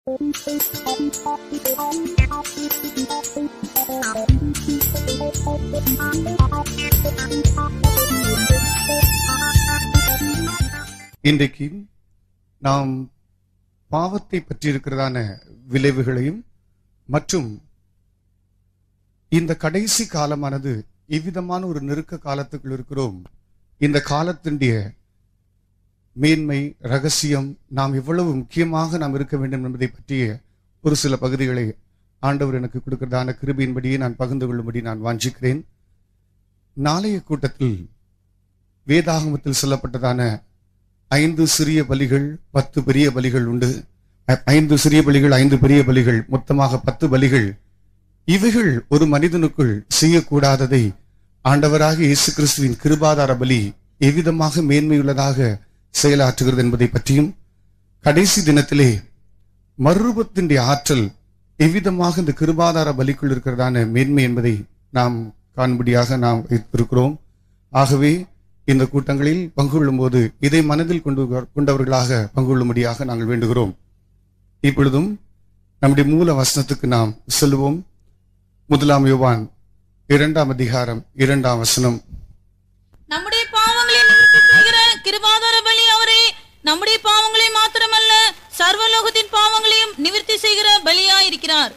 இன்றைக்கு நாம் பாவத்தை பற்றியிருக்கிறதான விளைவுகளையும் மற்றும் இந்த கடைசி காலமானது இவ்விதமான ஒரு நெருக்க காலத்துக்குள் இருக்கிறோம் இந்த காலத்தினுடைய மேன்மை ரகசியம் நாம் எவ்வளவு முக்கியமாக நாம் இருக்க வேண்டும் என்பதை பற்றிய ஒரு சில பகுதிகளை ஆண்டவர் எனக்கு கொடுக்கிறதான கிருபையின்படியே நான் பகிர்ந்து கொள்ளும்படி நான் வாஞ்சிக்கிறேன் நாளைய கூட்டத்தில் வேதாகமத்தில் சொல்லப்பட்டதான ஐந்து சிறிய பலிகள் பத்து பெரிய பலிகள் உண்டு ஐ- ஐந்து சிறிய பலிகள் ஐந்து பெரிய பலிகள் மொத்தமாக பத்து பலிகள் இவைகள் ஒரு மனிதனுக்குள் செய்யக்கூடாததை ஆண்டவராக இயேசு கிறிஸ்துவின் கிருபாதார பலி எவ்விதமாக மேன்மையுள்ளதாக செயலாற்றுகிறது என்பதை பற்றியும் கடைசி தினத்திலே மறுரூபத்தினுடைய ஆற்றல் எவ்விதமாக இந்த கிருபாதார பலிக்குள் இருக்கிறதான மேன்மை என்பதை நாம் காணும்படியாக நாம் இருக்கிறோம் ஆகவே இந்த கூட்டங்களில் பங்கு கொள்ளும்போது இதை மனதில் கொண்டு கொண்டவர்களாக பங்கு கொள்ளும்படியாக நாங்கள் வேண்டுகிறோம் இப்பொழுதும் நம்முடைய மூல வசனத்துக்கு நாம் செல்வோம் முதலாம் யோவான் இரண்டாம் அதிகாரம் இரண்டாம் வசனம் நம்முடைய பாவங்களை நிவர்த்தி செய்கிற கிருபாதார பலி அவரே நம்முடைய பாவங்களை மாத்திரமல்ல சர்வலோகத்தின் பாவங்களையும் நிவர்த்தி செய்கிற பலியாயிருக்கிறார்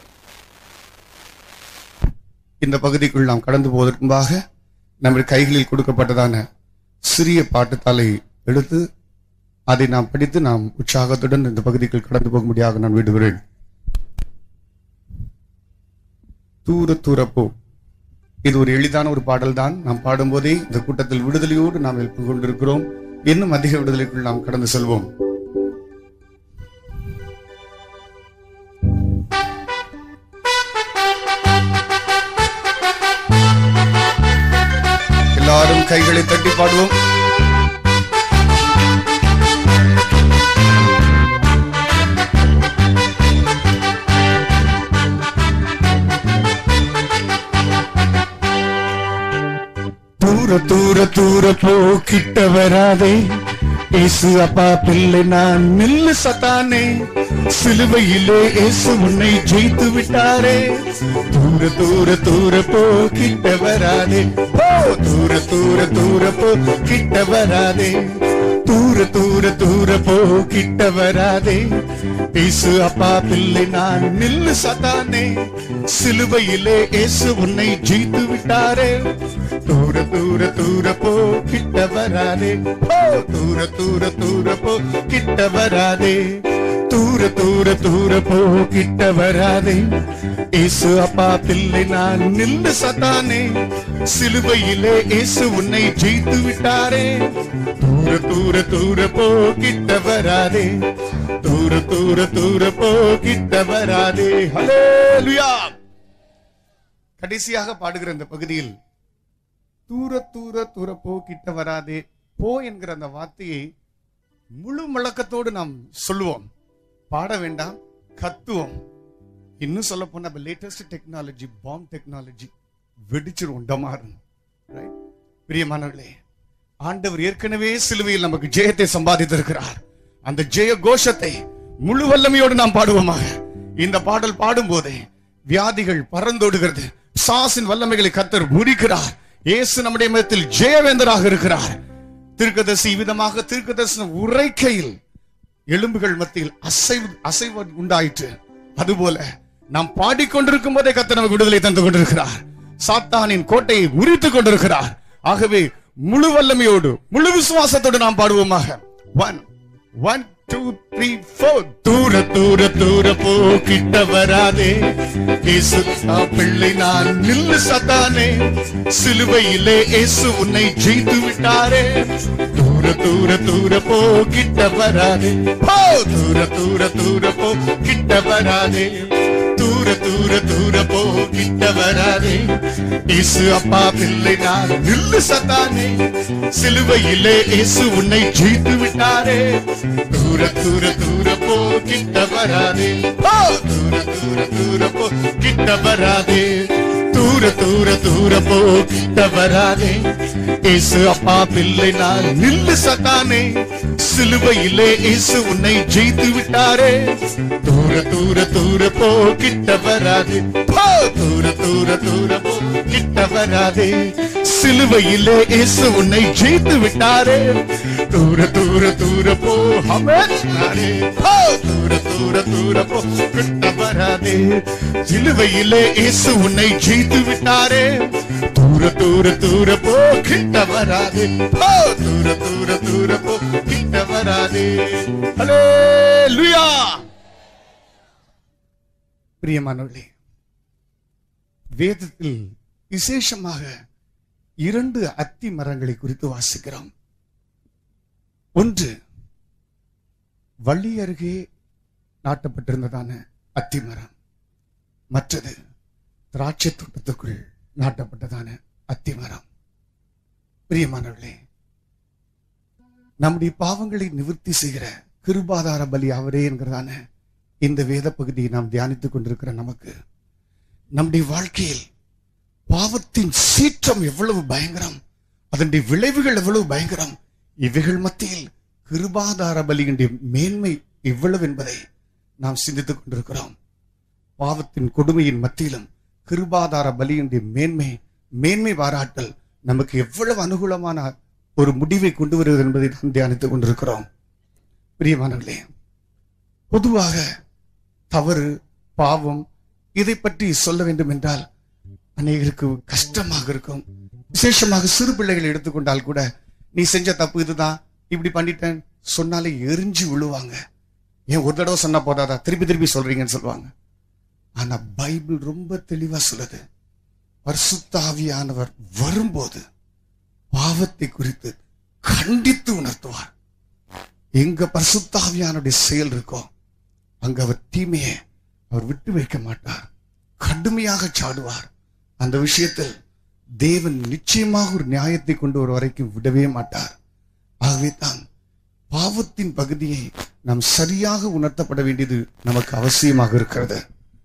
இந்த பகுதிக்குள் நாம் கடந்து போவதற்கு முன்பாக நம்முடைய கைகளில் கொடுக்கப்பட்டதான சிறிய பாட்டுத்தாளை எடுத்து அதை நாம் படித்து நாம் உற்சாகத்துடன் இந்த பகுதிக்குள் கடந்து போகும்படியாக நான் வேண்டுகிறேன் தூர தூர போ இது ஒரு எளிதான ஒரு பாடல் தான் நாம் பாடும்போதே இந்த கூட்டத்தில் விடுதலையோடு நாம் எழுப்பிக் கொண்டிருக்கிறோம் இன்னும் அதிக விடுதலைக்குள் நாம் கடந்து செல்வோம் எல்லாரும் கைகளை தட்டி பாடுவோம் தூர தூர தூர போ கிட்ட வராதே இயேசு அப்பா பிள்ளை நான் நில்லு சத்தானே சிலுவையிலே இயேசு உன்னை ஜெயித்து விட்டாரே தூர தூர தூர போ கிட்ட வராதே போ தூர தூர தூர போ கிட்ட வராதே தூர தூர தூர போ கிட்ட வராதே இயேசு அப்பா பிள்ளை நான் நில்லு சத்தானே சிலுவையிலே இயேசு உன்னை ஜெயித்து விட்டாரே தூர தூர தூர போ கிட்ட வராதே போ தூர தூர தூர போ கிட்ட வராதே தூர தூர தூர போ கிட்ட வராதே இயேசு அப்பா பிள்ளை நான் நில்லு சத்தானே சிலுவையிலே இயேசு உன்னை ஜெயித்து விட்டாரே தூர தூர தூர போ கிட்ட வராதே தூர தூர தூர போ கிட்ட வராதே ஹalleluya கடைசியாக பாடுகிற இந்த பகுதியில் தூர தூர தூர போ கிட்ட வராதே போ என்கிற அந்த வார்த்தையை முழு முழக்கத்தோடு நாம் சொல்லுவோம் பாட வேண்டாம் கத்துவோம் இன்னும் சொல்ல போனா லேட்டஸ்ட் டெக்னாலஜி பாம் டெக்னாலஜி வெடிச்சிரும் டமாரும் Right? பிரியமானவர்களே ஆண்டவர் ஏற்கனவே சிலுவையில் நமக்கு ஜெயத்தை சம்பாதித்திருக்கிறார் அந்த ஜெய கோஷத்தை முழு வல்லமையோடு நாம் பாடுவோமாக இந்த பாடல் பாடும்போதே வியாதிகள் பறந்தோடுகிறது சாசின் வல்லமைகளை கத்தர் முறிக்கிறார் இயேசு நம்முடைய மதத்தில் ஜெயவேந்தராக இருக்கிறார் தீர்க்கதரிசி விதமாக தீர்க்கதரிசனம் உரைக்கையில் எலும்புகள் மத்தியில் அசைவு அசைவு உண்டாயிற்று அதுபோல நாம் பாடிக்கொண்டிருக்கும் போதே கத்த நமக்கு விடுதலை தந்து கொண்டிருக்கிறார் சாத்தானின் கோட்டையை முறித்துக் கொண்டிருக்கிறார் ஆகவே முழு வல்லமையோடு முழு விசுவாசத்தோடு நாம் பாடுவோமாக one one two three four தூர தூர தூர போ கிட்ட வராதே இயேசு ஆ பிள்ளை நான் நில்லு சத்தானே சிலுவையிலே இயேசு உன்னை ஜெயித்து விட்டாரே தூர தூர தூர போ கிட்ட வராதே போ தூர தூர தூர போ கிட்ட வராதே தூர தூர தூர போ கிட்ட வராதே இயேசு அப்பா பிள்ளை நான் நில்லு சத்தானே சிலுவையிலே இயேசு உன்னை ஜெயித்து விட்டாரே தூர தூர தூர போ கிட்ட வராதே போ தூர தூர தூர போ கிட்ட வராதே தூர தூர தூர போ கிட்ட வராதே இயேசு அப்பா பிள்ளை நான் நில்லு சத்தானே சிலுவையிலே இயேசு உன்னை ஜெயித்து விட்டாரே தூர தூர தூர போ கிட்ட வராதே போ தூர தூர தூர போ கிட்ட வராதே சிலுவையிலே இயேசு உன்னை ஜெயித்து விட்டாரே தூர தூர தூர போ ஹமேஸ்னாரே போ தூர தூர தூர போ கிட்ட வராதே சிலுவையிலே இயேசு உன்னை ஜெயித்து விட்டாரே தூர தூர தூர போ கிட்ட வராதே போ தூர தூர தூர போ கிட்ட வராதே ஹalleluya பிரியமானவர்களே வேதத்தில் விசேஷமாக இரண்டு அத்தி மரங்களை குறித்து வாசிக்கிறோம் ஒன்று வள்ளி அருகே நாட்டப்பட்டிருந்ததான அத்தி மரம் மற்றது திராட்சை தோட்டத்துக்குள் நாட்டப்பட்டதான அத்தி மரம் பிரியமானவர்களே நம்முடைய பாவங்களை நிவர்த்தி செய்கிற கிருபாதார பலி அவரே என்கிறதான இந்த வேத பகுதியை நாம் தியானித்துக் கொண்டிருக்கிற நமக்கு நம்முடைய வாழ்க்கையில் பாவத்தின் சீற்றம் எவ்வளவு பயங்கரம் அதனுடைய விளைவுகள் எவ்வளவு பயங்கரம் இவைகள் மத்தியில் கிருபாதார பலியினுடைய மேன்மை எவ்வளவு என்பதை நாம் சிந்தித்துக் கொண்டிருக்கிறோம் பாவத்தின் கொடுமையின் மத்தியிலும் கிருபாதார பலியினுடைய மேன்மை மேன்மை பாராட்டல் நமக்கு எவ்வளவு அனுகூலமான ஒரு முடிவை கொண்டு வருகிறது என்பதை நாம் தியானித்துக் கொண்டிருக்கிறோம் பிரியமானவர்களே பொதுவாக தவறு பாவம் இதை பற்றி சொல்ல வேண்டும் என்றால் அநேகருக்கு கஷ்டமாக இருக்கும் விசேஷமாக சிறு பிள்ளைகளை எடுத்துக்கொண்டால் கூட நீ செஞ்ச தப்பு இதுதான் இப்படி பண்ணிட்டேன் சொன்னாலே எரிஞ்சு விழுவாங்க ஏன் ஒரு தடவை சொன்னா போதாதா திருப்பி திருப்பி சொல்றீங்கன்னு சொல்லுவாங்க ஆனா பைபிள் ரொம்ப தெளிவா சொல்லுது பரிசுத்த ஆவியானவர் வரும்போது பாவத்தை குறித்து கண்டித்து உணர்த்துவார் எங்க பரிசுத்த ஆவியானுடைய செயல் இருக்கோ அங்க அவர் தீமையை அவர் விட்டு வைக்க மாட்டார் கடுமையாக சாடுவார் அந்த விஷயத்தில் தேவன் நிச்சயமாக ஒரு நியாயத்தை கொண்டு வர வரைக்கும் விடவே மாட்டார் ஆகவே தான் பாவத்தின் பகுதியை நாம் சரியாக உணர்த்தப்பட வேண்டியது நமக்கு அவசியமாக இருக்கிறது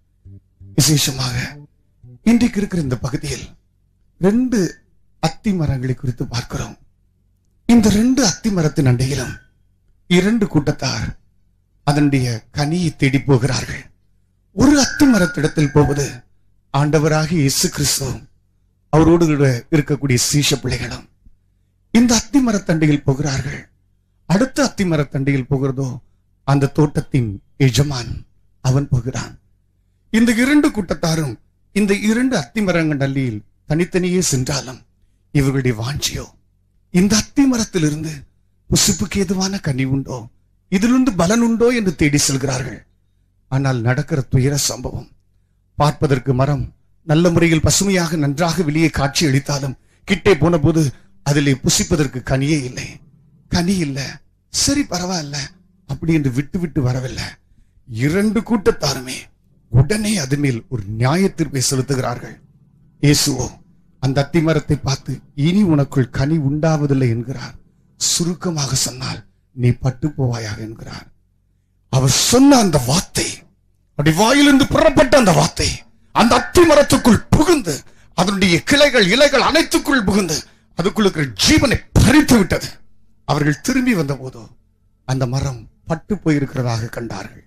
விசேஷமாக இன்றைக்கு இருக்கிற இந்த பகுதியில் ரெண்டு அத்தி மரங்களை குறித்து பார்க்கிறோம் இந்த ரெண்டு அத்தி மரத்தின் அண்டையிலும் இரண்டு கூட்டத்தார் அதனுடைய கனியை தேடி போகிறார்கள் ஒரு அத்தி மரத்திடத்தில் போவது ஆண்டவராக இயேசு கிறிஸ்துவும் அவரோடு கூட இருக்கக்கூடிய சீஷ பிள்ளைகளும் இந்த அத்தி மரத்தண்டையில் போகிறார்கள் அடுத்த அத்தி மரத்தண்டையில் போகிறதோ அந்த தோட்டத்தின் எஜமான் அவன் போகிறான் இந்த இரண்டு கூட்டத்தாரும் இந்த இரண்டு அத்தி மரங்கள் அள்ளியில் தனித்தனியே சென்றாலும் இவர்களுடைய வாஞ்சியோ இந்த அத்தி மரத்திலிருந்து புசுப்புக்கு ஏதுவான கனி உண்டோ இதிலிருந்து பலன் உண்டோ என்று தேடி செல்கிறார்கள் ஆனால் நடக்கிற துயர சம்பவம் பார்ப்பதற்கு மரம் நல்ல முறையில் பசுமையாக நன்றாக வெளியே காட்சி அளித்தாலும் கிட்டே போன போது அதிலே புசிப்பதற்கு கனியே இல்லை கனி இல்ல சரி பரவாயில்ல அப்படி என்று விட்டு விட்டு வரவில்லை இரண்டு கூட்டத்தாருமே உடனே அது மேல் ஒரு நியாய தீர்ப்பை செலுத்துகிறார்கள் இயேசுவோ அந்த அத்தி மரத்தை பார்த்து இனி உனக்குள் கனி உண்டாவதில்லை என்கிறார் சுருக்கமாக சொன்னால் நீ பட்டு போவாயாக என்கிறார் அவர் சொன்ன அந்த வார்த்தை அப்படி வாயிலிருந்து புறப்பட்ட அந்த வார்த்தை அந்த அத்தி மரத்துக்குள் புகுந்து அதனுடைய கிளைகள் இலைகள் அனைத்துக்குள் புகுந்து அதுக்குள் இருக்கிற ஜீவனை பறித்து விட்டது அவர்கள் திரும்பி வந்த போதோ அந்த மரம் பட்டு போயிருக்கிறதாக கண்டார்கள்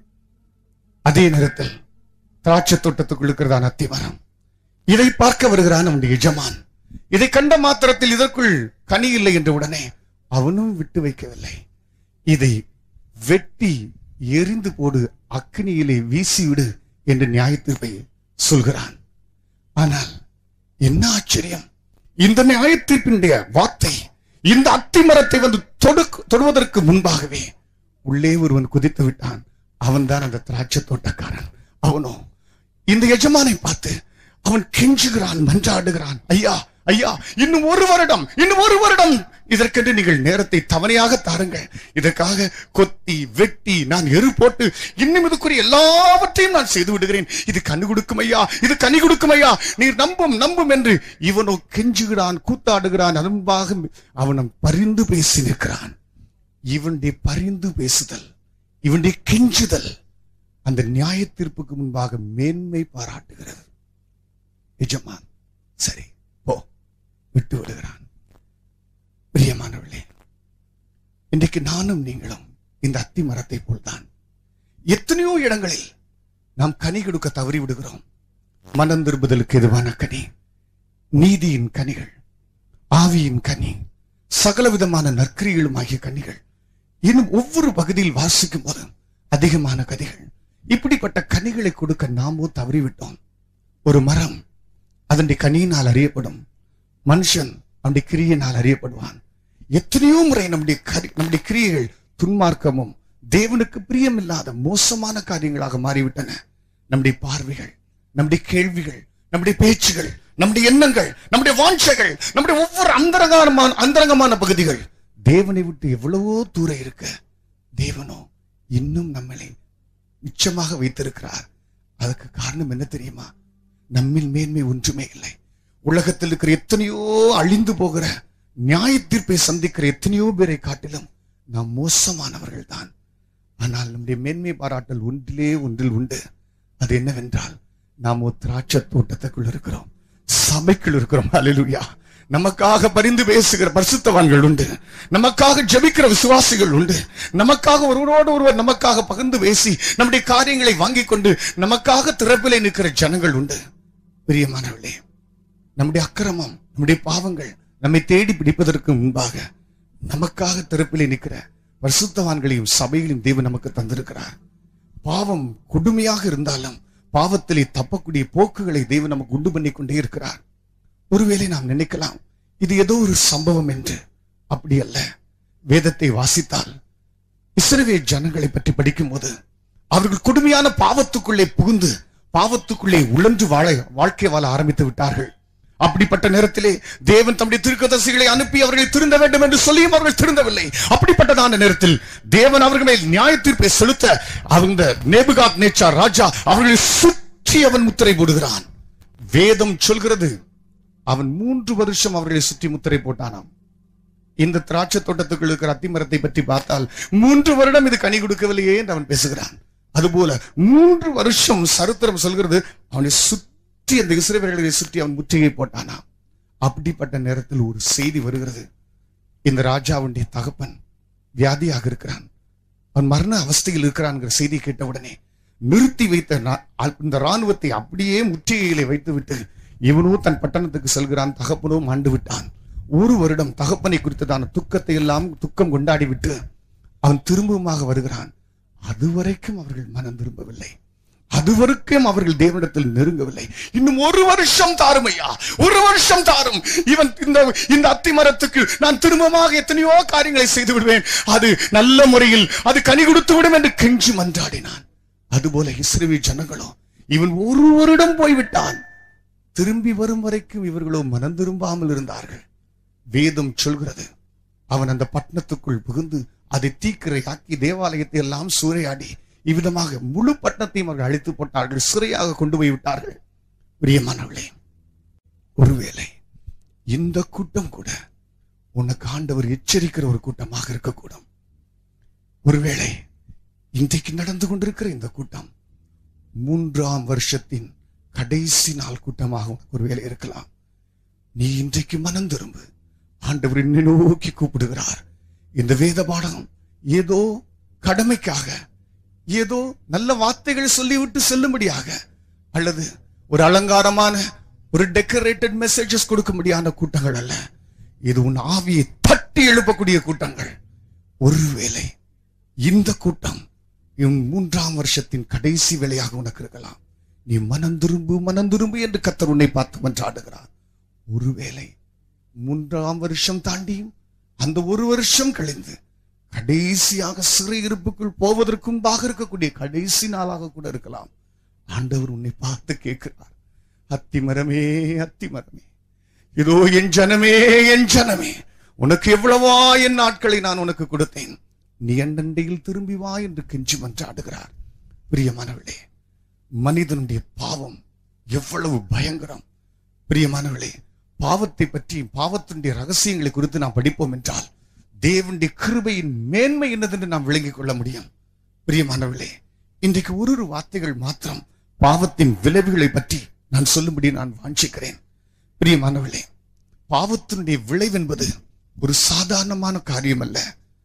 அதே நேரத்தில் திராட்சை தோட்டத்துக்குள் இருக்கிறதான அத்தி மரம் இதை பார்க்க வருகிறான் அவனுடைய எஜமான் இதை கண்ட மாத்திரத்தில் இதற்குள் கனி இல்லை என்ற உடனே அவனும் விட்டு வைக்கவில்லை இதை வெட்டி எரிந்து போடு அக்னியிலே வீசிவிடு என்று நியாயத்தீர்ப்பை சொல்கிறான் ஆனால் என்ன ஆச்சரியம் இந்த நியாயத்தீர்ப்பினுடைய வார்த்தை இந்த அத்தி மரத்தை வந்து தொடு தொடுவதற்கு முன்பாகவே உள்ளே ஒருவன் குதித்து விட்டான் அவன்தான் அந்த திராட்சை தோட்டக்காரன் அவனோ இந்த எஜமானை பார்த்து அவன் கெஞ்சுகிறான் மன்றாடுகிறான் ஐயா ஐயா இன்னும் ஒரு வருடம் இன்னும் ஒரு வருடம் இதற்கென்று நீங்கள் நேரத்தை தவணையாக தாருங்கள் இதற்காக கொத்தி வெட்டி நான் எரு போட்டு இன்னும் இதுக்குரிய எல்லாவற்றையும் நான் செய்து விடுகிறேன் இது கண்ணு கொடுக்கும் ஐயா இது கனி கொடுக்கும் ஐயா நீர் நம்பும் நம்பும் என்று இவனோ கெஞ்சுகிறான் கூத்தாடுகிறான் அன்பாக அவனம் பரிந்து பேசி நிற்கிறான் இவனுடைய பரிந்து பேசுதல் இவனுடைய கெஞ்சுதல் அந்த நியாய தீர்ப்புக்கு முன்பாக மேன்மை பாராட்டுகிறது எஜமான் சரி போ விட்டு விடுகிறான் பிரியமானவர்களே இன்றைக்கு நானும் நீங்களும் இந்த அத்தி மரத்தை போல்தான் எத்தனையோ இடங்களில் நாம் கனி கொடுக்க தவறி விடுகிறோம் மனம் திரும்புதலுக்கு எதுவான கனி நீதியின் கனிகள் ஆவியின் கனி சகல விதமான நற்கிரிகளும் ஆகிய கனிகள் இன்னும் ஒவ்வொரு பகுதியில் வாசிக்கும் போது அதிகமான கனிகள் இப்படிப்பட்ட கனிகளை கொடுக்க நாமோ தவறிவிட்டோம் ஒரு மரம் அதனுடைய கனியினால் அறியப்படும் மனுஷன் அவனுடைய கிரியையினால் அறியப்படுவான் எத்தனையோ முறை நம்முடைய கரி- நம்முடைய கிரியைகள் துன்மார்க்கமும் தேவனுக்கு பிரியமில்லாத மோசமான காரியங்களாக மாறிவிட்டன நம்முடைய பார்வைகள் நம்முடைய கேள்விகள் நம்முடைய பேச்சுகள் நம்முடைய எண்ணங்கள் நம்முடைய வாஞ்சைகள் நம்முடைய ஒவ்வொரு அந்தரங்கமான அந்தரங்கமான பகுதிகள் தேவனை விட்டு எவ்வளவோ தூரம் இருக்க தேவனோ இன்னும் நம்மளை மிச்சமாக வைத்திருக்கிறார் அதுக்கு காரணம் என்ன தெரியுமா நம்மில் மேன்மை ஒன்றுமே இல்லை உலகத்தில் இருக்கிற எத்தனையோ அழிந்து போகிற நியாய தீர்ப்பை சந்திக்கிற எத்தனையோ பேரை காட்டிலும் நாம் மோசமானவர்கள் தான் ஆனால் நம்முடைய மேன்மை பாராட்டல் ஒன்றிலே ஒன்றில் உண்டு அது என்னவென்றால் நாம் ஒரு திராட்சை தோட்டத்துக்குள் இருக்கிறோம் சபைக்குள் இருக்கிறோம் அல்லேலூயா நமக்காக பரிந்து பேசுகிற பரிசுத்தவான்கள் உண்டு நமக்காக ஜெபிக்கிற விசுவாசிகள் உண்டு நமக்காக ஒருவரோடு ஒருவர் நமக்காக பகிர்ந்து பேசி நம்முடைய காரியங்களை வாங்கிக் கொண்டு நமக்காக திறப்பிலே நிற்கிற ஜனங்கள் உண்டு பிரியமானவர்களே நம்முடைய அக்கிரமம் நம்முடைய பாவங்கள் நம்மை தேடி பிடிப்பதற்கு முன்பாக நமக்காக திறப்பிலே நிற்கிற பரிசுத்தவான்களையும் சபைகளையும் தேவன் நமக்கு தந்திருக்கிறார் பாவம் கொடுமையாக இருந்தாலும் பாவத்திலே தப்பக்கூடிய போக்குகளை தேவன் நமக்கு உண்டு பண்ணி கொண்டே இருக்கிறார் ஒருவேளை நாம் நினைக்கலாம் இது ஏதோ ஒரு சம்பவம் என்று அப்படி அல்ல வேதத்தை வாசித்தால் இஸ்ரவேல் ஜனங்களை பற்றி படிக்கும்போது அவர்கள் கொடுமையான பாவத்துக்குள்ளே புகுந்து பாவத்துக்குள்ளே உழன்று வாழ வாழ்க்கை வாழ ஆரம்பித்து விட்டார்கள் அப்படிப்பட்ட நேரத்திலே தேவன் தம்முடைய திருக்கதர்சிகளை அனுப்பி அவர்களை திருந்த வேண்டும் என்று சொல்லியும் அவர்கள் திருந்தவில்லை அப்படிப்பட்டதான நேரத்தில் தேவன் அவர்கள் மேல் நியாய தீர்ப்பை செலுத்த அவங்க நேபுகாத் நேச்சார் ராஜா அவர்களை சுற்றி அவன் முத்திரை போடுகிறான் வேதம் சொல்கிறது அவன் மூன்று வருஷம் அவர்களை சுற்றி முத்திரை போட்டானாம் இந்த திராட்சை தோட்டத்துக்குள் இருக்கிற அத்திமரத்தை பற்றி பார்த்தால் மூன்று வருடம் இது கனி கொடுக்கவில்லையே என்று அவன் பேசுகிறான் அதுபோல மூன்று வருஷம் சரித்திரம் சொல்கிறது அவனை சுற்றி அந்த இஸ்ரவேலர்களை சுற்றி அவன் முற்றுகை போட்டானாம் அப்படிப்பட்ட நேரத்தில் ஒரு செய்தி வருகிறது இந்த ராஜாவுடைய தகப்பன் வியாதியாக இருக்கிறான் அவன் மரண அவஸ்தையில் இருக்கிறான்ங்கிற செய்தி கேட்ட உடனே நிறுத்தி வைத்த நா- இந்த ராணுவத்தை அப்படியே முற்றுகையிலே வைத்துவிட்டு இவனோ தன் பட்டணத்துக்கு செல்கிறான் தகப்பனோ மாண்டு விட்டான் ஒரு வருடம் தகப்பனை குறித்ததான துக்கத்தை எல்லாம் துக்கம் கொண்டாடி விட்டு அவன் திரும்பவுமாக வருகிறான் அதுவரைக்கும் அவர்கள் மனம் திரும்பவில்லை அதுவரைக்கும் அவர்கள் தேவனிடத்தில் நெருங்கவில்லை இன்னும் ஒரு வருஷம் தாரும் ஐயா ஒரு வருஷம் தாரும் இவன் இந்த இந்த அத்தி மரத்துக்கு நான் திரும்பமாக எத்தனையோ காரியங்களை செய்து விடுவேன் அது நல்ல முறையில் அது கனி கொடுத்து விடும் என்று கெஞ்சி மன்றாடினான் அதுபோல இஸ்ரேவி ஜனங்களோ இவன் ஒரு வருடம் போய்விட்டான் திரும்பி வரும் வரைக்கும் இவர்களோ மனம் திரும்பாமல் இருந்தார்கள் வேதம் சொல்கிறது அவன் அந்த பட்டணத்துக்குள் புகுந்து அதை தீக்கிரையாக்கி தேவாலயத்தை எல்லாம் சூறையாடி இவ்விதமாக முழு பட்டணத்தையும் அவர்கள் அழித்து போட்டார்கள் சிறையாக கொண்டு போய் விட்டார்கள் பிரியமானவர்களே ஒருவேளை இந்த கூட்டம் கூட உனக்கு ஆண்டவர் எச்சரிக்கிற ஒரு கூட்டமாக இருக்கக்கூடும் ஒருவேளை இன்றைக்கு நடந்து கொண்டிருக்கிற இந்த கூட்டம் மூன்றாம் வருஷத்தின் கடைசி நாள் கூட்டமாக உனக்கு ஒருவேளை இருக்கலாம் நீ இன்றைக்கு மனம் திரும்பு ஆண்டவர் என்னை நோக்கி கூப்பிடுகிறார் இந்த வேத பாடம் ஏதோ கடமைக்காக ஏதோ நல்ல வார்த்தைகள் சொல்லிவிட்டு செல்லும்படியாக அல்லது ஒரு அலங்காரமான ஒரு டெக்கரேட்டட் மெசேஜஸ் கொடுக்கும்படியான கூட்டங்கள் அல்ல இது உன் ஆவியை தட்டி எழுப்பக்கூடிய கூட்டங்கள் ஒருவேளை இந்த கூட்டம் இவன் மூன்றாம் வருஷத்தின் கடைசி வேலையாக உனக்கு இருக்கலாம் நீ மனம் திரும்பு மனம் திரும்பு என்று கத்தர் உன்னை பார்த்து மன்றாடுகிறார் ஒருவேளை மூன்றாம் வருஷம் தாண்டியும் அந்த ஒரு வருஷம் கழிந்து கடைசியாக சிறையிருப்புக்குள் போவதற்கு முன்பாக இருக்கக்கூடிய கடைசி நாளாக கூட இருக்கலாம் ஆண்டவர் உன்னை பார்த்து கேட்கிறார் அத்திமரமே அத்திமரமே இதோ என் ஜனமே என் ஜனமே உனக்கு எவ்வளவா என் நாட்களை நான் உனக்கு கொடுத்தேன் நீ அண்டண்டையில் திரும்பி வா என்று கெஞ்சி மன்றாடுகிறார் பிரியமானவளே மனிதனுடைய பாவம் எவ்வளவு பயங்கரம் பிரியமானவளே பாவத்தை பற்றி பாவத்தினுடைய ரகசியங்களை குறித்து நாம் படிப்போம் என்றால் தேவனுடைய கிருபையின் மேன்மை என்னதென்று நாம் விளங்கிக் கொள்ள முடியும் பிரியமானவர்களே இன்றைக்கு ஒரு ஒரு வார்த்தைகள் மாத்திரம் பாவத்தின் விளைவுகளை பற்றி நான் சொல்லும்படி நான் வாஞ்சிக்கிறேன் பிரியமானவர்களே பாவத்தினுடைய விளைவு என்பது ஒரு சாதாரணமான காரியம் அல்ல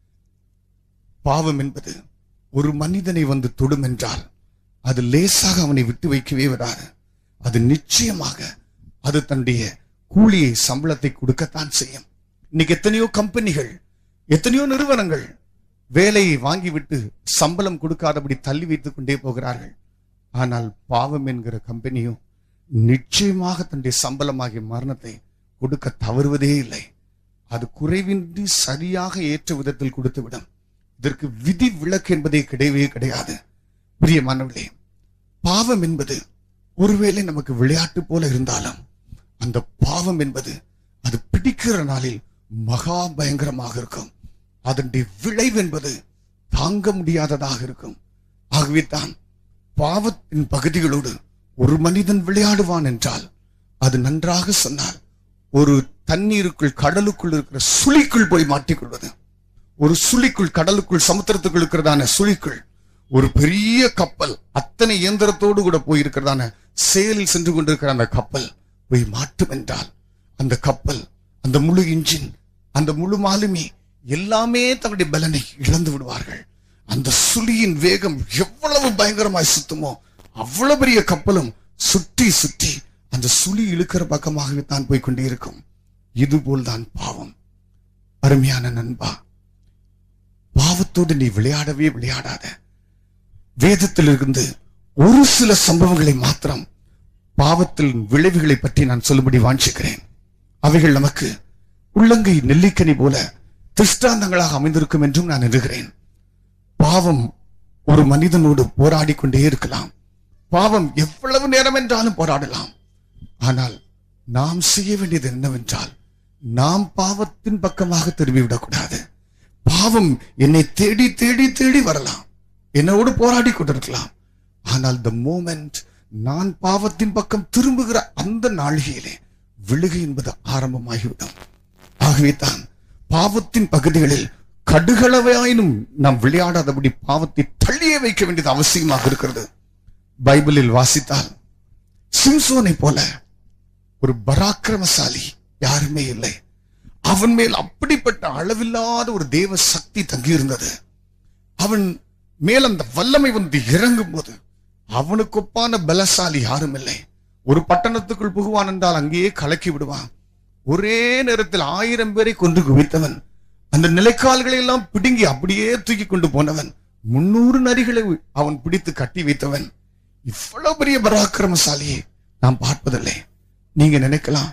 பாவம் என்பது ஒரு மனிதனை வந்து தொடும் என்றால் அது லேசாக அவனை விட்டு வைக்கவே வராது அது நிச்சயமாக அது தன்னுடைய கூலியை சம்பளத்தை கொடுக்கத்தான் செய்யும் இன்னைக்கு எத்தனையோ கம்பெனிகள் எத்தனையோ நிறுவனங்கள் வேலையை வாங்கிவிட்டு சம்பளம் கொடுக்காதபடி தள்ளி வைத்துக் கொண்டே போகிறார்கள் ஆனால் பாவம் என்கிற கம்பெனியும் நிச்சயமாக தன்னுடைய சம்பளமாகிய மரணத்தை கொடுக்க தவறுவதே இல்லை அது குறைவின்றி சரியாக ஏற்ற விதத்தில் கொடுத்துவிடும் இதற்கு விதி விலக்கு என்பதே கிடையவே கிடையாது பிரியமானவர்களே பாவம் என்பது ஒருவேளை நமக்கு விளையாட்டு போல இருந்தாலும் அந்த பாவம் என்பது அது பிடிக்கிற நாளில் மகா பயங்கரமாக இருக்கும் அதனுடைய விளைவு என்பது தாங்க முடியாததாக இருக்கும் ஆகவே தான் பாவத்தின் பகுதிகளோடு ஒரு மனிதன் விளையாடுவான் என்றால் அது நன்றாக சொன்னால் ஒரு தண்ணீருக்குள் கடலுக்குள் இருக்கிற சுழிக்குள் போய் மாட்டிக்கொள்வது ஒரு சுழிக்குள் கடலுக்குள் சமுத்திரத்துக்குள் இருக்கிறதான சுழிக்குள் ஒரு பெரிய கப்பல் அத்தனை இயந்திரத்தோடு கூட போய் இருக்கிறதான செயலில் சென்று கொண்டிருக்கிற அந்த கப்பல் போய் மாட்டும் என்றால் அந்த கப்பல் அந்த முழு இன்ஜின் அந்த முழு மாலுமி எல்லாமே தன்னுடைய பலனை இழந்து விடுவார்கள் அந்த சுழியின் வேகம் எவ்வளவு பயங்கரமாய் சுத்துமோ அவ்வளவு பெரிய கப்பலும் சுற்றி சுற்றி அந்த சுழி இழுக்கிற பக்கமாகவே தான் போய் கொண்டே இருக்கும் இதுபோல் தான் பாவம் அருமையான நண்பா பாவத்தோடு நீ விளையாடவே விளையாடாத வேதத்தில் இருந்து ஒரு சில சம்பவங்களை மாத்திரம் பாவத்தில் விளைவுகளை பற்றி நான் சொல்லும்படி வாஞ்சிக்கிறேன் அவைகள் நமக்கு உள்ளங்கை நெல்லிக்கனி போல திருஷ்டாந்தங்களாக அமைந்திருக்கும் என்றும் நான் எண்ணுகிறேன் பாவம் ஒரு மனிதனோடு போராடி கொண்டே இருக்கலாம் பாவம் எவ்வளவு நேரம் என்றாலும் போராடலாம் ஆனால் நாம் செய்ய வேண்டியது என்னவென்றால் நாம் பாவத்தின் பக்கமாக திரும்பிவிடக்கூடாது பாவம் என்னை தேடி தேடி தேடி வரலாம் என்னோடு போராடி கொண்டிருக்கலாம் ஆனால் த மோமெண்ட் நான் பாவத்தின் பக்கம் திரும்புகிற அந்த நாளிகையிலே விழுகை என்பது ஆரம்பமாகிவிடும் ஆகவே தான் பாவத்தின் பகுதிகளில் கடுகளவையாயினும் நாம் விளையாடாதபடி பாவத்தை தள்ளியே வைக்க வேண்டியது அவசியமாக இருக்கிறது பைபிளில் வாசித்தால் சிம்சோனை போல ஒரு பராக்கிரமசாலி யாருமே இல்லை அவன் மேல் அப்படிப்பட்ட அளவில்லாத ஒரு தேவ சக்தி தங்கியிருந்தது அவன் மேல் அந்த வல்லமை வந்து இறங்கும் போது அவனுக்கு ஒப்பான பலசாலி யாரும் இல்லை ஒரு பட்டணத்துக்குள் புகுவான் என்றால் அங்கேயே கலக்கி விடுவான் ஒரே நேரத்தில் ஆயிரம் பேரை கொன்று குவித்தவன் அந்த நிலைக்கால்களை எல்லாம் பிடுங்கி அப்படியே தூக்கி கொண்டு போனவன் முன்னூறு நரிகளை அவன் பிடித்து கட்டி வைத்தவன் இவ்வளவு பெரிய பராக்கிரமசாலியை நாம் பார்ப்பதில்லை நீங்க நினைக்கலாம்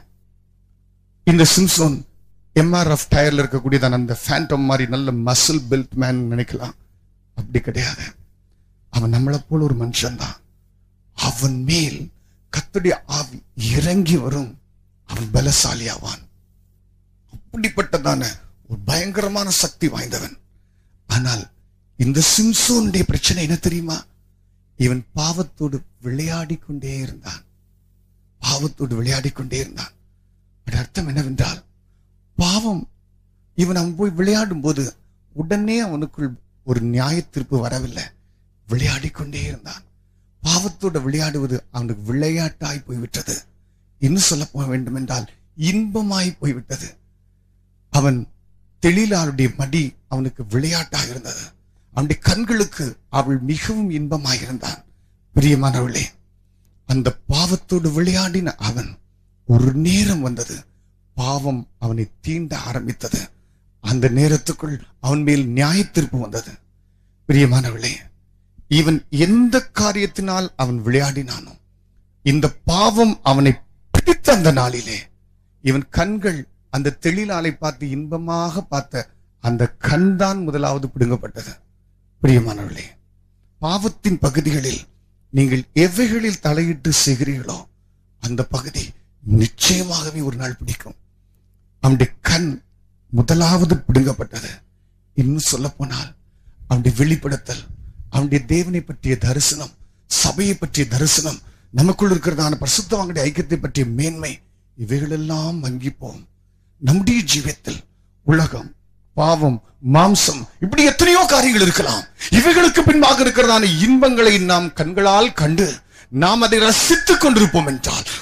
இந்த சிம்சோன் எம்ஆர்எஃப் டயர்ல இருக்கக்கூடியதான அந்த ஃபேண்டம் மாதிரி நல்ல மசில் பில்ட் மேன் நினைக்கலாம் அப்படி கிடையாது அவன் நம்மளை போல ஒரு மனுஷன் தான் அவன் மேல் கத்துடைய ஆவி இறங்கி வரும் அவன் பலசாலி ஆவான் அப்படிப்பட்டதான ஒரு பயங்கரமான சக்தி வாய்ந்தவன் ஆனால் இந்த சிம்சோனுடைய பிரச்சனை என்ன தெரியுமா இவன் பாவத்தோடு விளையாடி கொண்டே இருந்தான் பாவத்தோடு விளையாடி கொண்டே இருந்தான் அது அர்த்தம் என்னவென்றால் பாவம் இவன் அவன் போய் விளையாடும் போது உடனே அவனுக்குள் ஒரு நியாய தீர்ப்பு வரவில்லை விளையாடி கொண்டே இருந்தான் பாவத்தோட விளையாடுவது அவனுக்கு விளையாட்டாய் போய்விட்டது இன்னும் சொல்ல போக வேண்டும் என்றால் இன்பமாய் போய்விட்டது அவன் தெளிலாருடைய மடி அவனுக்கு விளையாட்டாக இருந்தது அவனுடைய கண்களுக்கு அவள் மிகவும் இன்பமாக இருந்தான் பிரியமானவளே அந்த பாவத்தோடு விளையாடின அவன் ஒரு நேரம் வந்தது பாவம் அவனை தீண்ட ஆரம்பித்தது அந்த நேரத்துக்குள் அவன் மேல் நியாயத்தீர்ப்பு வந்தது பிரியமானவளே இவன் எந்த காரியத்தினால் அவன் விளையாடினானோ இந்த பாவம் அவனை பிடித்த அந்த நாளிலே இவன் கண்கள் அந்த தெளிலாலை பார்த்து இன்பமாக பார்த்த அந்த கண் தான் முதலாவது பிடுங்கப்பட்டது பிரியமானவர்களே பாவத்தின் பகுதிகளில் நீங்கள் எவைகளில் தலையிட்டு செய்கிறீர்களோ அந்த பகுதி நிச்சயமாகவே ஒரு நாள் பிடிக்கும் அவனுடைய கண் முதலாவது பிடுங்கப்பட்டது இன்னும் சொல்ல போனால் அவனுடைய வெளிப்படுத்தல் அவனுடைய தேவனை பற்றிய தரிசனம் சபையை பற்றிய தரிசனம் நமக்குள் இருக்கிறதான பரிசுத்தவாங்களுடைய ஐக்கியத்தை பற்றிய மேன்மை இவைகளெல்லாம் வங்கிப்போம் நம்முடைய ஜீவியத்தில் உலகம் பாவம் மாம்சம் இப்படி எத்தனையோ காரியங்கள் இருக்கலாம் இவைகளுக்கு பின்பாக இருக்கிறதான இன்பங்களை நாம் கண்களால் கண்டு நாம் அதை ரசித்துக் கொண்டிருப்போம் என்றால்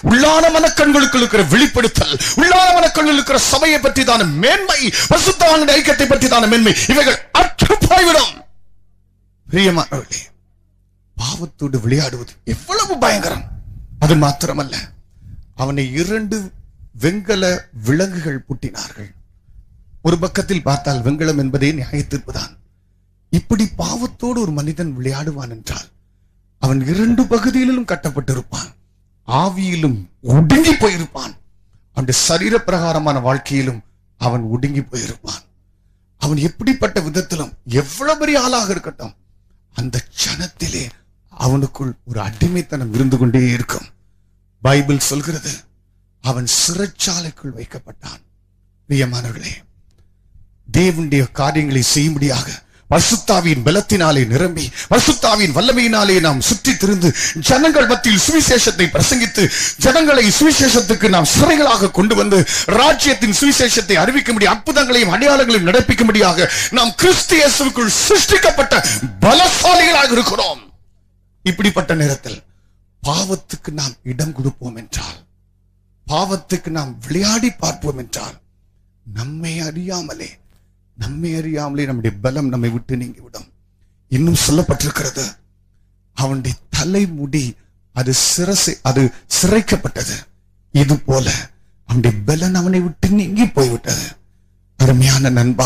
உள்ளான மனக்கண்களுக்கு இருக்கிற வெளிப்படுத்தல் உள்ளான மனக்கண்கள் இருக்கிற சபையை பற்றி தான மேன்மை பசுத்தவான ஐக்கியத்தை பற்றி தான மேன்மை இவைகள் அற்று போய்விடும் பிரியமானவர்களே பாவத்தோடு விளையாடுவது எவ்வளவு பயங்கரம் அது மாத்திரமல்ல அவனை இரண்டு வெண்கல விலங்குகள் பூட்டினார்கள் ஒரு பக்கத்தில் பார்த்தால் வெண்கலம் என்பதே நியாயத்தீர்ப்புதான் இப்படி பாவத்தோடு ஒரு மனிதன் விளையாடுவான் என்றால் அவன் இரண்டு பகுதியிலும் கட்டப்பட்டிருப்பான் ஆவியிலும் ஒடுங்கி போயிருப்பான் அவனுடைய சரீர பிரகாரமான வாழ்க்கையிலும் அவன் ஒடுங்கி போயிருப்பான் அவன் எப்படிப்பட்ட விதத்திலும் எவ்வளவு பெரிய ஆளாக இருக்கட்டும் அந்த க்ஷணத்திலே அவனுக்குள் ஒரு அடிமைத்தனம் இருந்து கொண்டே இருக்கும் பைபிள் சொல்கிறது அவன் சிறைச்சாலைக்குள் வைக்கப்பட்டான் பிரியமானவர்களே தேவனுடைய காரியங்களை செய்யும்படியாக பசுத்தாவின் பலத்தினாலே நிரம்பி பசுத்தாவின் வல்லமையினாலே நாம் சுற்றி திரிந்து ஜனங்கள் மத்தியில் சுவிசேஷத்தை பிரசங்கித்து ஜனங்களை சுவிசேஷத்துக்கு நாம் சிறைகளாக கொண்டு வந்து ராஜ்யத்தின் சுவிசேஷத்தை அறிவிக்கும்படி அற்புதங்களையும் அடையாளங்களையும் நடப்பிக்கும்படியாக நாம் கிறிஸ்து இயேசுவுக்குள் சிருஷ்டிக்கப்பட்ட பலசாலிகளாக இருக்கிறோம் இப்படிப்பட்ட நேரத்தில் பாவத்துக்கு நாம் இடம் கொடுப்போம் என்றால் பாவத்துக்கு நாம் விளையாடி பார்ப்போம் என்றால் நம்மை அறியாமலே நம்மை அறியாமலே நம்முடைய பலம் நம்மை விட்டு நீங்கிவிடும் இன்னும் சொல்லப்பட்டிருக்கிறது அவனுடைய தலைமுடி அது சிரசை அது சிறைக்கப்பட்டது இது போல அவனுடைய பலன் அவனை விட்டு நீங்கி போய்விட்டது அருமையான நண்பா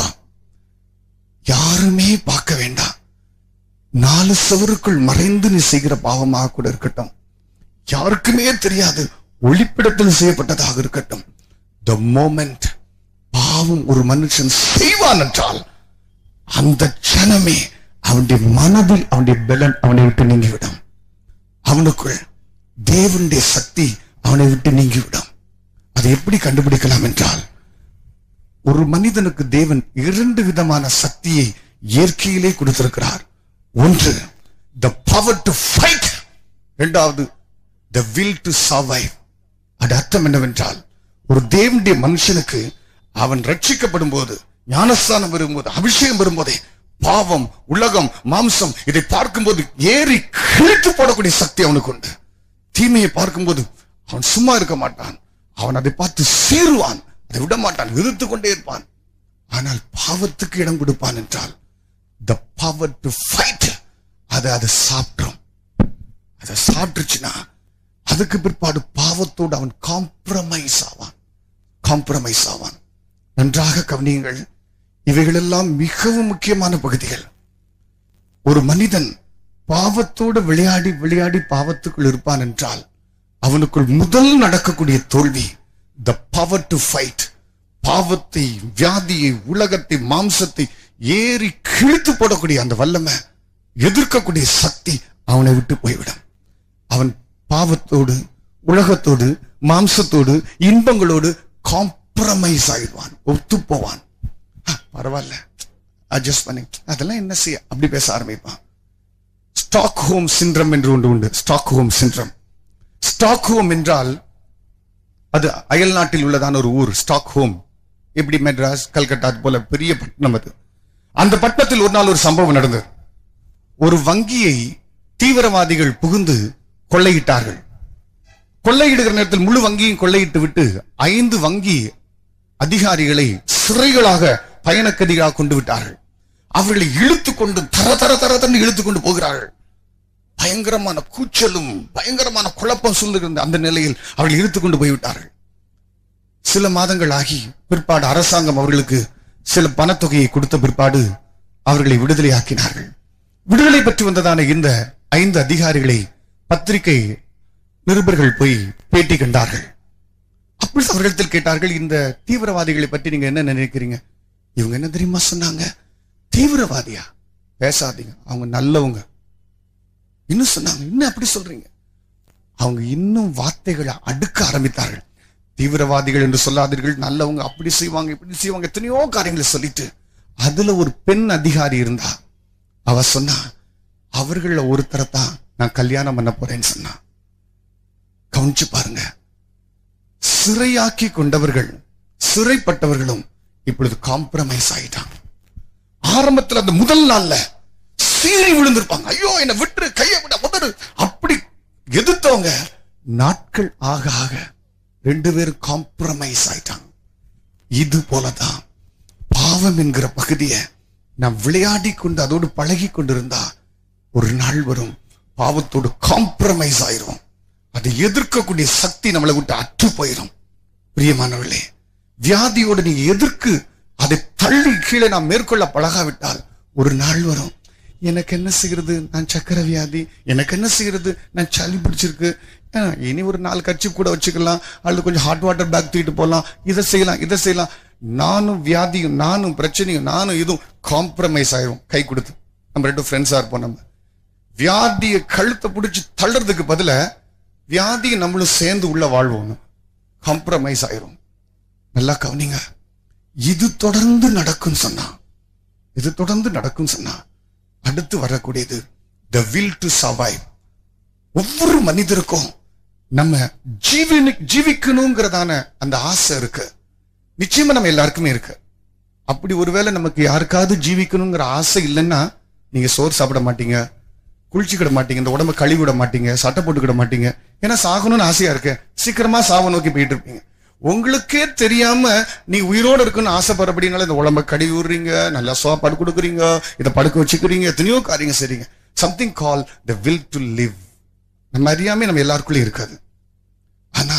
யாருமே பார்க்க வேண்டாம் நாலு சுவருக்குள் மறைந்து நீ செய்கிற பாவமாக கூட இருக்கட்டும் யாருக்குமே தெரியாது ஒளிப்பிடத்தில் செய்யப்பட்டதாக இருக்கட்டும் த மோமெண்ட் பாவம் ஒரு மனுஷன் செய்வான் என்றால் அந்த க்ஷணமே அவனுடைய மனதில் அவனுடைய பலன் அவனை விட்டு நீங்கிவிடும் அவனுக்குள் தேவனுடைய சக்தி அவனை விட்டு நீங்கிவிடும் அதை எப்படி கண்டுபிடிக்கலாம் என்றால் ஒரு மனிதனுக்கு தேவன் இரண்டு விதமான சக்தியை இயற்கையிலே கொடுத்திருக்கிறார் ஒன்று த பவர் டு ஃபைட் இரண்டாவது த வில் டு சர்வைவ் அது அர்த்தம் என்னவென்றால் ஒரு தேவனுடைய மனுஷனுக்கு அவன் ரட்சிக்கப்படும் போது ஞானஸ்தானம் வரும்போது அபிஷேகம் வரும்போதே பாவம் உலகம் மாம்சம் இதை பார்க்கும்போது ஏறி கிழித்து போடக்கூடிய சக்தி அவனுக்கு உண்டு தீமையை பார்க்கும்போது அவன் சும்மா இருக்க மாட்டான் அவன் அதை பார்த்து சீருவான் அதை விட மாட்டான் எதிர்த்து கொண்டே இருப்பான் ஆனால் பாவத்துக்கு இடம் கொடுப்பான் என்றால் த பவர் டு ஃபைட் அதை அது சாப்பிட்றோம் அதை சாப்பிட்டுச்சுன்னா அதுக்கு பிற்பாடு பாவத்தோடு அவன் காம்ப்ரமைஸ் ஆவான் காம்ப்ரமைஸ் ஆவான் நன்றாக கவனியுங்கள் இவைகளெல்லாம் மிகவும் முக்கியமான பகுதிகள் ஒரு மனிதன் பாவத்தோடு விளையாடி விளையாடி பாவத்துக்குள் இருப்பான் என்றால் அவனுக்குள் முதல் நடக்கக்கூடிய தோல்வி த பவர் டு ஃபைட் பாவத்தை வியாதியை உலகத்தை மாம்சத்தை ஏறி கிழித்து போடக்கூடிய அந்த வல்லமை எதிர்க்கக்கூடிய சக்தி அவனை விட்டு போய்விடும் அவன் பாவத்தோடு உலகத்தோடு மாம்சத்தோடு இன்பங்களோடு காம்ப்ரமைஸ் ஆயிடுவான் ஒத்து போவான் "ஆ, பரவாயில்ல அட்ஜஸ்ட் பண்ணி அதெல்லாம் என்ன செய்ய அப்படி பேச ஆரம்பிப்பான் ஸ்டாக் ஹோம் சின்ரம் என்று ஒன்று உண்டு Stockholm syndrome Stockholm என்றால் அது அயல் நாட்டில் உள்ளதான ஒரு ஊர் ஸ்டாக் ஹோம் எப்படி மெட்ராஸ் கல்கட்டா அது போல பெரிய பட்டணம் அது அந்த பட்டணத்தில் ஒரு நாள் ஒரு சம்பவம் நடந்தது ஒரு வங்கியை தீவிரவாதிகள் புகுந்து கொள்ளையிட்டார்கள் கொள்ளையிடுகிற நேரத்தில் முழு வங்கியும் கொள்ளையிட்டு விட்டு ஐந்து வங்கி அதிகாரிகளை சிறைகளாக பயணக்கதிகளாக கொண்டு விட்டார்கள் அவர்களை இழுத்து கொண்டு தர தர தர தரன்னு இழுத்து கொண்டு போகிறார்கள் பயங்கரமான கூச்சலும் பயங்கரமான குழப்பம் சொல்லுகிற அந்த நிலையில் அவர்கள் இழுத்து கொண்டு போய்விட்டார்கள் சில மாதங்கள் ஆகி பிற்பாடு அரசாங்கம் அவர்களுக்கு சில பணத்தொகையை கொடுத்த பிற்பாடு அவர்களை விடுதலை ஆக்கினார்கள் விடுதலை பெற்று வந்ததான இந்த ஐந்து அதிகாரிகளை பத்திரிகை நிருபர்கள் போய் பேட்டி கண்டார்கள் அப்பொழுது அவர்களிடத்தில் கேட்டார்கள் இந்த தீவிரவாதிகளை பற்றி நீங்க என்ன நினைக்கிறீங்க இவங்க என்ன தெரியுமா சொன்னாங்க தீவிரவாதியா பேசாதீங்க அவங்க நல்லவங்க இன்னும் சொன்னாங்க இன்னும் அப்படி சொல்றீங்க அவங்க இன்னும் வார்த்தைகளை அடுக்க ஆரம்பித்தார்கள் தீவிரவாதிகள் என்று சொல்லாதீர்கள் நல்லவங்க அப்படி செய்வாங்க இப்படி செய்வாங்க எத்தனையோ காரியங்களை சொல்லிட்டு அதுல ஒரு பெண் அதிகாரி இருந்தா அவ சொன்னா அவர்கள ஒருத்தரை தான் நான் கல்யாணம் பண்ண போறேன்னு சொன்னா கவனிச்சு பாருங்க சிறையாக்கி கொண்டவர்கள் சிறைப்பட்டவர்களும் இப்பொழுது காம்ப்ரமைஸ் ஆயிட்டாங்க ஆரம்பத்துல அந்த முதல் நாள்ல சீறி விழுந்திருப்பாங்க ஐயோ என்ன விட்டுரு கையை விட முதரு அப்படி எதிர்த்தவங்க நாட்கள் ஆக ஆக ரெண்டு பேரும் காம்ப்ரமைஸ் ஆயிட்டாங்க இது போலதான் பாவம் என்கிற பகுதியை நாம் விளையாடி கொண்டு அதோடு பழகி கொண்டிருந்தா ஒரு நாள் வரும் பாவத்தோடு காம்ப்ரமைஸ் ஆயிரும் அதை எதிர்க்கக்கூடிய சக்தி நம்மளை விட்டு அற்று போயிடும் பிரியமானவர்களே வியாதியோடு நீங்க எதிர்க்கு அதை தள்ளி கீழே நாம் மேற்கொள்ள பழகாவிட்டால் ஒரு நாள் வரும் எனக்கு என்ன செய்கிறது நான் சக்கரை வியாதி எனக்கு என்ன செய்கிறது நான் சளி பிடிச்சிருக்கு ஆ, இனி ஒரு நாலு கட்சி கூட வச்சுக்கலாம் அல்லது கொஞ்சம் ஹாட் வாட்டர் பேக் தூக்கிட்டு போகலாம் இதை செய்யலாம் இதை செய்யலாம் நானும் வியாதியும் நானும் பிரச்சனையும் நானும் இதுவும் காம்ப்ரமைஸ் ஆயிரும் கை கொடுத்து நம்ம ரெண்டும் ஃப்ரெண்ட்ஸா இருப்போம் நம்ம வியாதியை கழுத்தை பிடிச்சி தள்ளுறதுக்கு பதில வியாதியை நம்மளும் சேர்ந்து உள்ள வாழ்வோம் காம்ப்ரமைஸ் ஆயிரும் நல்லா கவனிங்க இது தொடர்ந்து நடக்கும் சொன்னா இது தொடர்ந்து நடக்கும் சொன்னா அடுத்து வரக்கூடியது த வில் டு சர்வைவ் ஒவ்வொரு மனிதருக்கும் நம்ம ஜீவனி ஜீவிக்கணுங்கிறதான அந்த ஆசை இருக்கு நிச்சயமா நம்ம எல்லாருக்குமே இருக்கு அப்படி ஒருவேளை நமக்கு யாருக்காவது ஜீவிக்கணுங்கிற ஆசை இல்லைன்னா நீங்க சோறு சாப்பிட மாட்டீங்க குளிச்சுக்கிட மாட்டீங்க இந்த உடம்ப கழுவி விட மாட்டீங்க சட்டை போட்டுக்கிட மாட்டீங்க ஏன்னா சாகணும்னு ஆசையா இருக்கு சீக்கிரமா சாவ நோக்கி போயிட்டு இருப்பீங்க உங்களுக்கே தெரியாம நீ உயிரோட இருக்குன்னு ஆசைப்படுறபடினால இந்த உடம்ப கழுவி விடுறீங்க நல்லா சாப்பாடு கொடுக்குறீங்க இதை படுக்க வச்சுக்கிறீங்க எத்தனையோ காரியங்க செய்றீங்க something call the will to live நம்ம அறியாம நம்ம எல்லாருக்குள்ளயும் இருக்காது ஆனா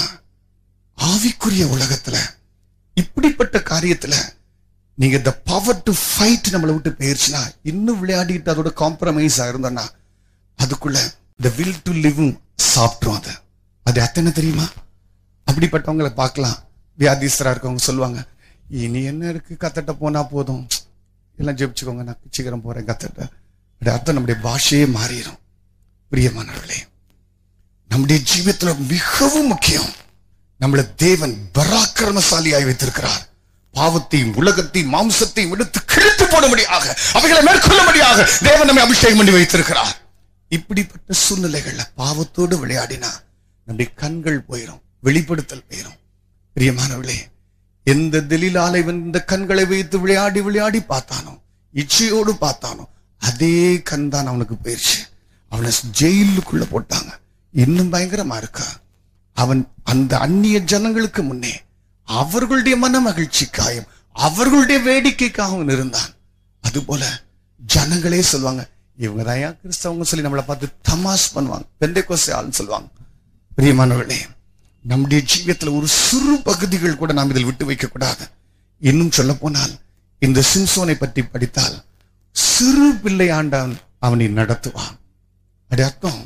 ஆவிக்குரிய உலகத்துல இப்படிப்பட்ட காரியத்துல நீங்க த பவர் டு ஃபைட் நம்மளை விட்டு போயிருச்சுன்னா இன்னும் விளையாடிட்டு அதோட காம்ப்ரமைஸ் ஆயிருந்தோம்னா அதுக்குள்ள த வில் டு லிவும் சாப்பிட்றோம் அதை அது அத்தனை தெரியுமா அப்படிப்பட்டவங்களை பார்க்கலாம் வியாதிஸ்தரா இருக்கவங்க சொல்லுவாங்க இனி என்ன இருக்கு கத்தட்ட போனா போதும் எல்லாம் ஜெபிச்சுக்கோங்க நான் சீக்கிரம் போறேன் கத்தட்ட அப்படி அர்த்தம் நம்முடைய பாஷையே மாறிடும் பிரியமானவர்களே நம்முடைய ஜீவியத்துல மிகவும் முக்கியம் நம்மள தேவன் பராக்கிரமசாலியாய் வைத்திருக்கிறார் பாவத்தையும் உலகத்தையும் மாம்சத்தையும் எடுத்து கிழித்து போடும்படியாக அவைகளை மேற்கொள்ளும்படியாக தேவன் நம்மை அபிஷேகம் பண்ணி வைத்திருக்கிறார் இப்படிப்பட்ட சூழ்நிலைகள்ல பாவத்தோடு விளையாடினா நம்முடைய கண்கள் போயிடும் வெளிப்படுத்தல் போயிடும் பிரியமானவர்களே எந்த தெளிலாலை இந்த கண்களை வைத்து விளையாடி விளையாடி பார்த்தானோ இச்சையோடு பார்த்தானோ அதே கண் தான் அவனுக்கு போயிருச்சு அவனை ஜெயிலுக்குள்ள போட்டாங்க இன்னும் பயங்கரமா இருக்கா அவன் அந்த அந்நிய ஜனங்களுக்கு முன்னே அவர்களுடைய மன மகிழ்ச்சிக்காயும் அவர்களுடைய வேடிக்கைக்காகவும் இருந்தான் அதுபோல ஜனங்களே சொல்லுவாங்க இவங்க தான் கிறிஸ்தவங்க சொல்லி நம்மளை பார்த்து தமாஸ் பண்ணுவாங்க பெந்தைக்கோசை ஆள்னு சொல்லுவாங்க பிரியமானவர்களே நம்முடைய ஜீவியத்துல ஒரு சிறு பகுதிகள் கூட நாம் இதில் விட்டு வைக்க கூடாது இன்னும் சொல்ல போனால் இந்த சிம்சோனை பற்றி படித்தால் சிறு பிள்ளை ஆண்டான் அவனை நடத்துவான் அது அர்த்தம்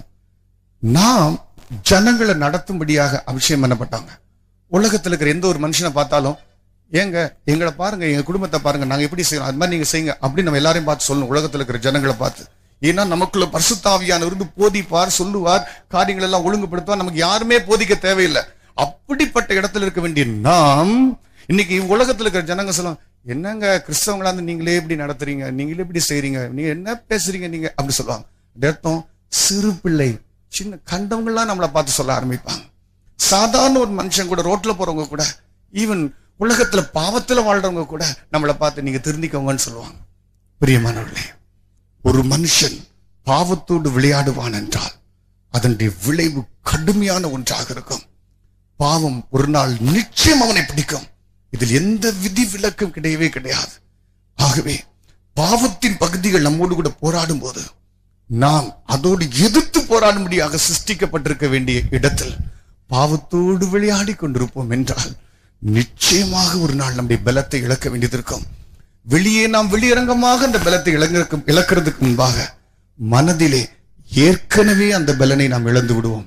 நாம் ஜனங்களை நடத்தும்படியாக அபிஷேகம் பண்ணப்பட்டாங்க உலகத்துல இருக்கிற எந்த ஒரு மனுஷனை பார்த்தாலும் ஏங்க எங்களை பாருங்க எங்க குடும்பத்தை பாருங்க நாங்க எப்படி செய்யறோம் அது மாதிரி நீங்க செய்யுங்க அப்படின்னு நம்ம எல்லாரையும் பார்த்து சொல்லணும் உலகத்துல இருக்கிற ஜனங்களை பார்த்து ஏன்னா நமக்குள்ள பரிசுத்தாவியான இருந்து போதிப்பார் சொல்லுவார் காரியங்கள் எல்லாம் ஒழுங்குபடுத்துவார் நமக்கு யாருமே போதிக்க தேவையில்லை அப்படிப்பட்ட இடத்துல இருக்க வேண்டிய நாம் இன்னைக்கு உலகத்துல இருக்கிற ஜனங்க சொல்லுவாங்க என்னங்க கிறிஸ்தவங்களா இருந்து நீங்களே இப்படி நடத்துறீங்க நீங்களே இப்படி செய்றீங்க நீங்க என்ன பேசுறீங்க நீங்க அப்படி சொல்லுவாங்க அது அர்த்தம் சிறு பிள்ளை சின்ன கண்டவங்கலாம் நம்மளை பார்த்து சொல்ல ஆரம்பிப்பாங்க சாதாரண ஒரு மனுஷன் கூட ரோட்ல போறவங்க கூட ஈவன் உலகத்துல பாவத்துல வாழ்றவங்க கூட நம்மளை பார்த்து நீங்க திருந்திக்கோங்கன்னு சொல்லுவாங்க பிரியமானவர்களே ஒரு மனுஷன் பாவத்தோடு விளையாடுவான் என்றால் அதனுடைய விளைவு கடுமையான ஒன்றாக இருக்கும் பாவம் ஒரு நாள் நிச்சயம் அவனை பிடிக்கும் இதில் எந்த விதி விலக்கும் கிடையவே கிடையாது ஆகவே பாவத்தின் பகுதிகள் நம்மோடு கூட போராடும் போது நாம் அதோடு எதிர்த்து போராடும்படியாக சிருஷ்டிக்கப்பட்டிருக்க வேண்டிய இடத்தில் பாவத்தோடு விளையாடி கொண்டிருப்போம் என்றால் நிச்சயமாக ஒரு நாள் நம்முடைய பலத்தை இழக்க வேண்டியது இருக்கும் வெளியே நாம் வெளியரங்கமாக அந்த பலத்தை இழங்க இழக்கிறதுக்கு முன்பாக மனதிலே ஏற்கனவே அந்த பலனை நாம் இழந்து விடுவோம்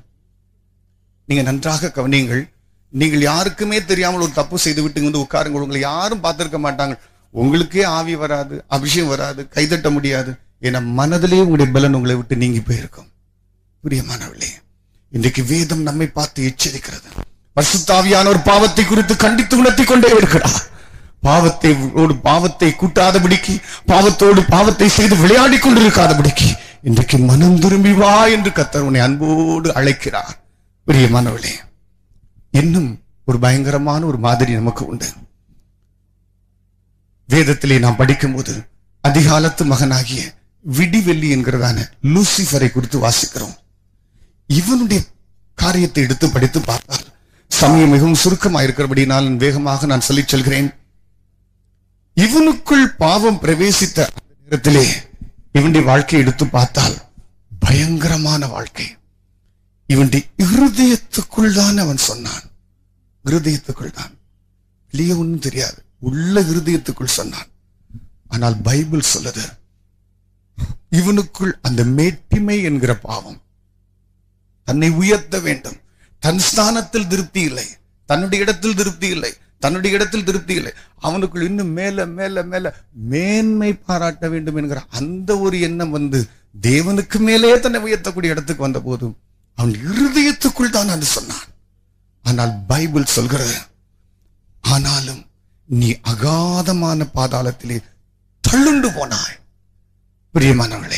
நீங்க நன்றாக கவனியுங்கள் நீங்கள் யாருக்குமே தெரியாமல் ஒரு தப்பு செய்து விட்டு இங்க வந்து உட்காருங்க உங்களை யாரும் பார்த்திருக்க மாட்டாங்க உங்களுக்கே ஆவி வராது அபிஷேகம் வராது கைதட்ட முடியாது ஏன்னா மனதிலே உங்களுடைய பலன் உங்களை விட்டு நீங்கி போயிருக்கும் பிரியமானவர்களே இன்றைக்கு வேதம் நம்மை பார்த்து எச்சரிக்கிறது பரிசுத்தாவியான ஒரு பாவத்தை குறித்து கண்டித்து உணர்த்தி கொண்டே இருக்கிறார் பாவத்தை ஓடு பாவத்தை கூட்டாதபடிக்கு பாவத்தோடு பாவத்தை செய்து விளையாடி கொண்டிருக்காதபடிக்கு இன்றைக்கு மனம் திரும்பி வா என்று கத்தர் உன்னை அன்போடு அழைக்கிறார் பிரியமானவர்களே இன்னும் ஒரு பயங்கரமான ஒரு மாதிரி நமக்கு உண்டு வேதத்திலே நாம் படிக்கும்போது அதிகாலத்து மகனாகிய விடிவெள்ளி என்கிறதான லூசிஃபரை குறித்து வாசிக்கிறோம் இவனுடைய காரியத்தை எடுத்து படித்து பார்த்தால் சமயம் மிகவும் சுருக்கமாக இருக்கிறபடினால் வேகமாக நான் சொல்லிச் செல்கிறேன் இவனுக்குள் பாவம் பிரவேசித்த அந்த நேரத்திலே இவனுடைய வாழ்க்கையை எடுத்து பார்த்தால் பயங்கரமான வாழ்க்கை இவனுடைய இருதயத்துக்குள் தான் அவன் சொன்னான் இருதயத்துக்குள் தான் வெளியே ஒன்றும் தெரியாது உள்ள இருதயத்துக்குள் சொன்னான் ஆனால் பைபிள் சொல்லுது இவனுக்குள் அந்த மேட்டிமை என்கிற பாவம் தன்னை உயர்த்த வேண்டும் தன் ஸ்தானத்தில் திருப்தி இல்லை தன்னுடைய இடத்தில் திருப்தி இல்லை தன்னுடைய இடத்தில் திருப்தி இல்லை அவனுக்குள் இன்னும் மேல மேல மேல மேன்மை பாராட்ட வேண்டும் என்கிற அந்த ஒரு எண்ணம் வந்து தேவனுக்கு மேலே தன்னை உயர்த்தக்கூடிய இடத்துக்கு வந்த போதும் அவன் இருதயத்துக்குள் தான் அது சொன்னான் ஆனால் பைபிள் சொல்கிறது ஆனாலும் நீ அகாதமான பாதாளத்திலே தள்ளுண்டு போனாய் பிரியமானவர்களே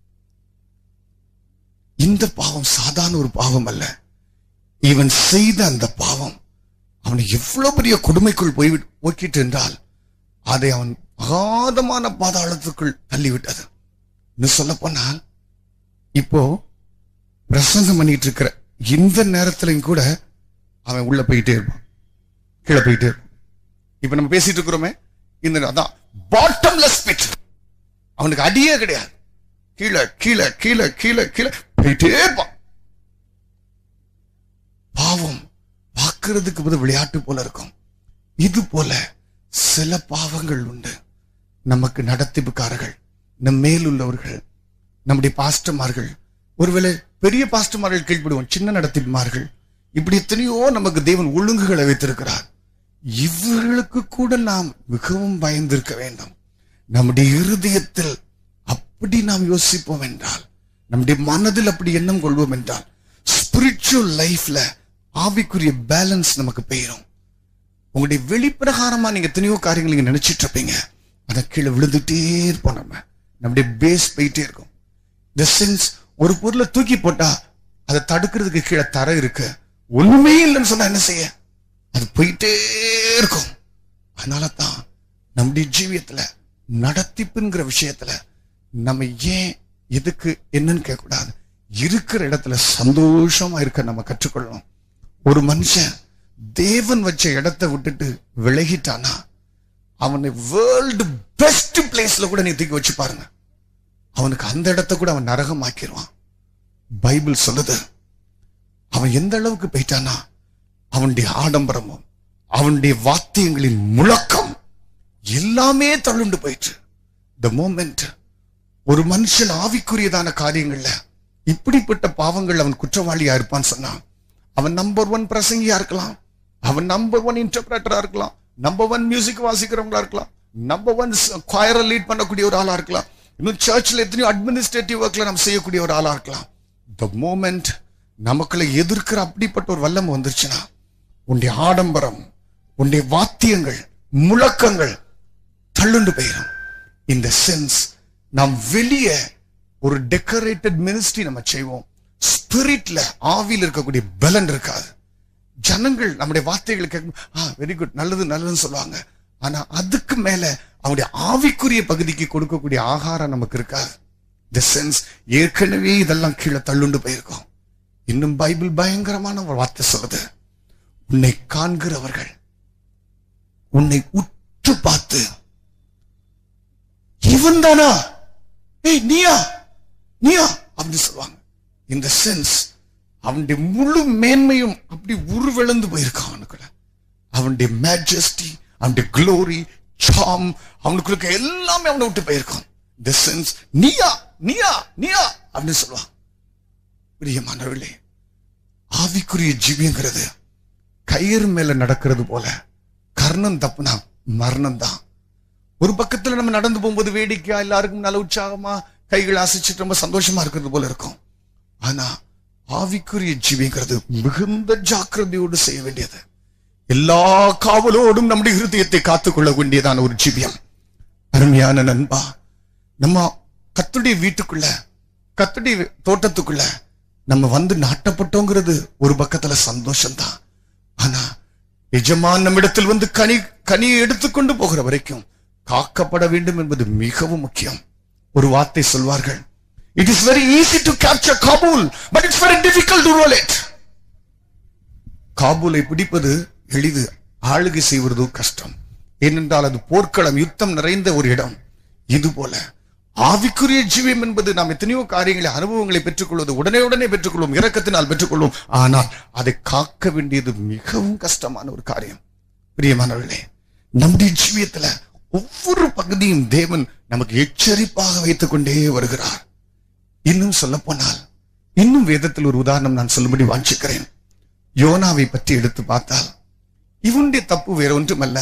இந்த பாவம் சாதாரண ஒரு பாவம் அல்ல இவன் செய்த அந்த பாவம் அவனை எவ்வளவு பெரிய கொடுமைக்குள் போய் போக்கிட்டு என்றால் அதை அவன் அகாதமான பாதாளத்துக்குள் தள்ளிவிட்டது இன்னும் சொல்ல போனால் இப்போ பிரசங்கம் பண்ணிட்டு இருக்கிற இந்த நேரத்திலையும் கூட அவன் உள்ள போயிட்டே இருப்பான் கீழே போயிட்டே இருப்பான் இப்ப நம்ம பேசிட்டு இருக்கிறோமே இந்த அதான் பாட்டம்லெஸ் பிட் அவனுக்கு அடியே கிடையாது கீழே கீழே கீழே கீழே கீழே போயிட்டே இருப்பான் பாவம் பார்க்கிறதுக்கு போது விளையாட்டு போல இருக்கும் இது போல சில பாவங்கள் உண்டு நமக்கு நடத்திப்புக்காரர்கள் நம் மேல் உள்ளவர்கள் நம்முடைய பாஸ்டமார்கள் ஒருவேளை பெரிய பாஸ்டமார்கள் கீழ்ப்படுவோம் சின்ன நடத்திப்புமார்கள் இப்படி எத்தனையோ நமக்கு தேவன் ஒழுங்குகளை வைத்திருக்கிறார் இவர்களுக்கு கூட நாம் மிகவும் பயந்திருக்க வேண்டும் நம்முடைய இருதயத்தில் அப்படி நாம் யோசிப்போம் என்றால் நம்முடைய மனதில் அப்படி எண்ணம் கொள்வோம் என்றால் ஸ்பிரிச்சுவல் லைஃப்ல ஆவிக்குரிய பேலன்ஸ் நமக்கு பெயரும் உங்களுடைய வெளிப்பிரகாரமா நீங்க எத்தனையோ காரியங்கள் நீங்க நினைச்சிட்டு இருப்பீங்க அதை கீழே விழுந்துட்டே இருப்போம் நம்ம நம்முடைய பேஸ் போயிட்டே இருக்கும் இந்த சென்ஸ் ஒரு பொருளை தூக்கி போட்டா அதை தடுக்கிறதுக்கு கீழே தர இருக்கு ஒண்ணுமே இல்லைன்னு சொன்னா என்ன செய்ய அது போயிட்டே இருக்கும் அதனால தான் நம்முடைய ஜீவியத்துல நடத்திப்புங்கிற விஷயத்துல நம்ம ஏன் எதுக்கு என்னன்னு கேட்கக்கூடாது இருக்கிற இடத்துல சந்தோஷமா இருக்க நம்ம கற்றுக்கொள்ளணும் ஒரு மனுஷன் தேவன் வச்ச இடத்தை விட்டுட்டு விலகிட்டானா அவனை வேர்ல்டு பெஸ்ட் பிளேஸ்ல கூட நீ தூக்கி வச்சு பாருங்க அவனுக்கு அந்த இடத்தை கூட அவன் நரகமாக்கிடுவான் பைபிள் சொல்லுது அவன் எந்த அளவுக்கு போயிட்டானா அவனுடைய ஆடம்பரமும் அவனுடைய வாத்தியங்களின் முழக்கம் எல்லாமே தள்ளுண்டு போயிற்று த மோமெண்ட் ஒரு மனுஷன் ஆவிக்குரியதான காரியங்கள்ல இப்படிப்பட்ட பாவங்கள் அவன் குற்றவாளியா இருப்பான்னு சொன்னான் அவன் நம்பர் ஒன் பிரசங்கியா இருக்கலாம் அவன் நம்பர் ஒன் இன்டர்பிரேட்டரா இருக்கலாம் நம்பர் ஒன் மியூசிக் வாசிக்கிறவங்களா இருக்கலாம் நம்பர் ஒன் குவாயரை லீட் பண்ணக்கூடிய ஒரு ஆளா இருக்கலாம் இன்னும் சர்ச்ல எத்தனையோ அட்மினிஸ்ட்ரேட்டிவ் ஒர்க்ல நம்ம செய்யக்கூடிய ஒரு ஆளா இருக்கலாம் த மோமெண்ட் நமக்குள்ள எதிர்க்கிற அப்படிப்பட்ட ஒரு வல்லம் வந்துருச்சுன்னா உன்னுடைய ஆடம்பரம் உன்னுடைய வாத்தியங்கள் முழக்கங்கள் தள்ளுண்டு போயிடும் இந்த சென்ஸ் நாம் வெளியே ஒரு டெக்கரேட்டட் மினிஸ்ட்ரி நம்ம செய்வோம் ஸ்பிரிட்ல ஆவியில் இருக்கக்கூடிய பலன் இருக்காது ஜனங்கள் நம்முடைய வார்த்தைகளை கேட்கும் ஆ வெரி குட் நல்லது நல்லதுன்னு சொல்லுவாங்க ஆனா அதுக்கு மேல அவனுடைய ஆவிக்குரிய பகுதிக்கு கொடுக்கக்கூடிய ஆகாரம் நமக்கு இருக்காது த சென்ஸ் ஏற்கனவே இதெல்லாம் கீழே தள்ளுண்டு போயிருக்கோம் இன்னும் பைபிள் பயங்கரமான ஒரு வார்த்தை சொல்லுது உன்னை காண்கிறவர்கள் உன்னை உற்று பார்த்து இவன் தானா ஏய் நீயா நீயா அப்படின்னு சொல்லுவாங்க இந்த சென்ஸ் அவனுடைய முழு மேன்மையும் அப்படி உருவிழந்து போயிருக்கான் அவனுக்குள்ள அவனுடைய மேஜஸ்டி அவனுடைய க்ளோரி சாம் அவனுக்கு இருக்க எல்லாமே அவனை விட்டு போயிருக்கான் இந்த சென்ஸ் நீயா நீயா நீயா அப்படின்னு சொல்லுவான் பிரியமானவர்களே ஆவிக்குரிய ஜீவியங்கிறது கயிறு மேல நடக்கிறது போல கர்ணம் தப்புனா மரணம் தான் ஒரு பக்கத்துல நம்ம நடந்து போகும்போது வேடிக்கையா எல்லாருக்கும் நல்ல உற்சாகமா கைகள் அசைச்சிட்டு ரொம்ப சந்தோஷமா இருக்கிறது போல இருக்கும் ஆனா ஆவிக்குரிய ஜீவிங்கிறது மிகுந்த ஜாக்கிரதையோடு செய்ய வேண்டியது எல்லா காவலோடும் நம்முடைய இருதயத்தை காத்துக்கொள்ள வேண்டியதான ஒரு ஜீவியம் அருமையான நண்பா நம்ம கத்துடைய வீட்டுக்குள்ள கத்துடைய தோட்டத்துக்குள்ள நம்ம வந்து நாட்டப்பட்டோங்கிறது ஒரு பக்கத்துல சந்தோஷம்தான் ஆனா எஜமான் நம்மிடத்தில் வந்து கனி கனியை எடுத்துக்கொண்டு போகிற வரைக்கும் காக்கப்பட வேண்டும் என்பது மிகவும் முக்கியம் ஒரு வார்த்தை சொல்வார்கள் it is very easy to capture Kabul but it's very difficult to rule it காபூலை பிடிப்பது எளிது ஆளுகை செய்வதோ கஷ்டம் ஏனென்றால் அது போர்க்களம் யுத்தம் நிறைந்த ஒரு இடம் இது போல ஆவிக்குரிய ஜீவியம் என்பது நாம் எத்தனையோ காரியங்களை அனுபவங்களை பெற்றுக்கொள்வது உடனே உடனே பெற்றுக்கொள்வோம் இரக்கத்தினால் பெற்றுக்கொள்வோம் ஆனால் அதை காக்க வேண்டியது மிகவும் கஷ்டமான ஒரு காரியம் பிரியமானவர்களே நம்முடைய ஜீவியத்துல ஒவ்வொரு பகுதியும் தேவன் நமக்கு எச்சரிப்பாக வைத்துக் கொண்டே வருகிறார் இன்னும் சொல்ல போனால் இன்னும் வேதத்தில் ஒரு உதாரணம் நான் சொல்லும்படி வாஞ்சிக்கிறேன் யோனாவை பற்றி எடுத்து பார்த்தால் இவனுடைய தப்பு வேற ஒன்றுமல்ல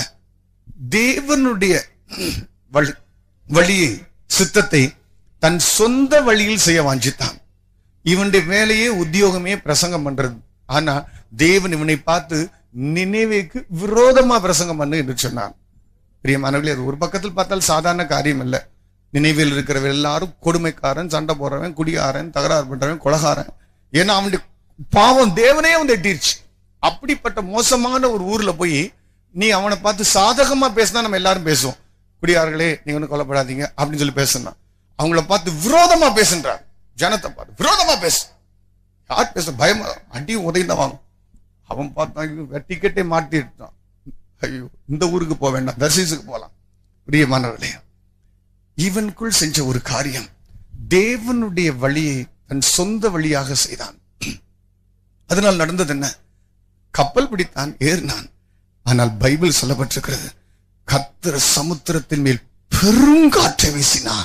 தேவனுடைய வழி- வழியை சித்தத்தை தன் சொந்த வழியில் செய்ய வாஞ்சித்தான் இவனுடைய வேலையே உத்தியோகமே பிரசங்கம் பண்றது ஆனா தேவன் இவனை பார்த்து நினைவேக்கு விரோதமா பிரசங்கம் பண்ணு என்று சொன்னான் பிரியமானவர்களே அது ஒரு பக்கத்தில் பார்த்தால் சாதாரண காரியம் இல்ல நினைவில் இருக்கிறவ எல்லாரும் கொடுமைக்காரன் சண்டை போடுறவன் குடியாரன் தகராறு பண்றவன் கொலகாரன் ஏன்னா அவனுடைய பாவம் தேவனே வந்து எட்டிருச்சு அப்படிப்பட்ட மோசமான ஒரு ஊர்ல போய் நீ அவனை பார்த்து சாதகமா பேசினா நம்ம எல்லாரும் பேசுவோம் குடியார்களே நீங்க ஒன்றும் கொல்லப்படாதீங்க அப்படின்னு சொல்லி பேசுனா அவங்கள பார்த்து விரோதமா பேசுன்றார் ஜனத்தை பார்த்து விரோதமா பேசு யார் பேச பயமா அடியும் உதயம் தான் வாங்கும் அவன் பார்த்தான் டிக்கெட்டே மாட்டி எடுத்தான் ஐயோ இந்த ஊருக்கு போக வேண்டாம் தர்சீஸுக்கு போலாம் பிரியமானவர்களே இவனுக்குள் செஞ்ச ஒரு காரியம் தேவனுடைய வழியை தன் சொந்த வழியாக செய்தான் அதனால் நடந்தது என்ன கப்பல் பிடித்தான் ஏறினான் ஆனால் பைபிள் சொல்லப்பட்டிருக்கிறது கத்திர சமுத்திரத்தின் மேல் பெருங்காற்றை வீசினான்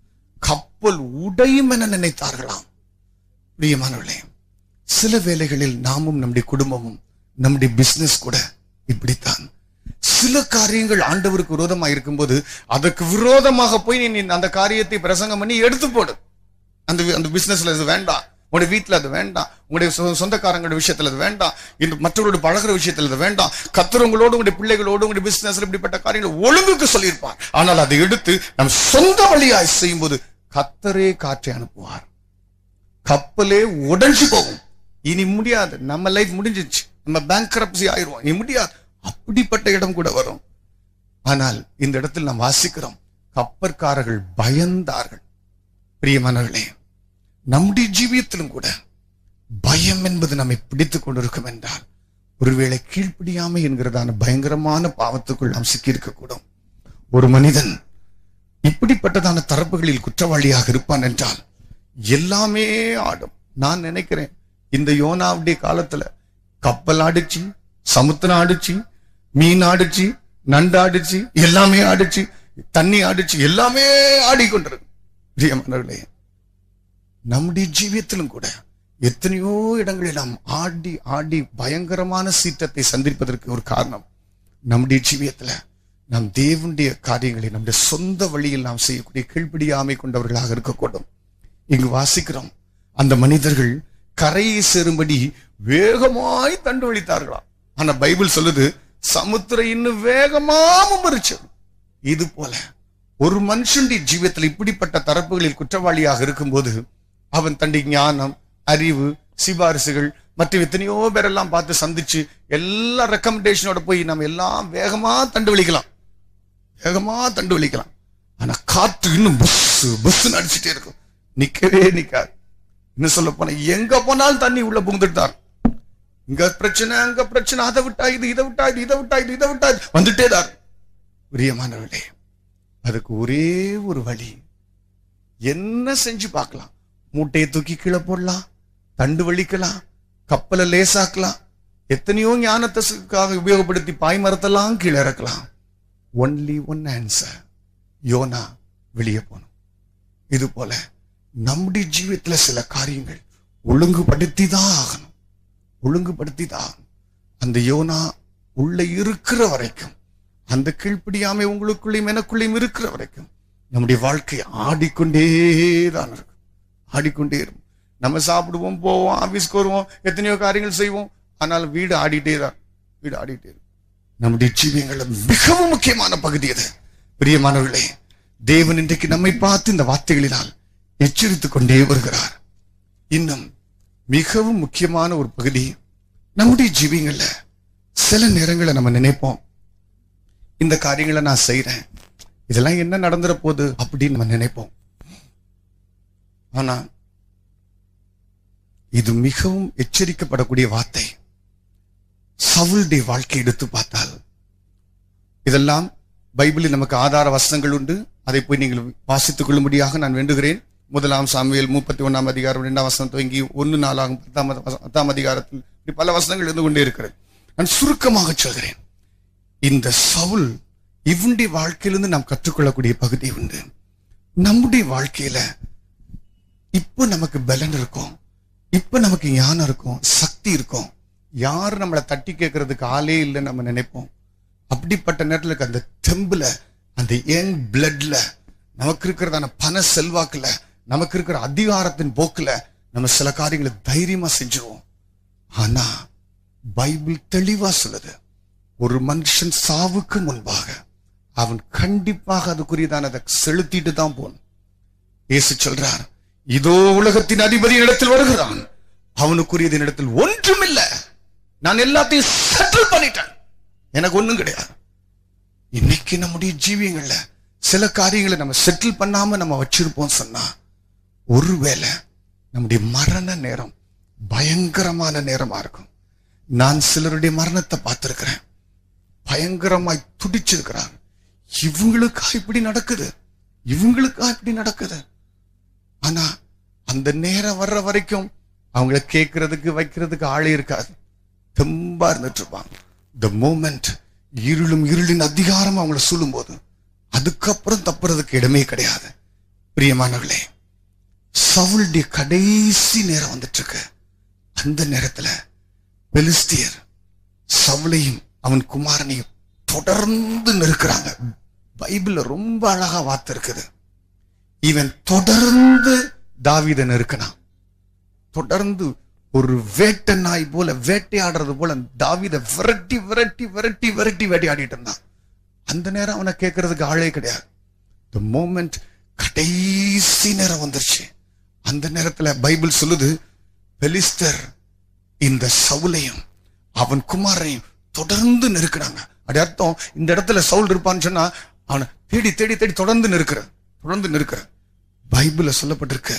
கப்பல் உடையும் என நினைத்தார்களாம் பிரியமானவர்களே சில வேளைகளில் நாமும் நம்முடைய குடும்பமும் நம்முடைய பிசினஸ் கூட இப்படித்தான் சில காரியங்கள் ஆண்டவருக்கு விரோதமா இருக்கும்போது அதற்கு விரோதமாக போய் நீ அந்த காரியத்தை பிரசங்கம் பண்ணி எடுத்து போடு அந்த வி- அந்த பிசினஸ்ல இது வேண்டாம் உங்களுடைய வீட்டுல அது வேண்டாம் உங்களுடைய சொ- சொந்தக்காரங்களோட விஷயத்துல அது வேண்டாம் இந்த மற்றவர்களோட பழகுற விஷயத்துல அது வேண்டாம் கத்துறவங்களோடு உங்களுடைய பிள்ளைகளோடு உங்களுடைய பிசினஸ்ல இப்படிப்பட்ட காரியங்கள் ஒழுங்குக்கு சொல்லியிருப்பார் ஆனால் அதை எடுத்து நம் சொந்த வழியாய் செய்யும்போது கத்தரே காற்றை அனுப்புவார் கப்பலே உடைஞ்சு போகும் இனி முடியாது நம்ம லைஃப் முடிஞ்சிச்சு நம்ம பேங்க் ஆயிருவோம் இனி முடியாது அப்படிப்பட்ட இடம் கூட வரும் ஆனால் இந்த இடத்தில் நாம் வாசிக்கிறோம் கப்பற்காரர்கள் பயந்தார்கள் பிரியமானவர்களே நம்முடைய ஜீவியத்திலும் கூட பயம் என்பது நம்மை பிடித்துக் கொண்டிருக்கும் என்றால் ஒருவேளை கீழ்ப்படியாமை என்கிறதான பயங்கரமான பாவத்துக்குள் நாம் சிக்கியிருக்க கூடும் ஒரு மனிதன் இப்படிப்பட்டதான தரப்புகளில் குற்றவாளியாக இருப்பான் என்றால் எல்லாமே ஆடும் நான் நினைக்கிறேன் இந்த யோனாவுடைய காலத்துல கப்பல் ஆடிச்சு சமுத்திரம் ஆடிச்சு மீன் ஆடிச்சு நண்டு ஆடிச்சு எல்லாமே ஆடிச்சு தண்ணி ஆடிச்சு எல்லாமே ஆடிக்கொண்டிருக்கு பிரியமானவர்களே நம்முடைய ஜீவியத்திலும் கூட எத்தனையோ இடங்களில் நாம் ஆடி ஆடி பயங்கரமான சீற்றத்தை சந்திப்பதற்கு ஒரு காரணம் நம்முடைய ஜீவியத்துல நாம் தேவனுடைய காரியங்களை நம்முடைய சொந்த வழியில் நாம் செய்யக்கூடிய கீழ்ப்படியாமை கொண்டவர்களாக இருக்கக்கூடும் இங்கு வாசிக்கிறோம் அந்த மனிதர்கள் கரையை சேரும்படி வேகமாய் தண்டு வலித்தார்களாம் ஆனா பைபிள் சொல்லுது சமுத்திரம் இன்னும் வேகமா மும்பரிச்சு இது போல ஒரு மனுஷனுடைய ஜீவியத்தில் இப்படிப்பட்ட தரப்புகளில் குற்றவாளியாக இருக்கும்போது அவன் தன்னுடைய ஞானம் அறிவு சிபாரிசுகள் மற்றும் எத்தனையோ பேரெல்லாம் பார்த்து சந்திச்சு எல்லா ரெக்கமெண்டேஷனோட போய் நம்ம எல்லாம் வேகமா தண்டு வலிக்கலாம் வேகமா தண்டு வலிக்கலாம் ஆனா காற்று இன்னும் புஸ் புஸ் அடிச்சுட்டே இருக்கும் நிக்கவே நிக்காது இன்னும் சொல்ல போனா எங்க போனாலும் தண்ணி உள்ள புகுந்துட்டார் இங்க பிரச்சனை அங்க பிரச்சனை அதை விட்டா இது இதை விட்டா இது இதை விட்டா இது இதை விட்டா இது வந்துட்டே தான் பிரியமானவர்களே அதுக்கு ஒரே ஒரு வழி என்ன செஞ்சு பார்க்கலாம் மூட்டையை தூக்கி கீழே போடலாம் தண்டு வலிக்கலாம் கப்பலை லேசாக்கலாம் எத்தனையோ ஞானத்துக்காக உபயோகப்படுத்தி பாய் மரத்தெல்லாம் கீழே இறக்கலாம் ஒன்லி ஒன் ஆன்சர் யோனா வெளியே போகணும் இது போல நம்முடைய ஜீவியத்துல சில காரியங்கள் ஒழுங்குபடுத்தி தான் ஆகணும் ஒழுங்குபடுத்தி தான் ஆகணும் அந்த யோனா உள்ள இருக்கிற வரைக்கும் அந்த கீழ்ப்படியாமை உங்களுக்குள்ளேயும் எனக்குள்ளேயும் இருக்கிற வரைக்கும் நம்முடைய வாழ்க்கை ஆடிக்கொண்டே தான் இருக்கும் ஆடிக்கொண்டே இருக்கும் நம்ம சாப்பிடுவோம் போவோம் ஆபீஸ்க்கு வருவோம் எத்தனையோ காரியங்கள் செய்வோம் ஆனாலும் வீடு ஆடிட்டே தான் வீடு ஆடிட்டே இருக்கும் நம்முடைய ஜீவியங்கள்ல மிகவும் முக்கியமான பகுதி அது பிரியமானவர்களே தேவன் இன்றைக்கு நம்மை பார்த்து இந்த வார்த்தைகளினால் எச்சரித்துக் கொண்டே வருகிறார் இன்னும் மிகவும் முக்கியமான ஒரு பகுதி நம்முடைய ஜீவியங்கள்ல சில நேரங்களை நம்ம நினைப்போம் இந்த காரியங்களை நான் செய்றேன் இதெல்லாம் என்ன நடந்துற போகுது அப்படின்னு நம்ம நினைப்போம் ஆனா இது மிகவும் எச்சரிக்கப்படக்கூடிய வார்த்தை சவுளுடைய வாழ்க்கை எடுத்து பார்த்தால் இதெல்லாம் பைபிளில் நமக்கு ஆதார வசனங்கள் உண்டு அதை போய் நீங்கள் வாசித்துக் கொள்ளும்படியாக நான் வேண்டுகிறேன் முதலாம் சாமுவேல் முப்பத்தி ஒண்ணாம் அதிகாரம் இரண்டாம் வசனம் துவங்கி ஒன்னு நாலாகும் பத்தாம் வச- பத்தாம் அதிகாரத்தில் இப்படி பல வசனங்கள் இருந்து கொண்டே இருக்கிறது நான் சுருக்கமாக சொல்கிறேன் இந்த சவுல் இவனுடைய வாழ்க்கையிலிருந்து நாம் கற்றுக்கொள்ளக்கூடிய பகுதி உண்டு நம்முடைய வாழ்க்கையில இப்போ நமக்கு பலன் இருக்கும் இப்ப நமக்கு ஞானம் இருக்கும் சக்தி இருக்கும் யாரு நம்மளை தட்டி கேட்கறதுக்கு ஆளே இல்லைன்னு நம்ம நினைப்போம் அப்படிப்பட்ட நேரத்துல இருக்க அந்த தெம்புல அந்த யங் பிளட்ல நமக்கு இருக்கிறதான பண செல்வாக்குல நமக்கு இருக்கிற அதிகாரத்தின் போக்குல நம்ம சில காரியங்களை தைரியமா செஞ்சிருவோம் ஆனா பைபிள் தெளிவா சொல்லுது ஒரு மனுஷன் சாவுக்கு முன்பாக அவன் கண்டிப்பாக அதுக்குரியதானதை செலுத்திட்டு தான் போகணும் இயேசு சொல்றார் இதோ உலகத்தின் அதிபதி இடத்தில் வருகிறான் அவனுக்குரியது இடத்தில் ஒன்றுமில்ல நான் எல்லாத்தையும் செட்டில் பண்ணிட்டேன் எனக்கு ஒண்ணும் கிடையாது இன்னைக்கு நம்முடைய ஜீவியங்கள்ல சில காரியங்களை நம்ம செட்டில் பண்ணாம நம்ம வச்சிருப்போம் சொன்னா ஒருவேளை நம்முடைய மரண நேரம் பயங்கரமான நேரமா இருக்கும் நான் சிலருடைய மரணத்தை பார்த்திருக்கிறேன் பயங்கரமாய் துடிச்சிருக்கிறாங்க இவங்களுக்கா இப்படி நடக்குது இவங்களுக்கா இப்படி நடக்குது ஆனா அந்த நேரம் வர்ற வரைக்கும் அவங்கள கேட்கறதுக்கு வைக்கிறதுக்கு ஆளே இருக்காது தெம்பா இருந்துட்டு இருப்பாங்க த மூமெண்ட் இருளும் இருளின் அதிகாரம் அவங்கள சொல்லும்போது அதுக்கப்புறம் தப்புறதுக்கு இடமே கிடையாது பிரியமானவர்களே சவுளுடைய கடைசி நேரம் வந்துட்டு இருக்கு அந்த நேரத்துல பெலிஸ்தியர் சவுளையும் அவன் குமாரனையும் தொடர்ந்து நெருக்கிறாங்க பைபிள்ல ரொம்ப அழகா வார்த்தை இருக்குது இவன் தொடர்ந்து தாவீதை நெருக்கினான் தொடர்ந்து ஒரு வேட்டை நாய் போல வேட்டையாடுறது போல தாவீதை விரட்டி விரட்டி விரட்டி விரட்டி வேட்டையாடிட்டு இருந்தான் அந்த நேரம் அவனை கேட்கறதுக்கு ஆளே கிடையாது த மோமெண்ட் கடைசி நேரம் வந்துருச்சு அந்த நேரத்துல பைபிள் சொல்லுது பெலிஸ்தர் இந்த சவுலையும் அவன் குமாரனையும் தொடர்ந்து நெருக்குறாங்க அது அர்த்தம் இந்த இடத்துல சவுல் இருப்பான்னு சொன்னா அவனை தேடி தேடி தேடி தொடர்ந்து நெருக்கிற தொடர்ந்து நெருக்கிற பைபிள்ல சொல்லப்பட்டிருக்கு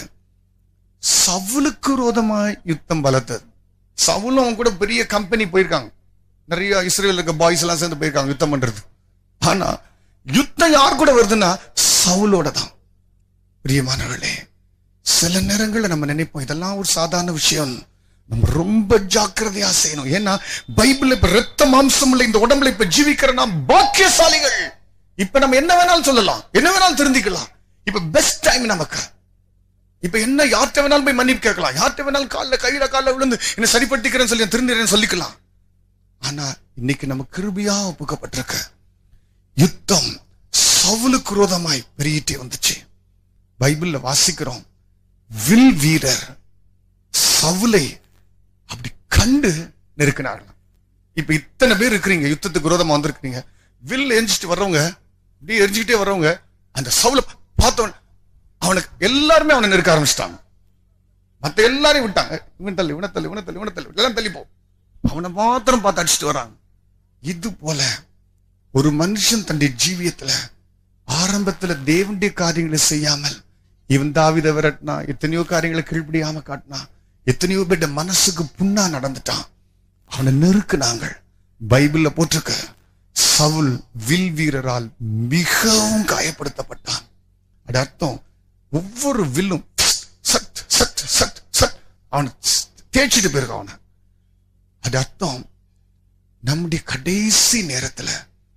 சவுலுக்கு விரோதமா யுத்தம் பலத்தது சவுலும் அவன் கூட பெரிய கம்பெனி போயிருக்காங்க நிறைய இஸ்ரேல் இருக்க பாய்ஸ் எல்லாம் சேர்ந்து போயிருக்காங்க யுத்தம் பண்றது ஆனா யுத்தம் யார் கூட வருதுன்னா சவுலோட தான் பிரியமானவர்களே சில நேரங்கள்ல நம்ம நினைப்போம் இதெல்லாம் ஒரு சாதாரண விஷயம் நம்ம ரொம்ப ஜாக்கிரதையா செய்யணும் ஏன்னா பைபிள் இப்ப ரத்த மாம்சம் உள்ள இந்த உடம்புல இப்ப ஜீவிக்கிற நாம் பாக்கியசாலிகள் இப்ப நம்ம என்ன வேணாலும் சொல்லலாம் என்ன வேணாலும் தெரிஞ்சுக்கலாம் இப்ப பெஸ்ட் டைம் நமக்கு இப்ப என்ன யார்கிட்ட வேணாலும் போய் மன்னிப்பு கேட்கலாம் யார்கிட்ட வேணாலும் காலில் கையில காலில் விழுந்து என்ன சரிப்படுத்திக்கிறேன்னு சொல்லி திருந்துறேன்னு சொல்லிக்கலாம் ஆனா இன்னைக்கு நம்ம கிருபியா ஒப்புக்கப்பட்டிருக்க யுத்தம் சவுலுக்கு விரோதமாய் பெருகிட்டே வந்துச்சு பைபிள்ல வாசிக்கிறோம் வில் வீரர் சவுலை அப்படி கண்டு நெருக்கினார்கள் இப்ப இத்தனை பேர் இருக்கிறீங்க யுத்தத்துக்கு விரோதமா வந்திருக்கிறீங்க வில் எரிஞ்சிட்டு வர்றவங்க அப்படியே எரிஞ்சுக்கிட்டே வர்றவங்க அந்த சவுல பார்த்தவன் அவனுக்கு எல்லாருமே அவனை நெருக்க ஆரம்பிச்சிட்டாங்க மத்த எல்லாரையும் விட்டாங்க இவன் தள்ளி இவனை தள்ளி இவனை தள்ளி இவனை தள்ளி எல்லாம் தள்ளி போ அவனை மாத்திரம் பார்த்து அடிச்சுட்டு வராங்க இது போல ஒரு மனுஷன் தன்னுடைய ஜீவியத்துல ஆரம்பத்துல தேவனுடைய காரியங்களை செய்யாமல் இவன் தாவித விரட்டினா எத்தனையோ காரியங்களை கீழ்ப்படியாம காட்டினா எத்தனையோ பேர்ட மனசுக்கு புண்ணா நடந்துட்டான் அவனை நெருக்குனாங்க பைபிள்ல போட்டிருக்க சவுல் வில் வீரரால் மிகவும் காயப்படுத்தப்பட்டான் அது அர்த்தம் ஒவ்வொரு வில்லும் சட் சட் சட் சட் அவனை தேய்ச்சிட்டு போயிருக்கான் அவனை அது அர்த்தம் நம்முடைய கடைசி நேரத்துல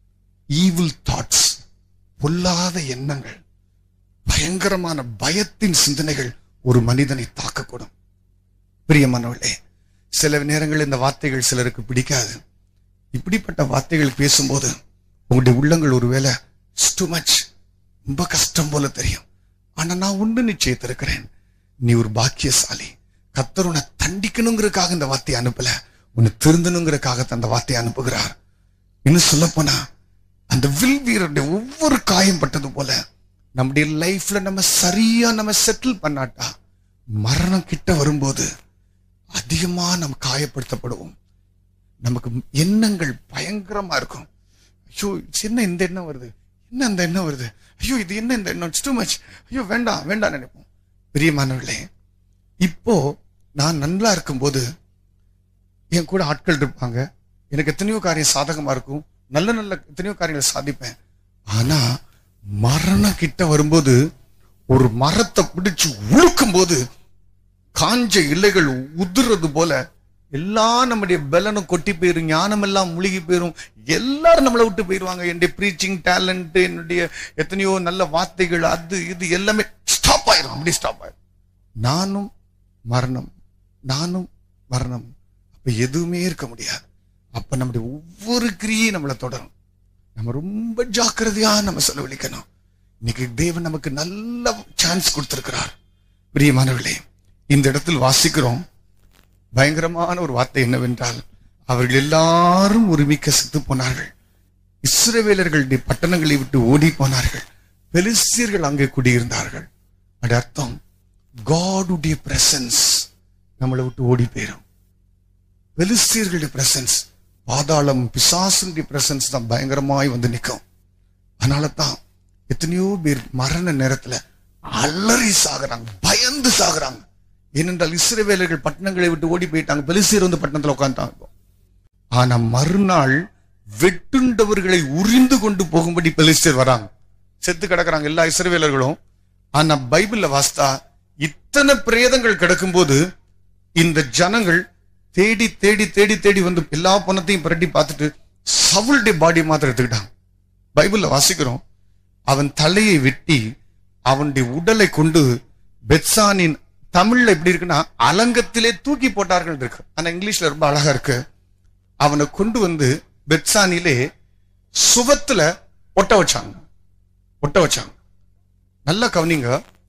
ஈவில் தாட்ஸ் பொல்லாத எண்ணங்கள் பயங்கரமான பயத்தின் சிந்தனைகள் ஒரு மனிதனை தாக்கக்கூடும் பிரியமானவர்களே சில நேரங்களில் இந்த வார்த்தைகள் சிலருக்கு பிடிக்காது இப்படிப்பட்ட வார்த்தைகள் பேசும்போது உங்களுடைய உள்ளங்கள் ஒருவேளை டூ மச் ரொம்ப கஷ்டம் போல தெரியும் ஆனா நான் ஒண்ணு நிச்சயத்திருக்கிறேன் நீ ஒரு பாக்கியசாலி கத்தர் உன்னை தண்டிக்கணுங்கிறதுக்காக இந்த வார்த்தையை அனுப்பல உன்னை திருந்தணுங்கிறதுக்காக அந்த வார்த்தையை அனுப்புகிறார் இன்னும் சொல்ல போனா அந்த வில் வீரருடைய ஒவ்வொரு காயம் பட்டது போல நம்முடைய லைஃப்ல நம்ம சரியா நம்ம செட்டில் பண்ணாட்டா மரணம் கிட்ட வரும்போது அதிகமா நம்ம காயப்படுத்தப்படுவோம் நமக்கு எண்ணங்கள் பயங்கரமா இருக்கும் ஐயோ என்ன இந்த எண்ணம் வருது என்ன அந்த எண்ணம் வருது ஐயோ இது என்ன இந்த எண்ணம் டூ மச் ஐயோ வேண்டாம் வேண்டாம் நினைப்போம் பிரியமானவர்களே இப்போ நான் நல்லா இருக்கும்போது என் கூட ஆட்கள் இருப்பாங்க எனக்கு எத்தனையோ காரியம் சாதகமா இருக்கும் நல்ல நல்ல எத்தனையோ காரியங்களை சாதிப்பேன் ஆனா மரணம் கிட்ட வரும்போது ஒரு மரத்தை பிடிச்சு உழுக்கும் போது காஞ்ச இலைகள் உதிர்றது போல எல்லாம் நம்முடைய பலனும் கொட்டி போயிரும் ஞானம் எல்லாம் முழுகி போயிரும் எல்லாரும் நம்மளை விட்டு போயிருவாங்க என்னுடைய ப்ரீச்சிங் டேலண்ட் என்னுடைய எத்தனையோ நல்ல வார்த்தைகள் அது இது எல்லாமே ஸ்டாப் ஆயிரும் அப்படி ஸ்டாப் ஆயிரும் நானும் மரணம் நானும் மரணம் அப்ப எதுவுமே இருக்க முடியாது அப்ப நம்முடைய ஒவ்வொரு கிரியும் நம்மளை தொடரும் நம்ம ரொம்ப ஜாக்கிரதையா நம்ம செலவழிக்கணும் இன்னைக்கு தேவன் நமக்கு நல்ல சான்ஸ் கொடுத்திருக்கிறார் பிரியமானவர்களே இந்த இடத்தில் வாசிக்கிறோம் பயங்கரமான ஒரு வார்த்தை என்னவென்றால் அவர்கள் எல்லாரும் ஒருமிக்க செத்து போனார்கள் இஸ்ரவேலர்களுடைய பட்டணங்களை விட்டு ஓடி போனார்கள் பெலிஸ்தியர்கள் அங்கே குடியிருந்தார்கள் அது அர்த்தம் காடுடைய பிரசன்ஸ் நம்மளை விட்டு ஓடி போயிரும் பெலிஸ்தியர்களுடைய பிரசன்ஸ் பாதாளம் பிசாசனுடைய பிரசன்ஸ் தான் பயங்கரமாய் வந்து நிற்கும் அதனால தான் எத்தனையோ பேர் மரண நேரத்துல அலறி சாகுறாங்க பயந்து சாகுறாங்க ஏனென்றால் இஸ்ரவேலர்கள் பட்டணங்களை விட்டு ஓடி போயிட்டாங்க பெலிஸ்தீர் வந்து பட்டணத்துல உட்கார்ந்தாங்க ஆனா மறுநாள் வெட்டுண்டவர்களை உரிந்து கொண்டு போகும்படி பெலிஸ்தீர் வராங்க செத்து கிடக்குறாங்க எல்லா இஸ்ரவேலர்களும் ஆனா பைபிள்ல வாஸ்தா இத்தனை பிரேதங்கள் கிடக்கும்போது இந்த ஜனங்கள் தேடி தேடி தேடி தேடி வந்து எல்லா பணத்தையும் புரட்டி பார்த்துட்டு சவுளுடைய பாடி மாத்திரம் எடுத்துக்கிட்டாங்க பைபிள்ல வாசிக்கிறோம் அவன் தலையை வெட்டி அவனுடைய உடலை கொண்டு பெட்சானின் தமிழ்ல எப்படி இருக்குன்னா அலங்கத்திலே தூக்கி போட்டார்கள் இருக்கு ஆனா இங்கிலீஷ்ல ரொம்ப அழகா இருக்கு அவனை கொண்டு வந்து பெட்சானிலே சுவத்துல ஒட்ட வச்சாங்க ஒட்ட வச்சாங்க நல்லா கவனிங்க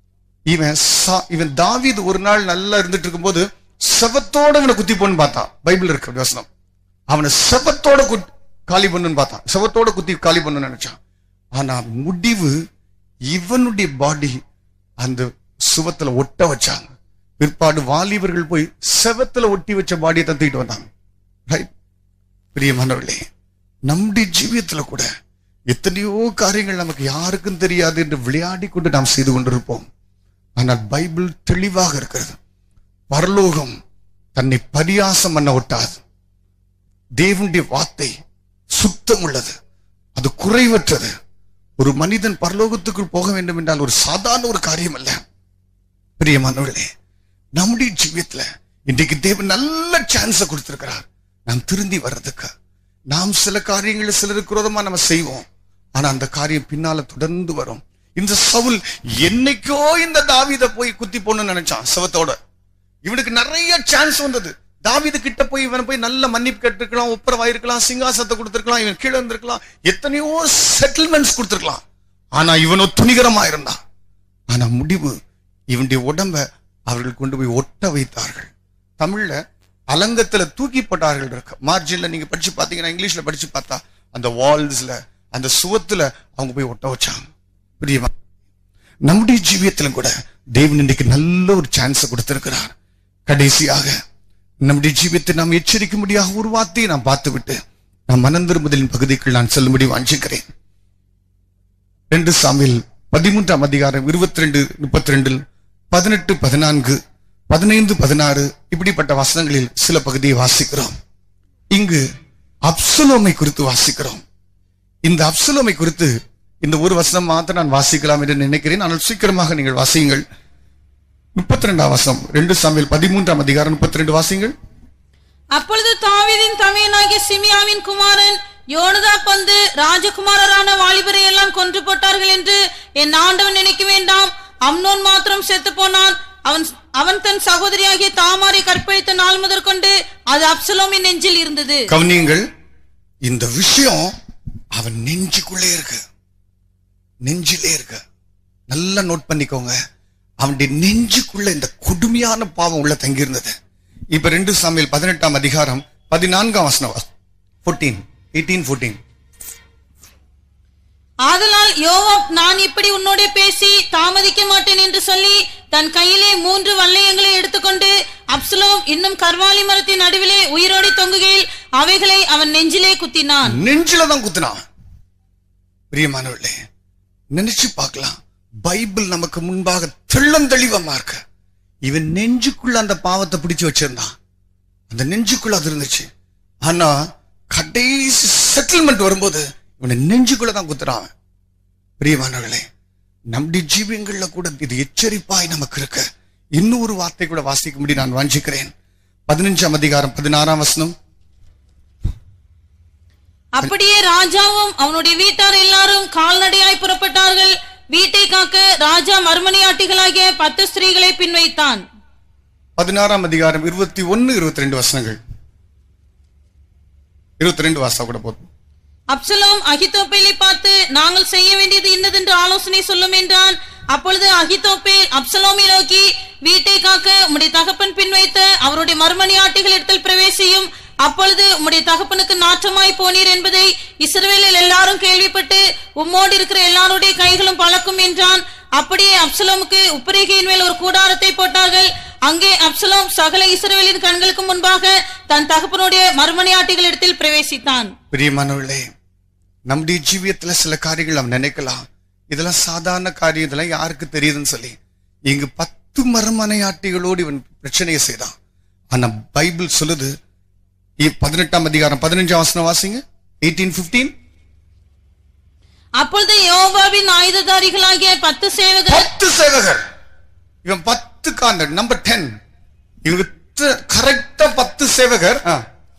இவன் சா- இவன் தாவீது ஒரு நாள் நல்லா இருந்துட்டு இருக்கும்போது செவத்தோட அவனை குத்தி போன்னு பார்த்தான் பைபிள் இருக்கு வசனம் அவனை செவத்தோட குத்- காலி பண்ணுன்னு பார்த்தான் செவத்தோட குத்தி காலி பண்ணுன்னு நினைச்சான் ஆனா முடிவு இவனுடைய பாடி அந்த சுவத்துல ஒட்ட வச்சாங்க பிற்பாடு வாலிபர்கள் போய் செவத்துல ஒட்டி வச்ச பாடியை தூக்கிட்டு வந்தாங்க ரைட் பிரியமானவர்களே நம்முடைய ஜீவியத்துல கூட எத்தனையோ காரியங்கள் நமக்கு யாருக்கும் தெரியாது என்று விளையாடி கொண்டு நாம் செய்து கொண்டிருப்போம் ஆனால் பைபிள் தெளிவாக இருக்கிறது பரலோகம் தன்னை பரியாசம் பண்ண ஒட்டாது தேவனுடைய வார்த்தை சுத்தம் உள்ளது அது குறைவற்றது ஒரு மனிதன் பரலோகத்துக்குள் போக வேண்டும் என்றால் ஒரு சாதாரண ஒரு காரியம் அல்ல பிரியமானவர்களே நம்முடைய ஜீவியத்துல இன்றைக்கு தேவன் நல்ல சான்ஸ கொடுத்திருக்கிறார் நாம் திருந்தி வர்றதுக்கு நாம் சில காரியங்களை சிலருக்கு விரோதமா நம்ம செய்வோம் ஆனா அந்த காரியம் பின்னால தொடர்ந்து வரும் இந்த சவுல் என்னைக்கோ இந்த தாவீதை போய் குத்தி போன்னு நினைச்சான் சவத்தோட இவனுக்கு நிறைய சான்ஸ் வந்தது தாவீது கிட்ட போய் இவனை போய் நல்ல மன்னிப்பு கேட்டிருக்கலாம் ஒப்புரவாயிருக்கலாம் சிங்காசத்தை கொடுத்திருக்கலாம் இவன் கீழே இருந்திருக்கலாம் எத்தனையோ செட்டில்மெண்ட்ஸ் கொடுத்திருக்கலாம் ஆனா இவனோ துணிகரமா இருந்தான் ஆனா முடிவு இவனுடைய உடம்ப அவர்கள் கொண்டு போய் ஒட்ட வைத்தார்கள் தமிழ்ல அலங்கத்துல தூக்கி போட்டார்கள் இருக்கு மார்ஜின்ல நீங்க படிச்சு பாத்தீங்கன்னா இங்கிலீஷ்ல படிச்சு பார்த்தா அந்த வால்ஸ்ல அந்த சுவத்துல அவங்க போய் ஒட்ட வச்சாங்க புரியுமா நம்முடைய ஜீவியத்திலும் கூட தேவன் இன்றைக்கு நல்ல ஒரு சான்ஸ் கொடுத்திருக்கிறார் கடைசியாக நம்முடைய ஜீவியத்தை நாம் எச்சரிக்கும்படியாக ஒரு வார்த்தையை நான் பார்த்துவிட்டு நான் மனந்திரும்புதலின் பகுதிக்குள் நான் செல்லும்படி வாஞ்சிக்கிறேன் ரெண்டு சாமியில் பதிமூன்றாம் அதிகாரம் இருபத்தி ரெண்டு முப்பத்தி ரெண்டில் பதினெட்டு பதினான்கு பதினைந்து பதினாறு இப்படிப்பட்ட வசனங்களில் சில பகுதியை வாசிக்கிறோம் இங்கு அப்சலோமை குறித்து வாசிக்கிறோம் இந்த அப்சலோமை குறித்து இந்த ஒரு வசனம் மாத்திரம் நான் வாசிக்கலாம் என்று நினைக்கிறேன் ஆனால் சீக்கிரமாக நீங்கள் வாசியுங்கள் முப்பத்தி ரெண்டாம் வசனம் ரெண்டு சாமியில் பதிமூன்றாம் அதிகாரம் முப்பத்தி ரெண்டு வாசியுங்கள் அப்பொழுது தாவீதின் தமையனாகிய சிமியாவின் குமாரன் யோனதா பந்து ராஜகுமாரரான வாலிபரை எல்லாம் கொன்று போட்டார்கள் என்று என் ஆண்டவன் நினைக்க வேண்டாம் அம்னோன் மாத்திரம் செத்து போனான் அவன் அவன் தன் சகோதரியாகிய தாமாரை கற்பழித்த நாள் முதற்கொண்டு அது அப்சலோமின் நெஞ்சில் இருந்தது கவனியுங்கள் இந்த விஷயம் அவன் நெஞ்சுக்குள்ளே இருக்கு நெஞ்சிலே இருக்கு நல்லா நோட் பண்ணிக்கோங்க அவனுடைய நெஞ்சுக்குள்ள இந்த கொடுமையான பாவம் உள்ள தங்கி இருந்தது இப்ப ரெண்டு சாமியில் பதினெட்டாம் அதிகாரம் பதினான்காம் வசனம் ஃபோர்டீன் எயிட்டீன் ஃபோர்டீன் ஆதலால் யோவாப் நான் இப்படி உன்னோடே பேசி தாமதிக்க மாட்டேன் என்று சொல்லி தன் கையிலே மூன்று வல்லையங்களை எடுத்துக்கொண்டு அப்சலோம் இன்னும் கர்வாலி மரத்தின் நடுவிலே உயிரோடி தொங்குகையில் அவைகளை அவன் நெஞ்சிலே குத்தினான் நெஞ்சில தான் குத்துனான் பிரியமானவர்களே நினைச்சு பார்க்கலாம் பைபிள் நமக்கு முன்பாக தெள்ளந்தெளிவமா இருக்கு இவன் நெஞ்சுக்குள்ள அந்த பாவத்தை பிடிச்சு வச்சிருந்தான் அந்த நெஞ்சுக்குள்ள அது இருந்துச்சு ஆனா கடைசி செட்டில்மெண்ட் வரும்போது இவனை நெஞ்சுக்குள்ள தான் குத்துறான் பிரியமானவர்களே நம்முடைய ஜீவியங்கள்ல கூட இது எச்சரிப்பாய் நமக்கு இருக்க இன்னொரு வார்த்தை கூட வாசிக்கும்படி நான் வாஞ்சிக்கிறேன் பதினஞ்சாம் அதிகாரம் பதினாறாம் வசனம் அப்படியே ராஜாவும் அவனுடைய வீட்டார் எல்லாரும் கால்நடையாய் புறப்பட்டார்கள் வீட்டை காக்க ராஜா மறுமணியாட்டிகளாகிய பத்து ஸ்திரீகளை பின்வைத்தான் பதினாறாம் அதிகாரம் இருபத்தி ஒன்னு இருபத்தி ரெண்டு வசனங்கள் இருபத்தி ரெண்டு வாசா கூட போதும் அப்சலோம் அகித்தோப்பேலை பார்த்து நாங்கள் செய்ய வேண்டியது இன்னதென்று ஆலோசனை சொல்லும் என்றான் அப்பொழுது அகித்தோப்பேல் அப்சலோமை நோக்கி வீட்டை காக்க உம்முடைய தகப்பன் பின்வைத்த அவருடைய மறுமணியாட்டிகள் இடத்தில் பிரவேசியும் அப்பொழுது உம்முடைய தகப்பனுக்கு நாற்றமாய் போனீர் என்பதை இஸ்ரவேலில் எல்லாரும் கேள்விப்பட்டு உம்மோடு இருக்கிற எல்லாருடைய கைகளும் பழக்கும் என்றான் அப்படியே அப்சலோமுக்கு உப்பரிகையின் மேல் ஒரு கூடாரத்தை போட்டார்கள் அங்கே அப்சலோம் சகல இஸ்ரவேலின் கண்களுக்கு முன்பாக தன் தகப்பனுடைய மறுமணியாட்டிகள் இடத்தில் பிரவேசித்தான் பிரியமானவர்களே நம்முடைய ஜீவியத்துல சில காரியங்கள் நாம் நினைக்கலாம் இதெல்லாம் சாதாரண காரியம் இதெல்லாம் யாருக்கு தெரியுதுன்னு சொல்லி இங்கு பத்து மரமனையாட்டிகளோடு இவன் பிரச்சனையை செய்தான் ஆனா பைபிள் சொல்லுது இ- பதினெட்டாம் அதிகாரம் பதினஞ்சாம் வசனம் வாசிங்க எயிட்டீன் பிப்டீன் அப்பொழுது யோவாவின் ஆயுததாரிகளாகிய பத்து சேவகர் பத்து சேவகர் இவன் பத்து காந்த நம்பர் டென் இவங்க கரெக்டா பத்து சேவகர் ஆ.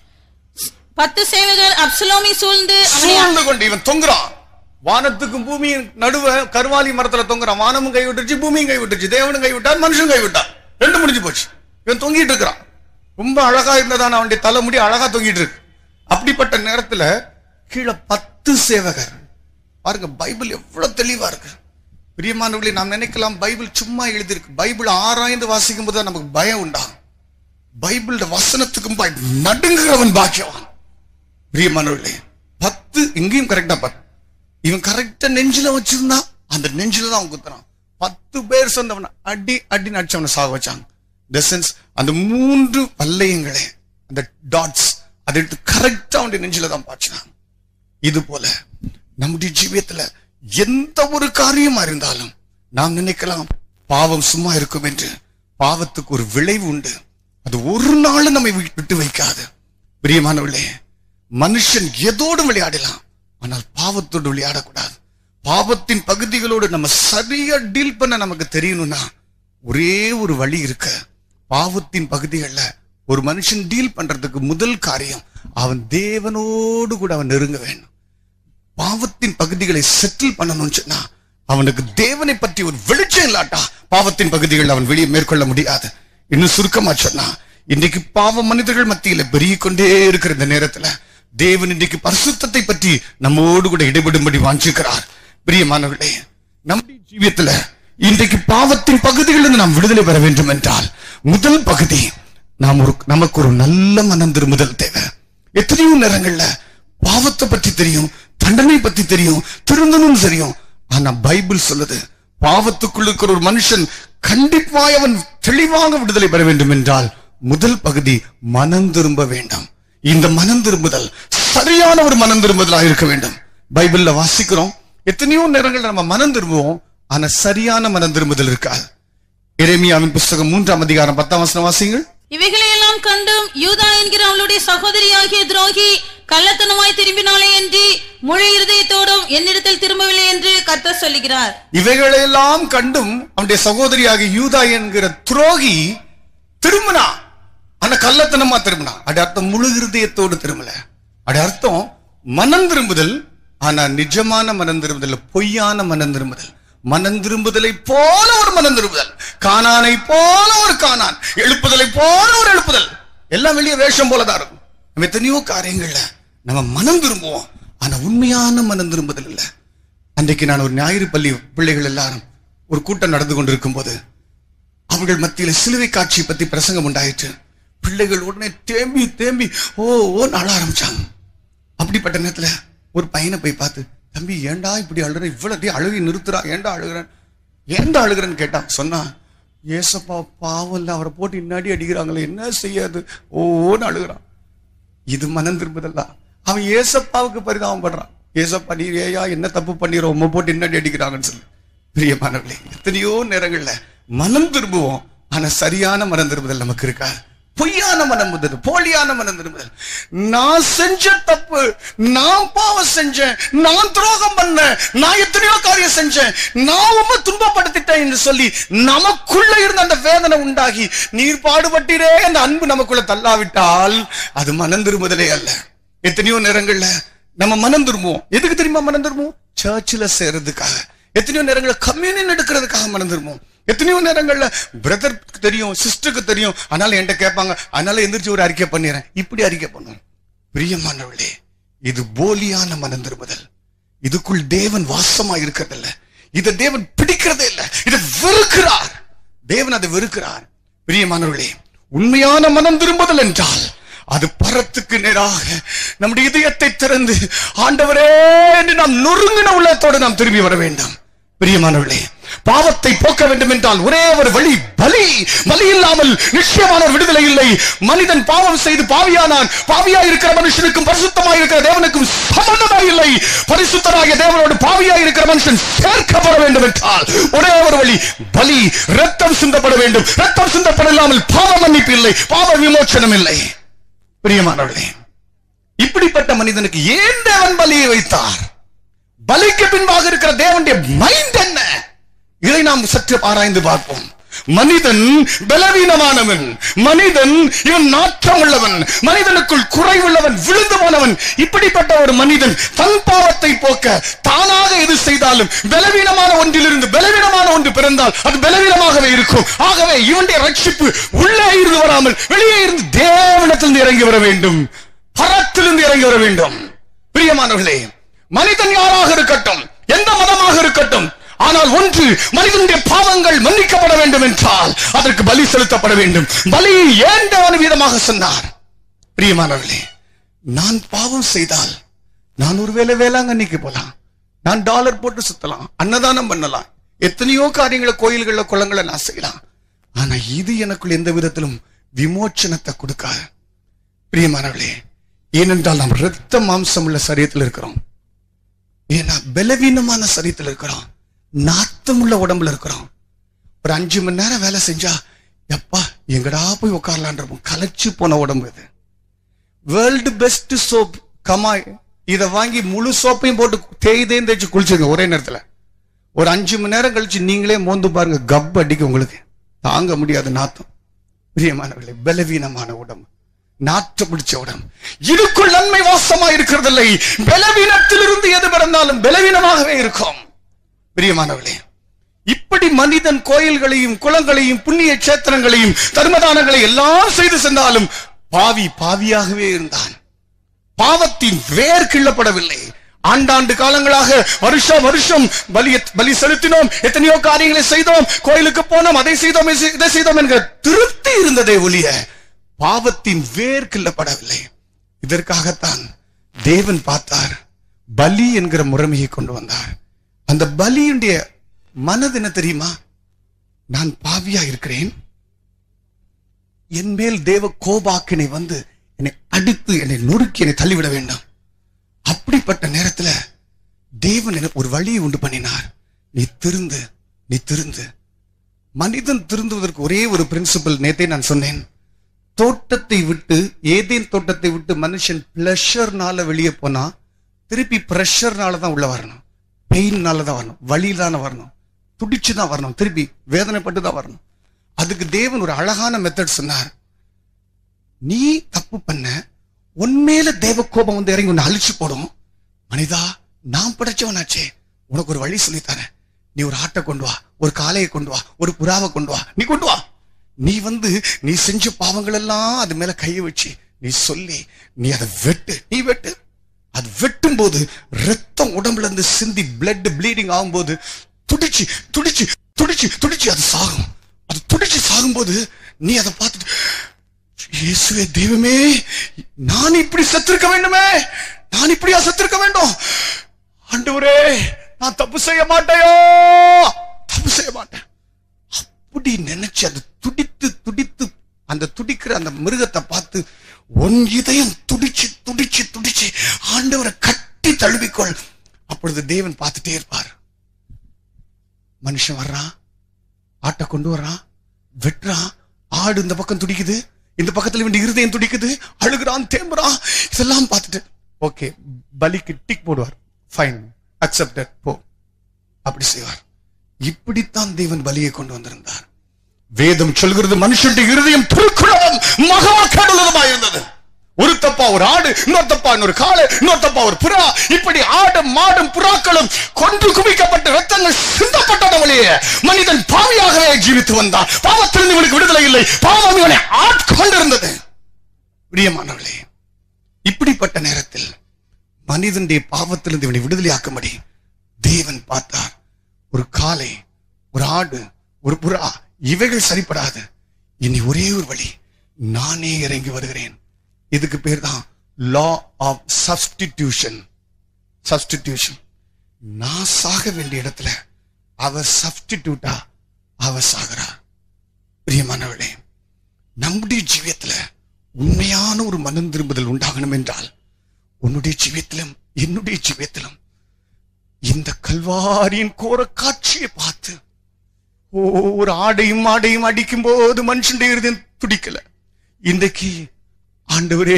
பத்து சேவகர் அப்சலோமை சூழ்ந்து அவனை சூழ்ந்து கொண்டு இவன் தொங்குறான் வானத்துக்கும் பூமியின் நடுவ கருவாலி மரத்துல தொங்குறான் வானமும் கை விட்டுருச்சு பூமியும் கை விட்டுருச்சு தேவனும் கை விட்டார் மனுஷன் கை விட்டான் ரெண்டு முடிஞ்சு போச்சு இவன் தொங்கிட்டு இருக்கிறான் ரொம்ப அழகா இருந்ததான அவனுடைய தலைமுடி அழகா தொங்கிட்டு இருக்கு அப்படிப்பட்ட நேரத்துல கீழே பத்து சேவகர் பாருங்க பைபிள் எவ்வளவு தெளிவா இருக்கு பிரியமானவர்களே நாம் நினைக்கலாம் பைபிள் சும்மா எழுதியிருக்கு பைபிள் ஆராய்ந்து வாசிக்கும் போது தான் நமக்கு பயம் உண்டாகும் பைபிள் வசனத்துக்கும் பய- நடுங்குறவன் பாக்கியவான் பிரியமானவர்களே பத்து இங்கேயும் கரெக்டா பத்து இவன் கரெக்டா நெஞ்சில வச்சிருந்தா அந்த நெஞ்சில தான் அவன் குத்துறான் பத்து பேர் சொந்தவன் அடி அடி நடிச்சவனை சாக வச்சாங்க இந்த சென்ஸ் அந்த மூன்று பல்லையங்களே அந்த டாட்ஸ் அதை எடுத்து கரெக்டா அவனுடைய நெஞ்சில தான் பாய்ச்சினாங்க இது போல நம்முடைய ஜீவியத்துல எந்த ஒரு காரியமா இருந்தாலும் நாம் நினைக்கலாம் பாவம் சும்மா இருக்கும் என்று பாவத்துக்கு ஒரு விளைவு உண்டு அது ஒரு நாளும் நம்மை வி- விட்டு வைக்காது பிரியமானவர்களே மனுஷன் எதோடும் விளையாடலாம் ஆனால் பாவத்தோடு விளையாடக்கூடாது பாவத்தின் பகுதிகளோடு நம்ம சரியா டீல் பண்ண நமக்கு தெரியணும்னா ஒரே ஒரு வழி இருக்கு பாவத்தின் பகுதிகள்ல ஒரு மனுஷன் டீல் பண்றதுக்கு முதல் காரியம் அவன் தேவனோடு கூட அவன் நெருங்க வேண்டும் பாவத்தின் பகுதிகளை செட்டில் பண்ணணும்னு சொன்னா அவனுக்கு தேவனை பற்றி ஒரு வெளிச்சம் இல்லாட்டா பாவத்தின் பகுதிகள் அவன் வெளியே மேற்கொள்ள முடியாது இன்னும் சுருக்கமா சொன்னா இன்னைக்கு பாவ மனிதர்கள் மத்தியில பெருகிக் கொண்டே இருக்கிற இந்த நேரத்துல தேவன் இன்னைக்கு பரிசுத்தத்தை பற்றி நம்மோடு கூட இடைபடும்படி வாஞ்சிக்கிறார் பிரியமானவர்களே நம்முடைய ஜீவியத்துல இன்றைக்கு பாவத்தின் பகுதிகளிலிருந்து நாம் விடுதலை பெற வேண்டும் என்றால் முதல் பகுதி நாம் ஒரு நமக்கு ஒரு நல்ல மனம் திரும்புதல் தேவை எத்தனையோ நேரங்கள்ல பாவத்தை பற்றி தெரியும் தண்டனை பத்தி தெரியும் திருந்தணும் தெரியும் ஆனா பைபிள் சொல்லுது பாவத்துக்குள் இருக்கிற ஒரு மனுஷன் கண்டிப்பாய் அவன் தெளிவாக விடுதலை பெற வேண்டும் என்றால் முதல் பகுதி மனம் திரும்ப வேண்டாம் இந்த மனம் திரும்புதல் சரியான ஒரு மனம் திரும்புதலாக இருக்க வேண்டும் பைபிள்ல வாசிக்கிறோம் எத்தனையோ நேரங்கள்ல நம்ம மனம் திரும்புவோம் ஆனா சரியான மனம் திரும்புதல் இருக்காது எரேமியாவின் புஸ்தகம் மூன்றாம் அதிகாரம் பத்தாம் வசனம் வாசிங்கள் இவைகளையெல்லாம் கண்டும் யூதா என்கிற அவளுடைய சகோதரியாகிய துரோகி கள்ளத்தனமாய் திரும்பினாலே என்று முழு இருதயத்தோடும் என்னிடத்தில் திரும்பவில்லை என்று கர்த்தர் சொல்லுகிறார் இவைகளையெல்லாம் கண்டும் அவனுடைய சகோதரியாக யூதா என்கிற துரோகி திரும்பினா ஆனா கள்ளத்தனமா திரும்பினா அது அர்த்தம் முழு இருதயத்தோடு திரும்பல அது அர்த்தம் மனம் திரும்புதல் ஆனா நிஜமான மனம் திரும்புதல் பொய்யான மனம் திரும்புதல் மனம் திரும்புதலை போல ஒரு மனம் திரும்புதல் காணானை போல ஒரு காணான் எழுப்புதலை போல ஒரு எழுப்புதல் எல்லாம் வெளியே வேஷம் போலதான் இருக்கும் நம்ம எத்தனையோ காரியங்கள்ல நம்ம மனம் திரும்புவோம் ஆனா உண்மையான மனம் திரும்புதல் இல்லை அன்றைக்கு நான் ஒரு ஞாயிறு பள்ளி பிள்ளைகள் எல்லாரும் ஒரு கூட்டம் நடந்து கொண்டிருக்கும் போது அவர்கள் மத்தியில சிலுவை காட்சி பத்தி பிரசங்கம் உண்டாயிற்று பிள்ளைகள் உடனே தேம்பி தேம்பி ஓ ஓ அழ ஆரம்பிச்சாங்க அப்படிப்பட்ட நேரத்துல ஒரு பையனை போய் பார்த்து தம்பி ஏன்டா இப்படி அழுற இவ்வளவு அழுகி நிறுத்துறா ஏன்டா அழுகிறேன் ஏன்டா அழுகிறேன்னு கேட்டான் சொன்னா ஏசப்பா பாவம் இல்ல அவரை போட்டு இன்னாடி அடிக்கிறாங்களே என்ன செய்யாது ஓன்னு அழுகிறான் இது மனம் திரும்புதல்ல அவன் ஏசப்பாவுக்கு பரிதாபம் பண்றான் ஏசப்பா நீ ஏயா என்ன தப்பு பண்ணிடுற உம்மை போட்டு என்ன அடிக்கிறாங்கன்னு சொல்லி பிரியமானவர்களே எத்தனையோ நேரங்கள்ல மனம் திரும்புவோம் ஆனா சரியான மனம் திரும்புதல் நமக்கு இருக்கா பொய்யான மனம் திரும்புதல் போலியான மனம் திரும்புதல் நான் செஞ்ச தப்பு நான் பாவம் செஞ்சேன் நான் துரோகம் பண்ணேன் நான் எத்தனையோ காரியம் செஞ்சேன் நான் உண்மை துன்பப்படுத்திட்டேன் என்று சொல்லி நமக்குள்ள இருந்த அந்த வேதனை உண்டாகி நீர் பாடுபட்டீரே அந்த அன்பு நமக்குள்ள தள்ளாவிட்டால் அது மனம் திரும்புதலே அல்ல எத்தனையோ நேரங்கள்ல நம்ம மனம் திரும்புவோம் எதுக்கு தெரியுமா மனம் திரும்புவோம் சர்ச்சில் சேர்றதுக்காக எத்தனையோ நேரங்கள்ல கம்யூனியன் எடுக்கிறதுக்காக மனம் திரும்புவோம் எத்தனையோ நேரங்கள்ல பிரதருக்கு தெரியும் சிஸ்டருக்கு தெரியும் அதனால என்கிட்ட கேட்பாங்க அதனால எந்திரிச்சு ஒரு அறிக்கை பண்ணிடுறேன் இப்படி அறிக்கை பண்ணும் பிரியமானவர்களே இது போலியான மனம் திரும்புதல் இதுக்குள் தேவன் வாசமா இருக்கிறதில்ல இதை தேவன் பிடிக்கிறதே இல்ல இதை வெறுக்கிறார் தேவன் அதை வெறுக்கிறார் பிரியமானவர்களே உண்மையான மனம் திரும்புதல் என்றால் அது பரத்துக்கு நேராக நம்முடைய இதயத்தை திறந்து ஆண்டவரே என்று நாம் நொறுங்கின உள்ளத்தோடு நாம் திரும்பி வர வேண்டும் பிரியமானவர்களே பாவத்தை போக்க வேண்டும் என்றால் ஒரே ஒரு வழி பலி பலி இல்லாமல் நிச்சயமான ஒரு விடுதலை இல்லை மனிதன் பாவம் செய்து பாவியானான் பாவியா இருக்கிற மனுஷனுக்கும் பரிசுத்தமாய் இருக்கிற தேவனுக்கும் சம்பந்தமாய் இல்லை பரிசுத்தராகிய தேவனோடு பாவியாய் இருக்கிற மனுஷன் சேர்க்கப்பட வேண்டும் என்றால் ஒரே ஒரு வழி பலி ரத்தம் சிந்தப்பட வேண்டும் ரத்தம் சிந்தப்பட இல்லாமல் பாவ மன்னிப்பு இல்லை பாவ விமோச்சனம் இல்லை பிரியமானவர்களே இப்படிப்பட்ட மனிதனுக்கு ஏன் தேவன் பலியை வைத்தார் பலிக்கு பின்பாக இருக்கிற தேவனுடைய மைண்ட் என்ன இதை நாம் சற்று ஆராய்ந்து பார்ப்போம் மனிதன் பலவீனமானவன் மனிதன் இவன் நாற்றம் உள்ளவன் மனிதனுக்குள் குறைவுள்ளவன் விழுந்து போனவன் இப்படிப்பட்ட ஒரு மனிதன் தன் பாவத்தை போக்க தானாக எது செய்தாலும் பலவீனமான ஒன்றிலிருந்து பலவீனமான ஒன்று பிறந்தால் அது பலவீனமாகவே இருக்கும் ஆகவே இவனுடைய ரட்சிப்பு உள்ளே இருந்து வராமல் வெளியே இருந்து தேவனத்திலிருந்து இறங்கி வர வேண்டும் பரத்திலிருந்து இறங்கி வர வேண்டும் பிரியமானவர்களே மனிதன் யாராக இருக்கட்டும் எந்த மதமாக இருக்கட்டும் ஆனால் ஒன்று மனிதனுடைய பாவங்கள் மன்னிக்கப்பட வேண்டும் என்றால் அதற்கு பலி செலுத்தப்பட வேண்டும் பலி ஏன் தேவன் விதமாக சொன்னார் பிரியமானவர்களே நான் பாவம் செய்தால் நான் ஒருவேளை வேளாங்கண்ணிக்கு போலாம் நான் டாலர் போட்டு சுத்தலாம் அன்னதானம் பண்ணலாம் எத்தனையோ காரியங்களை கோயில்கள்ல குளங்களை நான் செய்யலாம் ஆனா இது எனக்குள் எந்த விதத்திலும் விமோச்சனத்தை கொடுக்காது பிரியமானவர்களே ஏனென்றால் நாம் இரத்த மாம்சம் உள்ள சரீரத்தில் இருக்கிறோம் ஏன்னா பலவீனமான சரீரத்தில் இருக்கிறோம் நாத்தம் உள்ள உடம்புல இருக்கிறோம் ஒரு அஞ்சு மணி நேரம் வேலை செஞ்சா எப்பா எங்கடா போய் உட்காரலான் இருப்போம் கலைச்சு போன உடம்பு இது வேர்ல்டு பெஸ்ட் சோப் கமாய் இதை வாங்கி முழு சோப்பையும் போட்டு தேய்தேன்னு தேய்ச்சி குளிச்சுங்க ஒரே நேரத்துல ஒரு அஞ்சு மணி நேரம் கழிச்சு நீங்களே மோந்து பாருங்க கப் அடிக்கும் உங்களுக்கு தாங்க முடியாது நாத்தம் பிரியமானவர்களே பலவீனமான உடம்பு நாற்று பிடிச்ச உடம்பு இதுக்குள் நன்மை வாசமா இருக்கிறதில்லை பலவீனத்திலிருந்து எது பிறந்தாலும் பலவீனமாகவே இருக்கும் பிரியமானவர்களே இப்படி மனிதன் கோயில்களையும் குளங்களையும் புண்ணிய கஷேத்திரங்களையும் தர்மதானங்களை எல்லாம் செய்து சென்றாலும் பாவி பாவியாகவே இருந்தான் பாவத்தின் வேர் கிள்ளப்படவில்லை ஆண்டாண்டு காலங்களாக வருஷம் வருஷம் பலி பலி செலுத்தினோம் எத்தனையோ காரியங்களை செய்தோம் கோயிலுக்கு போனோம் அதை செய்தோம் இதை செய்தோம் என்கிற திருப்தி இருந்ததே ஒழிய பாவத்தின் வேர் கிள்ளப்படவில்லை இதற்காகத்தான் தேவன் பார்த்தார் பலி என்கிற முறைமையை கொண்டு வந்தார் அந்த பலியுடைய மனது என்ன தெரியுமா நான் பாவியா இருக்கிறேன் என் மேல் தேவ கோபாக்கினை வந்து என்னை அடித்து என்னை நொறுக்கி என்னை தள்ளிவிட வேண்டும் அப்படிப்பட்ட நேரத்துல தேவன் எனக்கு ஒரு வழியை உண்டு பண்ணினார் நீ திருந்து நீ திருந்து மனிதன் திருந்துவதற்கு ஒரே ஒரு பிரின்சிபல் நேத்தே நான் சொன்னேன் தோட்டத்தை விட்டு ஏதேன் தோட்டத்தை விட்டு மனுஷன் பிளஷர்னால வெளியே போனா திருப்பி பிரஷர்னால தான் உள்ள வரணும் பெயின்னால தான் வரணும் வழியில வரணும் துடிச்சு தான் வரணும் திருப்பி வேதனைப்பட்டு தான் வரணும் அதுக்கு தேவன் ஒரு அழகான மெத்தட் சொன்னார் நீ தப்பு பண்ண உன்மேல தேவ கோபம் வந்து இறங்கி உன்னை அழிச்சு போடும் மனிதா நான் படைச்சவனாச்சே உனக்கு ஒரு வழி சொல்லித்தரேன் நீ ஒரு ஆட்டை கொண்டு வா ஒரு காளையை கொண்டு வா ஒரு புறாவை கொண்டு வா நீ கொண்டு வா நீ வந்து நீ செஞ்ச பாவங்கள் எல்லாம் அது மேல கையை வச்சு நீ சொல்லி நீ அதை வெட்டு நீ வெட்டு அது வெட்டும் போது ரத்தம் உடம்புல இருந்து சிந்தி பிளட் ப்ளீடிங் ஆகும்போது துடிச்சு துடிச்சு துடிச்சு துடிச்சு அது சாகும் அது துடிச்சு சாகும்போது நீ அதை பார்த்துட்டு இயேசுவே தெய்வமே நான் இப்படி செத்திருக்க வேண்டுமே நான் இப்படியா செத்திருக்க வேண்டும் ஆண்டவரே நான் தப்பு செய்ய மாட்டேயோ தப்பு செய்ய மாட்டேன் அப்படி நினைச்சு அது துடித்து துடித்து அந்த துடிக்கிற அந்த மிருகத்தை பார்த்து உன் இதயம் துடிச்சு துடிச்சு துடிச்சு ஆண்டவரை கட்டி தழுவிக்கொள் அப்பொழுது தேவன் பார்த்துட்டே இருப்பார் மனுஷன் வர்றான் ஆட்டை கொண்டு வர்றான் வெட்டுறான் ஆடு இந்த பக்கம் துடிக்குது இந்த பக்கத்துல இவன் இருதயம் துடிக்குது அழுகுறான் தேம்புறான் இதெல்லாம் பார்த்துட்டு ஓகே பலிக்கு டிக் போடுவார் ஃபைன் அக்செப்டட் போ அப்படி செய்வார் இப்படித்தான் தேவன் பலியை கொண்டு வந்திருந்தார் வேதம் சொல்கிறது மனுஷனுடைய இருதயம் துருக்குள்ளதும் மகாக்கடலுமாய் இருந்தது ஒரு தப்பா ஒரு ஆடு இன்னொரு தப்பா இன்னொரு காளை இன்னொரு தப்பா ஒரு புறா இப்படி ஆடும் மாடும் புறாக்களும் கொன்று குவிக்கப்பட்ட ரத்தங்கள் சிந்தப்பட்டதவளையே மனிதன் பாவியாகவே ஜீவித்து வந்தான் பாவத்திலிருந்து இவனுக்கு விடுதலை இல்லை பாவம் இவனை ஆட்கொண்டிருந்தது பிரியமானவர்களே இப்படிப்பட்ட நேரத்தில் மனிதனுடைய பாவத்திலிருந்து இவனை விடுதலையாக்கும்படி தேவன் பார்த்தார் ஒரு காளை ஒரு ஆடு ஒரு புறா இவைகள் சரிப்படாது இனி ஒரே ஒரு வழி நானே இறங்கி வருகிறேன் இதுக்கு பேர் தான் லா ஆஃப் சப்ஸ்டிடியூஷன் சப்ஸ்டிடியூஷன் நான் சாக வேண்டிய இடத்துல அவர் சப்ஸ்டிடியூட்டா அவர் சாகிறார் பிரியமானவளே நம்முடைய ஜீவியத்துல உண்மையான ஒரு மனம் திரும்புதல் உண்டாகணும் என்றால் உன்னுடைய ஜீவியத்திலும் என்னுடைய ஜீவியத்திலும் இந்த கல்வாரியின் கோர காட்சியை பார்த்து ஓ, ஒரு ஆடையும் ஆடையும் அடிக்கும் போது மனுஷனுடைய இருதயம் துடிக்கல இன்றைக்கு ஆண்டவரே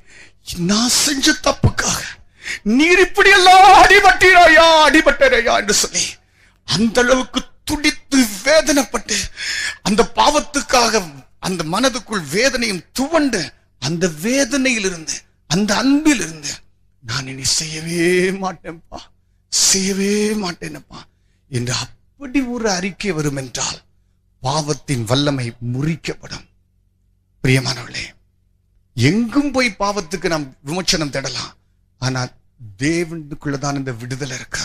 நான் செஞ்ச தப்புக்காக நீர் இப்படி எல்லாம் அடிபட்டீராயா அடிபட்டரையா என்று சொல்லி அந்த அளவுக்கு துடித்து வேதனைப்பட்டு அந்த பாவத்துக்காக அந்த மனதுக்குள் வேதனையும் துவண்டு அந்த வேதனையிலிருந்து அந்த அன்பிலிருந்து நான் இனி செய்யவே மாட்டேன்ப்பா செய்யவே மாட்டேனப்பா என்று அப்படி ஒரு அறிக்கை வரும் என்றால் பாவத்தின் வல்லமை முறிக்கப்படும் பிரியமானவர்களே எங்கும் போய் பாவத்துக்கு நாம் விமோச்சனம் தேடலாம் ஆனா தேவனுக்குள்ளதான் இந்த விடுதலை இருக்கா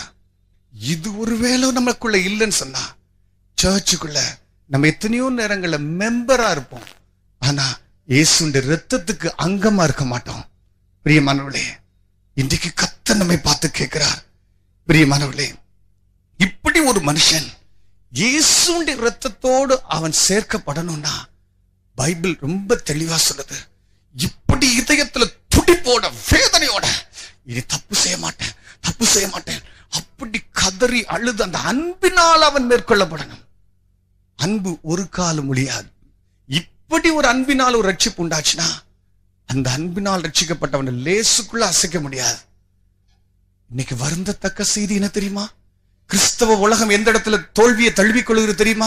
இது ஒருவேளை நமக்குள்ள இல்லைன்னு சொன்னா சர்ச்சுக்குள்ள நம்ம எத்தனையோ நேரங்கள்ல மெம்பரா இருப்போம் ஆனா இயேசுடைய ரத்தத்துக்கு அங்கமா இருக்க மாட்டோம் பிரியமானவர்களே இன்றைக்கு கத்த நம்மை பார்த்து கேட்கிறார் பிரியமானவர்களே இப்படி ஒரு மனுஷன் இயேசுடைய ரத்தத்தோடு அவன் சேர்க்கப்படணும்னா பைபிள் ரொம்ப தெளிவா சொல்லுது இப்படி இதயத்துல துடிப்போட வேதனையோட இனி தப்பு செய்ய மாட்டேன் தப்பு செய்ய மாட்டேன் அப்படி கதறி அழுது அந்த அன்பினால் அவன் மேற்கொள்ளப்படணும் அன்பு ஒரு காலம் முடியாது இப்படி ஒரு அன்பினால் ஒரு ரட்சிப்பு உண்டாச்சுன்னா அந்த அன்பினால் ரட்சிக்கப்பட்டவனை லேசுக்குள்ள அசைக்க முடியாது இன்னைக்கு வருந்தத்தக்க செய்தி என்ன தெரியுமா கிறிஸ்தவ உலகம் எந்த இடத்துல தோல்வியை தழுவிக் கொள்கிறது தெரியுமா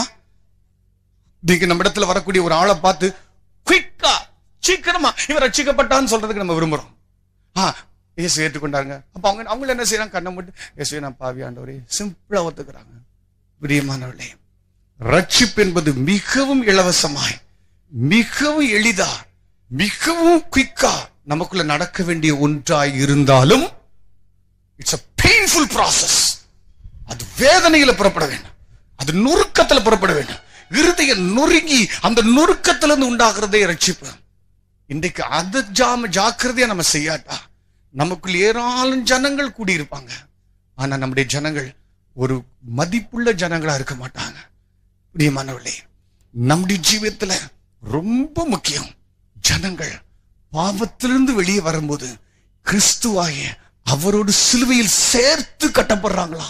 இன்னைக்கு நம்ம இடத்துல வரக்கூடிய ஒரு ஆளை பார்த்து குயிக்கா சீக்கிரமா இவன் ரட்சிக்கப்பட்டான்னு சொல்றதுக்கு நம்ம விரும்புறோம் ஆ இயேசு ஏற்றுக்கொண்டாங்க அப்ப அவங்க அவங்க என்ன செய்யறாங்க கண்ணை மட்டும் இயேசுவை நான் பாவி ஆண்டவரே சிம்பிளா ஒத்துக்கிறாங்க பிரியமானவர்களே ரட்சிப்பு என்பது மிகவும் இலவசமாய் மிகவும் எளிதா மிகவும் குயிக்கா நமக்குள்ள நடக்க வேண்டிய ஒன்றாய் இருந்தாலும் இட்ஸ் a பெயின்ஃபுல் process அது வேதனையில புறப்பட வேண்டும் அது நுறுக்கத்துல புறப்பட வேண்டும் இருதய நொறுங்கி அந்த நுறுக்கத்திலிருந்து உண்டாகிறதே ரட்சிப்பு இன்றைக்கு அது ஜாம ஜாக்கிரதையா நம்ம செய்யாட்டா நமக்குள் ஏராளம் ஜனங்கள் கூடியிருப்பாங்க ஆனா நம்முடைய ஜனங்கள் ஒரு மதிப்புள்ள ஜனங்களா இருக்க மாட்டாங்க பிரியமானவர்களே நம்முடைய ஜீவியத்துல ரொம்ப முக்கியம் ஜனங்கள் பாவத்திலிருந்து வெளியே வரும்போது கிறிஸ்துவாகிய அவரோடு சிலுவையில் சேர்த்து கட்டப்படுறாங்களா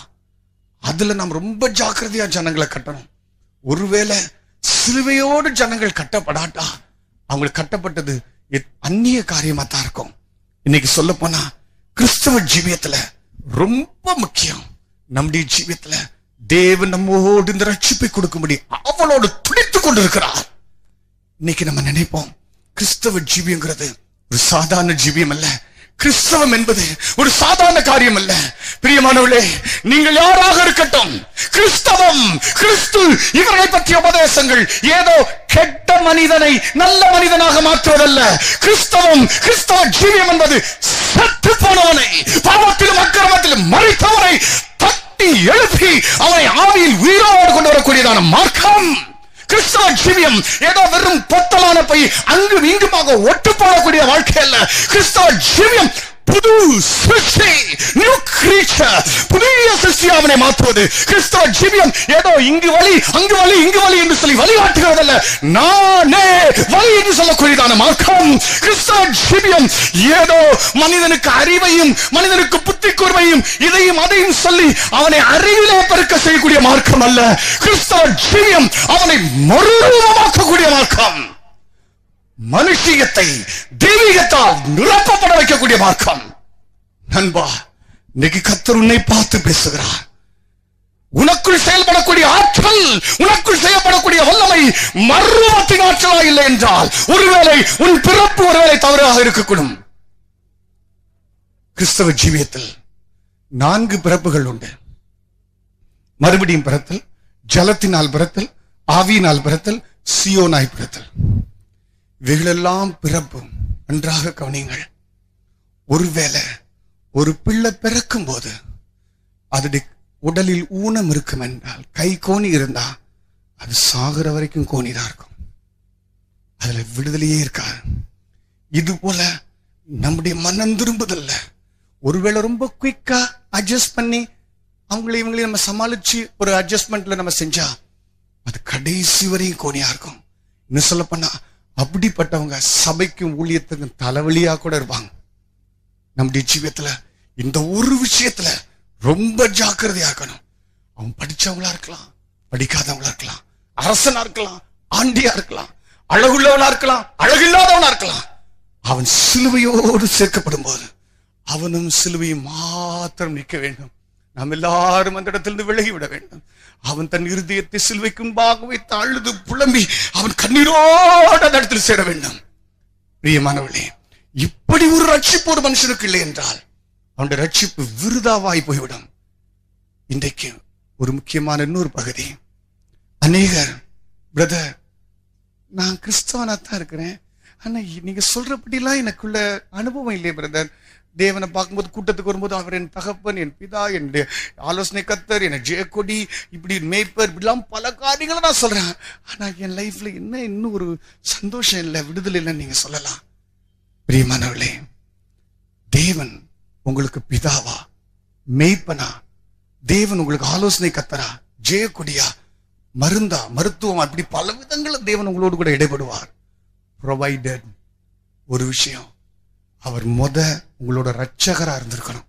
அதுல நாம் ரொம்ப ஜாக்கிரதையா ஜனங்களை கட்டணும் ஒருவேளை சிலுவையோடு ஜனங்கள் கட்டப்படாட்டா அவங்களுக்கு கட்டப்பட்டது எத்- அந்நிய காரியமா தான் இருக்கும் இன்னைக்கு சொல்ல போனா கிறிஸ்தவ ஜீவியத்துல ரொம்ப முக்கியம் நம்முடைய ஜீவியத்துல தேவன் நம்மோடு இந்த ரட்சிப்பை கொடுக்கும்படி அவளோடு துடித்துக் கொண்டிருக்கிறார் இன்னைக்கு நம்ம நினைப்போம் கிறிஸ்தவ ஜீவியங்கிறது ஒரு சாதாரண ஜீவியம் அல்ல கிறிஸ்தவம் என்பது ஒரு சாதாரண காரியம் அல்ல பிரியமானவர்களே நீங்கள் யாராக இருக்கட்டும் கிறிஸ்தவம் கிறிஸ்து இவர்களை பற்றிய உபதேசங்கள் ஏதோ கெட்ட மனிதனை நல்ல மனிதனாக மாற்றுவதல்ல கிறிஸ்தவம் கிறிஸ்தவ ஜீவியம் என்பது செத்து போனவனை பாவத்திலும் அக்கிரமத்திலும் மறித்தவனை தட்டி எழுப்பி அவனை ஆவியில் உயிரோடு கொண்டு வரக்கூடியதான மார்க்கம் கிறிஸ்தவ ஜீவியம் ஏதோ வெறும் பொத்தலான பை அங்கும் இங்குமாக ஒட்டு போடக்கூடிய வாழ்க்கை அல்ல கிறிஸ்தவ ஜீவியம் புது சிருஷ்டி நியூ கிரீச்சர் புதிய சிருஷ்டி அவனை மாற்றுவது கிறிஸ்தவ ஜீவியம் ஏதோ இங்கு வழி அங்கு வழி இங்கு வழி என்று சொல்லி வழிகாட்டுகிறதல்ல நானே வழி என்று சொல்லக்கூடியதான மார்க்கம் கிறிஸ்தவ ஜீவியம் ஏதோ மனிதனுக்கு அறிவையும் மனிதனுக்கு புத்தி கூர்மையும் இதையும் அதையும் சொல்லி அவனை அறிவிலே பெருக்க செய்யக்கூடிய மார்க்கம் அல்ல கிறிஸ்தவ ஜீவியம் அவனை மறுரூபமாக்கக்கூடிய மார்க்கம் மனுஷியத்தை தெய்வீகத்தால் நிரப்பப்பட வைக்கக்கூடிய மார்க்கம் நண்பா இன்னைக்கு கத்தர் உன்னை பார்த்து பேசுகிறார் உனக்குள் செயல்படக்கூடிய ஆற்றல் உனக்குள் செய்யப்படக்கூடிய வல்லமை மர்மத்தின் ஆற்றலா இல்லை என்றால் ஒருவேளை உன் பிறப்பு ஒருவேளை தவறாக இருக்கக்கூடும் கிறிஸ்தவ ஜீவியத்தில் நான்கு பிறப்புகள் உண்டு மறுபடியும் பிறத்தல் ஜலத்தினால் பிறத்தல் ஆவியினால் பிறத்தல் சியோனாய் பிறத்தல் இவைகளெல்லாம் பிறப்பு நன்றாக கவனியுங்கள் ஒருவேளை ஒரு பிள்ளை பிறக்கும் போது அதனுடைய உடலில் ஊனம் இருக்கும் என்றால் கை கோணி இருந்தா அது சாகுற வரைக்கும் கோணிதான் இருக்கும் அதுல விடுதலையே இருக்காது இது போல நம்முடைய மனம் திரும்புதல்ல ஒருவேளை ரொம்ப குயிக்கா அட்ஜஸ்ட் பண்ணி அவங்களை இவங்களையும் நம்ம சமாளிச்சு ஒரு அட்ஜஸ்ட்மெண்ட்ல நம்ம செஞ்சா அது கடைசி வரையும் கோணியா இருக்கும் இன்னும் சொல்ல போனா அப்படிப்பட்டவங்க சபைக்கும் ஊழியத்துக்கும் தலைவலியா கூட இருப்பாங்க நம்முடைய ஜீவியத்துல இந்த ஒரு விஷயத்துல ரொம்ப ஜாக்கிரதையா இருக்கணும் அவன் படிச்சவங்களா இருக்கலாம் படிக்காதவங்களா இருக்கலாம் அரசனா இருக்கலாம் ஆண்டியா இருக்கலாம் அழகுள்ளவனா இருக்கலாம் அழகில்லாதவனா இருக்கலாம் அவன் சிலுவையோடு சேர்க்கப்படும் போது அவனும் சிலுவையும் மாத்திரம் நிற்க வேண்டும் நாம் எல்லாரும் அந்த இடத்திலிருந்து விலகி விட வேண்டும் அவன் தன் இருதயத்தை சிலுவைக்கு முன்பாக வைத்து அழுது புலம்பி அவன் கண்ணீரோடு அந்த இடத்தில் சேர வேண்டும் பிரியமானவளே இப்படி ஒரு ரட்சிப்பு ஒரு மனுஷனுக்கு இல்லை என்றால் அவனுடைய ரட்சிப்பு விருதாவாய் போய்விடும் இன்றைக்கு ஒரு முக்கியமான இன்னொரு பகுதி அநேகர் பிரதர் நான் கிறிஸ்தவனா தான் இருக்கிறேன் ஆனா நீங்க சொல்றபடிலாம் எனக்குள்ள அனுபவம் இல்லையே பிரதர் தேவனை பார்க்கும்போது கூட்டத்துக்கு வரும்போது அவர் என் தகப்பன் என் பிதா என் ஆலோசனை கத்தர் என் ஜெயக்கொடி இப்படி மேய்ப்பர் இப்படிலாம் பல காரியங்களை நான் சொல்றேன் ஆனா என் லைஃப்ல என்ன இன்னும் ஒரு சந்தோஷம் இல்லை விடுதலை இல்லைன்னு நீங்க சொல்லலாம் பிரியமானவர்களே தேவன் உங்களுக்கு பிதாவா மெய்ப்பனா தேவன் உங்களுக்கு ஆலோசனை கத்தரா ஜெயக்கொடியா மருந்தா மருத்துவம் அப்படி பல விதங்கள தேவன் உங்களோடு கூட இடைபடுவார் ப்ரொவைடட் ஒரு விஷயம் அவர் முத உங்களோட ரட்சகரா இருந்திருக்கணும்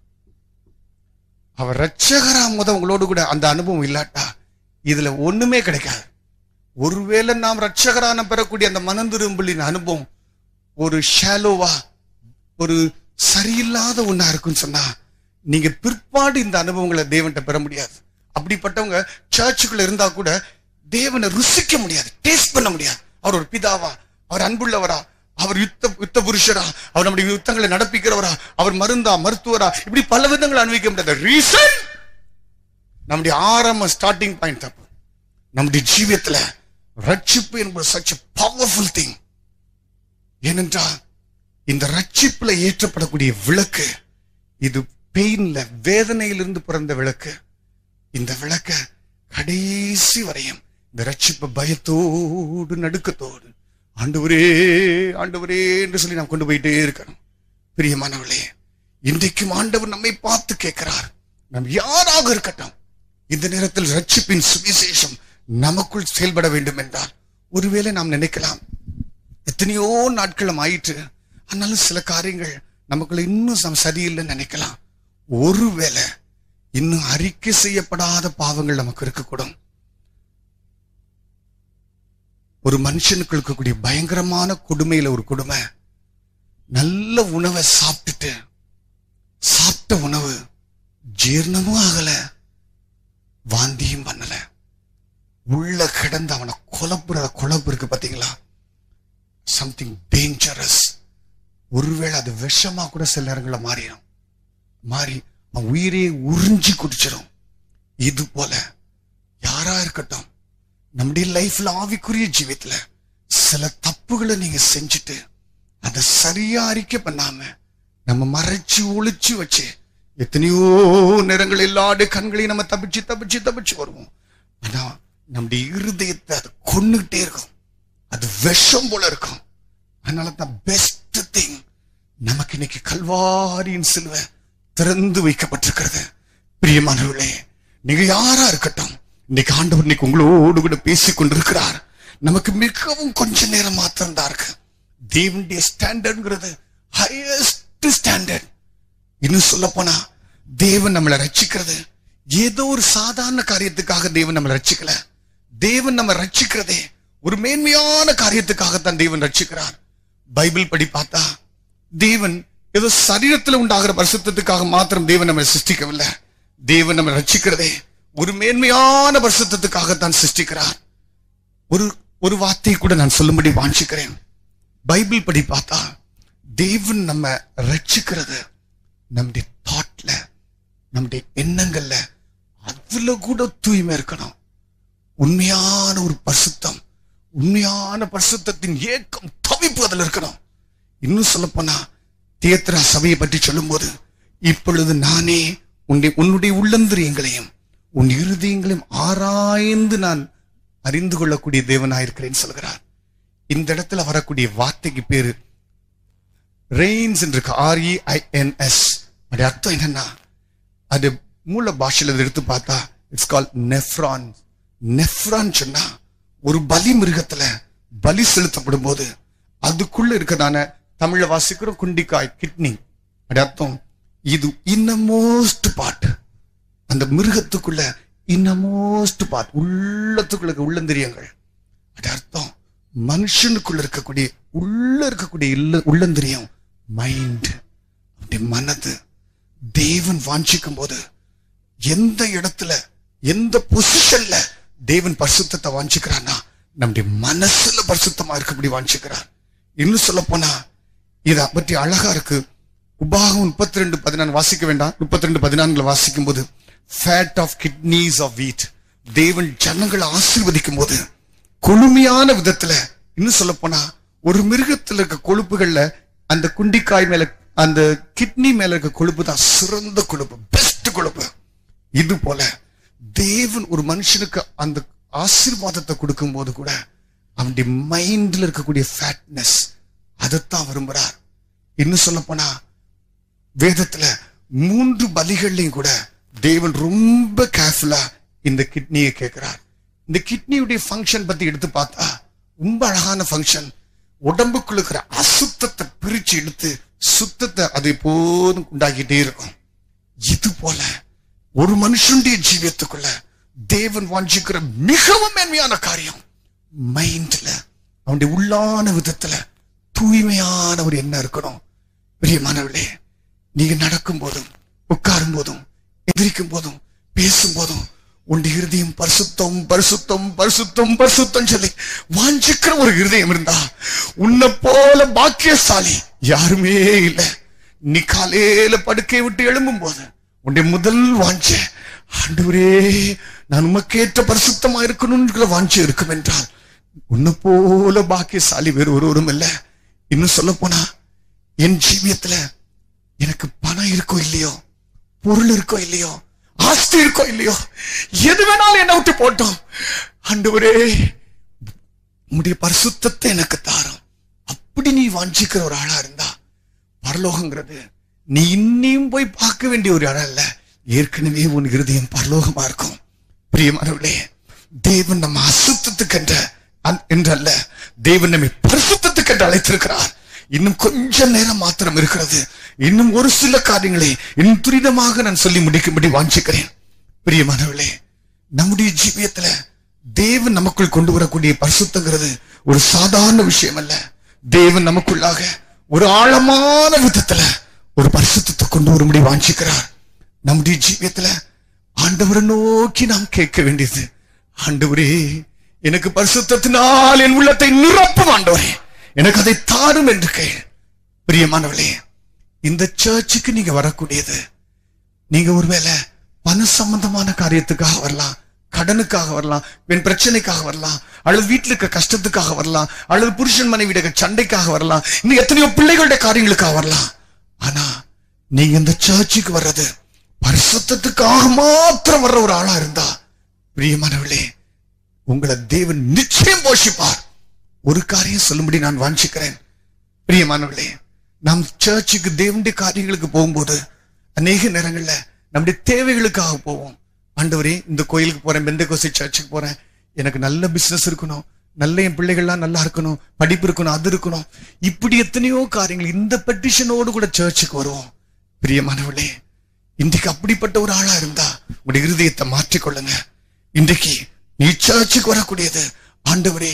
அவர் ரட்சகரா முத உங்களோடு கூட அந்த அனுபவம் இல்லாட்டா இதுல ஒண்ணுமே கிடைக்காது ஒருவேளை நாம் ரட்சகரான பெறக்கூடிய அந்த மனந்திரும்பலின் அனுபவம் ஒரு ஷாலோவா ஒரு சரியில்லாத ஒண்ணா இருக்குன்னு சொன்னா நீங்க பிற்பாடு இந்த அனுபவங்களை தேவன்கிட்ட பெற முடியாது அப்படிப்பட்டவங்க சர்ச்சுக்குள்ள இருந்தா கூட தேவனை ருசிக்க முடியாது டேஸ்ட் பண்ண முடியாது அவர் ஒரு பிதாவா அவர் அன்புள்ளவரா அவர் யுத்த யுத்த புருஷரா அவர் நம்முடைய யுத்தங்களை நடப்பிக்கிறவரா அவர் மருந்தா மருத்துவரா இப்படி பல விதங்களை அனுபவிக்க முடியாத ரீசன் நம்முடைய ஆரம்ப ஸ்டார்டிங் பாயிண்ட் தப்பு நம்முடைய ஜீவியத்துல ரட்சிப்பு என்பது சச் பவர்ஃபுல் திங் ஏனென்றால் இந்த ரட்சிப்புல ஏற்றப்படக்கூடிய விளக்கு இது பெயின்ல வேதனையிலிருந்து பிறந்த விளக்கு இந்த விளக்க கடைசி வரையும் இந்த ரட்சிப்ப பயத்தோடு நடுக்கத்தோடு ஆண்டவரே ஆண்டவரே என்று சொல்லி நாம் கொண்டு போயிட்டே இருக்கணும் பிரியமானவர்களே இன்றைக்கும் ஆண்டவர் நம்மை பார்த்து கேட்கிறார் நாம் யாராக இருக்கட்டும் இந்த நேரத்தில் ரட்சிப்பின் சுவிசேஷம் நமக்குள் செயல்பட வேண்டும் என்றால் ஒருவேளை நாம் நினைக்கலாம் எத்தனையோ நாட்களும் ஆயிற்று ஆனாலும் சில காரியங்கள் நமக்குள்ள இன்னும் சம் சரியில்லைன்னு நினைக்கலாம் ஒருவேளை இன்னும் அறிக்கை செய்யப்படாத பாவங்கள் நமக்கு இருக்கக்கூடும் ஒரு மனுஷனுக்கு இருக்கக்கூடிய பயங்கரமான கொடுமையில ஒரு கொடுமை நல்ல உணவை சாப்பிட்டுட்டு சாப்பிட்ட உணவு ஜீரணமும் ஆகல வாந்தியும் பண்ணல உள்ள கிடந்து அவனை குழப்புற குழப்பு இருக்கு பாத்தீங்களா சம்திங் டேஞ்சரஸ் ஒருவேளை அது விஷமா கூட சில நேரங்களில் மாறிடும் மாறி அவன் உயிரே உறிஞ்சி குடிச்சிடும் இது போல யாரா இருக்கட்டும் நம்முடைய லைஃப்ல ஆவிக்குரிய ஜீவியத்துல சில தப்புகளை நீங்க செஞ்சுட்டு அதை சரியா அறிக்கை பண்ணாம நம்ம மறைச்சு ஒளிச்சு வச்சு எத்தனையோ நேரங்கள் எல்லாடு கண்களையும் நம்ம தப்பிச்சு தப்பிச்சு தப்பிச்சு வருவோம் ஆனா நம்முடைய இருதயத்தை அது கொண்டுகிட்டே இருக்கும் அது விஷம் போல இருக்கும் அதனால தான் பெஸ்ட் திங் நமக்கு இன்னைக்கு கல்வாரியின் சிலுவை திறந்து வைக்கப்பட்டிருக்கிறது பிரியமானவர்களே நீங்க யாரா இருக்கட்டும் இன்னைக்கு ஆண்டவர் இன்னைக்கு உங்களோடு கூட பேசிக் கொண்டிருக்கிறார் நமக்கு மிகவும் கொஞ்ச நேரம் மாத்திரம் தான் இருக்கு தேவனுடைய ஸ்டாண்டர்ட்ங்கிறது ஹையஸ்ட் ஸ்டாண்டர்ட் இன்னும் சொல்ல போனா தேவன் நம்மளை ரட்சிக்கிறது ஏதோ ஒரு சாதாரண காரியத்துக்காக தேவன் நம்மளை ரட்சிக்கல தேவன் நம்ம ரட்சிக்கிறதே ஒரு மேன்மையான காரியத்துக்காகத்தான் தேவன் ரட்சிக்கிறார் பைபிள் படி பார்த்தா தேவன் ஏதோ சரீரத்தில் உண்டாகிற பரிசுத்தத்துக்காக மாத்திரம் தேவன் நம்மை சிருஷ்டிக்கவில்லை தேவன் நம்மை ரட்சிக்கிறதே ஒரு மேன்மையான பரிசுத்தத்துக்காகத்தான் சிருஷ்டிக்கிறார் ஒரு ஒரு வார்த்தையை கூட நான் சொல்லும்படி வாஞ்சிக்கிறேன் பைபிள் படி பார்த்தா தேவன் நம்ம ரட்சிக்கிறது நம்முடைய தாட்ல நம்முடைய எண்ணங்கள்ல அதுல கூட தூய்மை இருக்கணும் உண்மையான ஒரு பரிசுத்தம் உண்மையான பரிசுத்தத்தின் ஏக்கம் தவிப்பு அதுல இருக்கணும் இன்னும் சொல்ல போனா தியேத்ரா சபையை பற்றி சொல்லும்போது இப்பொழுது நானே உன்னை உன்னுடைய உள்ளந்திரியங்களையும் உன் இருதயங்களையும் ஆராய்ந்து நான் அறிந்து கொள்ளக்கூடிய தேவனாயிருக்கிறேன் சொல்கிறார் இந்த இடத்துல வரக்கூடிய வார்த்தைக்கு பேரு ரெயின்ஸ் என்று ஆர்இஐஎன்எஸ் அது அர்த்தம் என்னன்னா அது மூல பாஷையில இதை எடுத்து பார்த்தா இட்ஸ் கால் நெஃப்ரான் நெஃப்ரான் சொன்னா ஒரு பலி மிருகத்துல பலி செலுத்தப்படும் போது அதுக்குள்ள இருக்கிறதான தமிழ வாசிக்கிறோம் குண்டிக்காய் கிட்னி அது அர்த்தம் இது இன்னமோஸ்ட் பார்ட் அந்த மிருகத்துக்குள்ள இன்னமோஸ்ட் பார்ட் உள்ளத்துக்குள்ள இருக்க உள்ளந்திரியங்கள் அது அர்த்தம் மனுஷனுக்குள்ள இருக்கக்கூடிய உள்ள இருக்கக்கூடிய இல்ல உள்ளந்திரியம் மைண்ட் அப்படி மனது தேவன் வாஞ்சிக்கும் போது எந்த இடத்துல எந்த பொசிஷன்ல தேவன் பரிசுத்தத்தை வாஞ்சிக்கிறான்னா நம்முடைய மனசுல பரிசுத்தமா இருக்கபடி வாஞ்சிக்கிறார் இன்னும் சொல்ல போனா இத பற்றி அழகா இருக்கு உபாகம் முப்பத்தி ரெண்டு பதினான்கு வாசிக்க வேண்டாம் முப்பத்தி ரெண்டு பதினான்குல வாசிக்கும் போது ஃபேட் ஆஃப் கிட்னிஸ் ஆஃப் வீட் தேவன் ஜனங்களை ஆசீர்வதிக்கும் போது கொழுமையான விதத்துல இன்னும் சொல்ல போனா ஒரு மிருகத்துல இருக்க கொழுப்புகள்ல அந்த குண்டிக்காய் மேல அந்த கிட்னி மேல இருக்க கொழுப்பு தான் சிறந்த கொழுப்பு பெஸ்ட் கொழுப்பு இது போல தேவன் ஒரு மனுஷனுக்கு அந்த ஆசீர்வாதத்தை கொடுக்கும் போது கூட அவனுடைய மைண்ட்ல இருக்கக்கூடிய ஃபேட்னஸ் அதைத்தான் விரும்புறார் இன்னும் சொல்ல போனா வேதத்துல மூன்று பலிகள்லையும் கூட தேவன் ரொம்ப கேர்ஃபுல்லா இந்த கிட்னியை கேட்கிறார் இந்த கிட்னியுடைய ஃபங்க்ஷன் பத்தி எடுத்து பார்த்தா ரொம்ப அழகான ஃபங்க்ஷன் உடம்புக்குள்ள இருக்கிற அசுத்தத்தை பிரிச்சு எடுத்து சுத்தத்தை அது எப்போதும் உண்டாக்கிட்டே இருக்கும் இது போல ஒரு மனுஷனுடைய ஜீவியத்துக்குள்ள தேவன் வாஞ்சிக்கிற மிகவும் மேன்மையான காரியம் மைண்ட்ல அவனுடைய உள்ளான விதத்துல தூய்மையான ஒரு எண்ணம் இருக்கணும் பிரியமானவர்களே நீங்க நடக்கும் போதும் உட்காரும் போதும் எதிரிக்கும் போதும் பேசும் போதும் உன் இருதயம் பரிசுத்தம் பரிசுத்தம் பரிசுத்தம் பரிசுத்தம் சொல்லி வாஞ்சிக்கிற ஒரு இருதயம் இருந்தா உன்னை போல பாக்கியசாலி யாருமே இல்ல நீ காலையில படுக்கை விட்டு எழும்பும் போது உன்னுடைய முதல் வாஞ்ச ஆண்டவரே நான் உமக்கேற்ற பரிசுத்தமா இருக்கணும்ன்ற வாஞ்சை இருக்கும் என்றால் உன்னை போல பாக்கியசாலி வேறு ஒருவரும் இல்ல இன்னும் சொல்ல போனா என் ஜீவியத்துல எனக்கு பணம் இருக்கோ இல்லையோ பொருள் இருக்கோ இல்லையோ ஆஸ்தி இருக்கோ இல்லையோ எது வேணாலும் என்ன விட்டு போட்டோம் ஆண்டவரே உம்முடைய பரிசுத்தத்தை எனக்கு தாரும் அப்படி நீ வாஞ்சிக்கிற ஒரு ஆளா இருந்தா பரலோகங்கிறது நீ இன்னியும் போய் பார்க்க வேண்டிய ஒரு இடம் இல்ல ஏற்கனவே உன் இருதயம் பரலோகமா இருக்கும் பிரியமானவர்களே தேவன் நம்ம அசுத்தத்துக்கு என்ற அன்- என்றல்ல தேவன் நம்மை பரிசுத்தத்துக்கு என்று அழைத்திருக்கிறார் இன்னும் கொஞ்ச நேரம் மாத்திரம் இருக்கிறது இன்னும் ஒரு சில காரியங்களை இன்னும் துரிதமாக நான் சொல்லி முடிக்கும்படி வாஞ்சிக்கிறேன் பிரியமானவர்களே நம்முடைய ஜீவியத்துல தேவன் நமக்குள் கொண்டு வரக்கூடிய பரிசுத்தங்கிறது ஒரு சாதாரண விஷயம் அல்ல தேவன் நமக்குள்ளாக ஒரு ஆழமான விதத்துல ஒரு பரிசுத்தத்தை கொண்டு வரும்படி வாஞ்சிக்கிறார் நம்முடைய ஜீவியத்துல ஆண்டவரை நோக்கி நாம் கேட்க வேண்டியது ஆண்டவரே எனக்கு பரிசுத்தத்தினால் என் உள்ளத்தை நிரப்பும் ஆண்டவரே எனக்கு அதை தாரும் என்று கேள் பிரியமானவளே இந்த சர்ச்சுக்கு நீங்க வரக்கூடியது நீங்க ஒருவேளை பண சம்பந்தமான காரியத்துக்காக வரலாம் கடனுக்காக வரலாம் என் பிரச்சனைக்காக வரலாம் அல்லது வீட்டுல இருக்க கஷ்டத்துக்காக வரலாம் அல்லது புருஷன் மனைவிட சண்டைக்காக வரலாம் இன்னும் எத்தனையோ பிள்ளைகளுடைய காரியங்களுக்காக வரலாம் ஆனா நீங்க இந்த சர்ச்சுக்கு வர்றது பரிசுத்தத்துக்காக மாத்திரம் வர்ற ஒரு ஆளா இருந்தா பிரியமானவர்களே உங்களை தேவன் நிச்சயம் போஷிப்பார் ஒரு காரியம் சொல்லும்படி நான் வாஞ்சிக்கிறேன் பிரியமானவர்களே நாம் சர்ச்சுக்கு தேவனுடைய காரியங்களுக்கு போகும்போது அநேக நேரங்கள்ல நம்முடைய தேவைகளுக்காக போவோம் ஆண்டவரே இந்த கோயிலுக்கு போறேன் பெந்தகோசி சர்ச்சுக்கு போறேன் எனக்கு நல்ல பிசினஸ் இருக்கணும் நல்ல என் பிள்ளைகள்லாம் நல்லா இருக்கணும் படிப்பு இருக்கணும் அது இருக்கணும் இப்படி எத்தனையோ காரியங்கள் இந்த பெட்டிஷனோடு கூட சர்ச்சுக்கு வருவோம் பிரியமானவர்களே இன்றைக்கு அப்படிப்பட்ட ஒரு ஆளா இருந்தா உடைய இருதயத்தை மாற்றிக்கொள்ளுங்க இன்றைக்கு நீ சர்ச்சுக்கு வரக்கூடியது ஆண்டவரே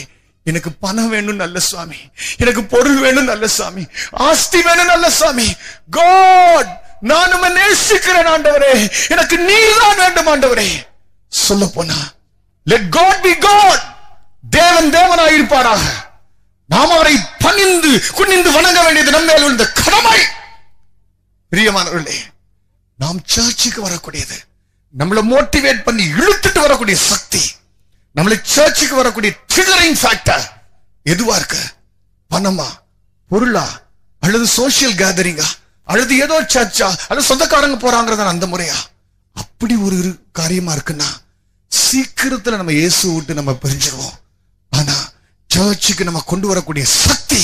எனக்கு பணம் வேணும் நல்ல சுவாமி எனக்கு பொருள் வேணும் நல்ல சுவாமி ஆஸ்தி வேணும் நல்ல சுவாமி காட் நான் உம்மை நேசிக்கிறேன் ஆண்டவரே எனக்கு நீதான் வேண்டும் ஆண்டவரே சொல்ல போனா லெட் காட் பி காட் தேவன் தேவனாயிருப்பாராக நாம் அவரை பணிந்து குனிந்து வணங்க வேண்டியது நம்ம மேல் உள்ள கடமை பிரியமானவர்களே நாம் சர்ச்சுக்கு வரக்கூடியது நம்மளை மோட்டிவேட் பண்ணி இழுத்துட்டு வரக்கூடிய சக்தி நம்மளை சர்ச்சுக்கு வரக்கூடிய ட்ரிகரிங் ஃபேக்டர் எதுவா இருக்கு பணமா பொருளா அல்லது சோசியல் கேதரிங்கா அல்லது ஏதோ சர்ச்சா அல்லது சொந்தக்காரங்க போறாங்கிறத அந்த முறையா அப்படி ஒரு இரு- காரியமா இருக்குன்னா சீக்கிரத்துல நம்ம இயேசு விட்டு நம்ம பிரிஞ்சிருவோம் ஆனா சர்ச்சுக்கு நம்ம கொண்டு வரக்கூடிய சக்தி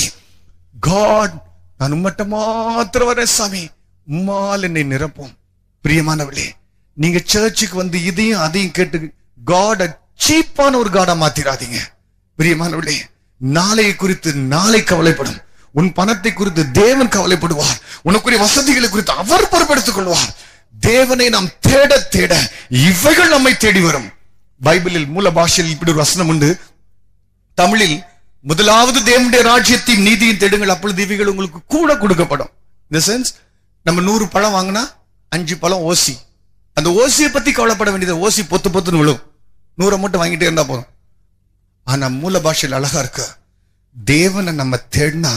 காட் நான் உம்மட்ட மாத்திரம் வரேன் சாமி உம்மால் என்னை நிரப்பும் பிரியமானவளே நீங்க சர்ச்சுக்கு வந்து இதையும் அதையும் கேட்டு காட சீப்பான ஒரு காடா மாத்திராதீங்க பிரியமானவளே நாளையை குறித்து நாளை கவலைப்படும் உன் பணத்தை குறித்து தேவன் கவலைப்படுவார் உனக்குரிய வசதிகளை குறித்து அவர் பொறுப்படுத்திக் கொள்வார் தேவனை நாம் தேட தேட இவைகள் நம்மை தேடி வரும் பைபிளில் மூல பாஷையில் இப்படி ஒரு வசனம் உண்டு தமிழில் முதலாவது தேவனுடைய ராஜ்யத்தையும் நீதியும் தேடுங்கள் அப்பொழுது இவைகள் உங்களுக்கு கூட கொடுக்கப்படும் இந்த சென்ஸ் நம்ம நூறு பழம் வாங்கினா அஞ்சு பழம் ஓசி அந்த ஓசியை பத்தி கவலைப்பட வேண்டியது ஓசி பொத்து பொத்துன்னு விழும் நூறை மட்டும் வாங்கிட்டே இருந்தா போதும் ஆனா மூல பாஷையில் அழகா இருக்கு தேவனை நம்ம தேடினா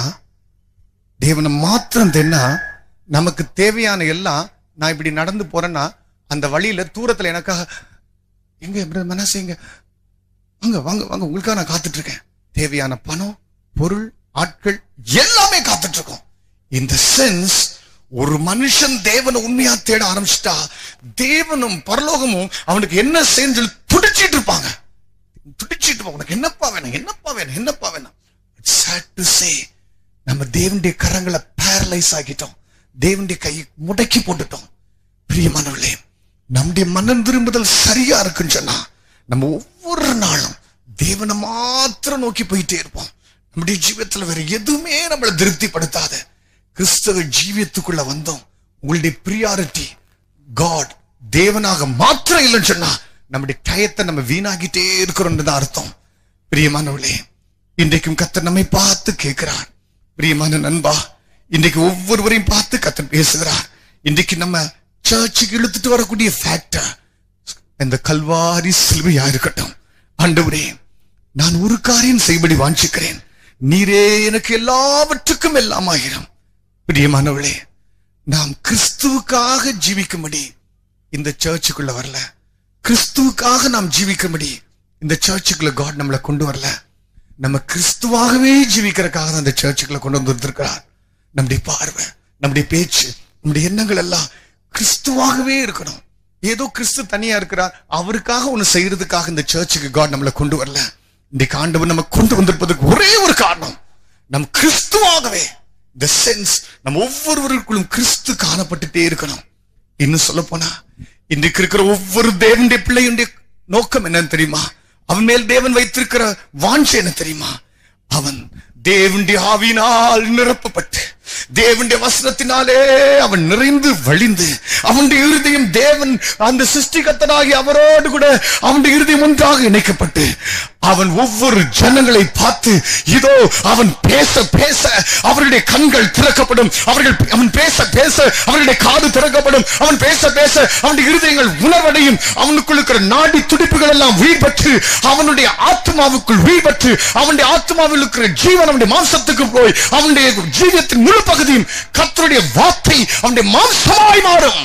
தேவனை மாத்திரம் தேடினா நமக்கு தேவையான எல்லாம் நான் இப்படி நடந்து போறேன்னா அந்த வழியில தூரத்துல எனக்காக எங்க எப்படி மனசு எங்க வாங்க வாங்க வாங்க உங்களுக்காக நான் காத்துட்டு இருக்கேன் தேவையான பணம் பொருள் ஆட்கள் எல்லாமே காத்துட்டு இருக்கோம் இந்த சென்ஸ் ஒரு மனுஷன் தேவனை உண்மையா தேட ஆரம்பிச்சிட்டா தேவனும் பரலோகமும் அவனுக்கு என்ன செய்யணும் சொல்லி துடிச்சிட்டு இருப்பாங்க துடிச்சிட்டு இருப்பாங்க உனக்கு என்னப்பா வேணும் என்னப்பா வேணும் என்னப்பா வேணும் sad to say நம்ம தேவனுடைய கரங்களை பேரலைஸ் ஆகிட்டோம் தேவனுடைய கையை முடக்கி போட்டுட்டோம் பிரியமானவர்களே நம்முடைய மனம் திரும்புதல் சரியா இருக்குன்னு சொன்னா நம்ம ஒவ்வொரு நாளும் தேவனை மாத்திரம் நோக்கி போயிட்டே இருப்போம் நம்முடைய ஜீவியத்துல வேற எதுவுமே நம்மளை திருப்திப்படுத்தாது கிறிஸ்தவ ஜீவியத்துக்குள்ள வந்தோம் உங்களுடைய பிரியாரிட்டி காட் தேவனாக மாத்திரம் இல்லைன்னு சொன்னா நம்முடைய டயத்தை நம்ம வீணாகிட்டே இருக்கிறோம்னு தான் அர்த்தம் பிரியமானவளே இன்றைக்கும் கத்தர் நம்மை பார்த்து கேட்கிறார் பிரியமான நண்பா இன்றைக்கு ஒவ்வொருவரையும் பார்த்து கத்தர் பேசுகிறார் இன்றைக்கு நம்ம சர்ச்சுக்கு இழுத்துட்டு வரக்கூடிய ஃபேக்டர் இந்த கல்வாரி சிலுவையா இருக்கட்டும் ஆண்டவரே நான் ஒரு காரியம் செய்படி வாஞ்சிக்கிறேன் நீரே எனக்கு எல்லாவற்றுக்கும் எல்லாம் ஆகிரும் பிரியமானவளே நாம் கிறிஸ்துவுக்காக ஜீவிக்கும்படி இந்த சர்ச்சுக்குள்ள வரல கிறிஸ்துவுக்காக நாம் ஜீவிக்கும்படி இந்த சர்ச்சுக்குள்ள காட் நம்மளை கொண்டு வரல நம்ம கிறிஸ்துவாகவே ஜீவிக்கிறதுக்காக தான் இந்த சர்ச்சுக்குள்ள கொண்டு வந்திருக்கிறார் நம்முடைய பார்வை நம்முடைய பேச்சு நம்முடைய எண்ணங்கள் எல்லாம் கிறிஸ்துவாகவே இருக்கணும் ஏதோ கிறிஸ்து தனியா இருக்கிறார் அவருக்காக ஒண்ணு செய்யறதுக்காக இந்த சர்ச்சுக்கு காட் நம்மளை கொண்டு வரல இன்றைக்கு ஆண்டவர் நம்ம கொண்டு வந்திருப்பதற்கு ஒரே ஒரு காரணம் நம் கிறிஸ்துவாகவே இந்த சென்ஸ் நம்ம ஒவ்வொருவருக்குள்ளும் கிறிஸ்து காணப்பட்டுட்டே இருக்கணும் இன்னும் சொல்ல போனா இன்றைக்கு இருக்கிற ஒவ்வொரு தேவனுடைய பிள்ளையுடைய நோக்கம் என்னன்னு தெரியுமா அவன் மேல் தேவன் வைத்திருக்கிற வாஞ்சை என்ன தெரியுமா அவன் தேவனுடைய ஆவியினால் நிரப்பப்பட்டு தேவனுடைய வசனத்தினாலே அவன் நிறைந்து வழிந்து அவனுடைய இருதயம் தேவன் அந்த சிருஷ்டிகத்தனாகி அவரோடு கூட அவனுடைய இருதயம் ஒன்றாக இணைக்கப்பட்டு அவன் ஒவ்வொரு ஜனங்களை பார்த்து இதோ அவன் பேச பேச அவருடைய கண்கள் திறக்கப்படும் அவர்கள் அவன் பேச பேச அவருடைய காது திறக்கப்படும் அவன் பேச பேச அவனுடைய இருதயங்கள் உணர்வடையும் அவனுக்குள் இருக்கிற நாடி துடிப்புகள் எல்லாம் வீழ்பற்று அவனுடைய ஆத்மாவுக்குள் வீழ்பற்று அவனுடைய ஆத்மாவில் இருக்கிற ஜீவன் அவனுடைய மாம்சத்துக்கு போய் அவனுடைய ஜீவியத்தின் முழு பகுதியும் கர்த்தருடைய வார்த்தை அவனுடைய மாம்சமாய் மாறும்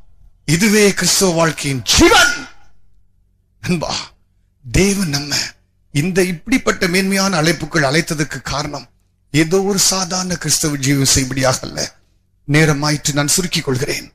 இதுவே கிறிஸ்தவ வாழ்க்கையின் ஜீவன் அன்பா தேவன் நம்ம இந்த இப்படிப்பட்ட மேன்மையான அழைப்புக்குள் அழைத்ததற்கு காரணம் ஏதோ ஒரு சாதாரண கிறிஸ்தவ ஜீவம் செய்படியாக அல்ல நேரமாயிற்று நான் சுருக்கிக் கொள்கிறேன்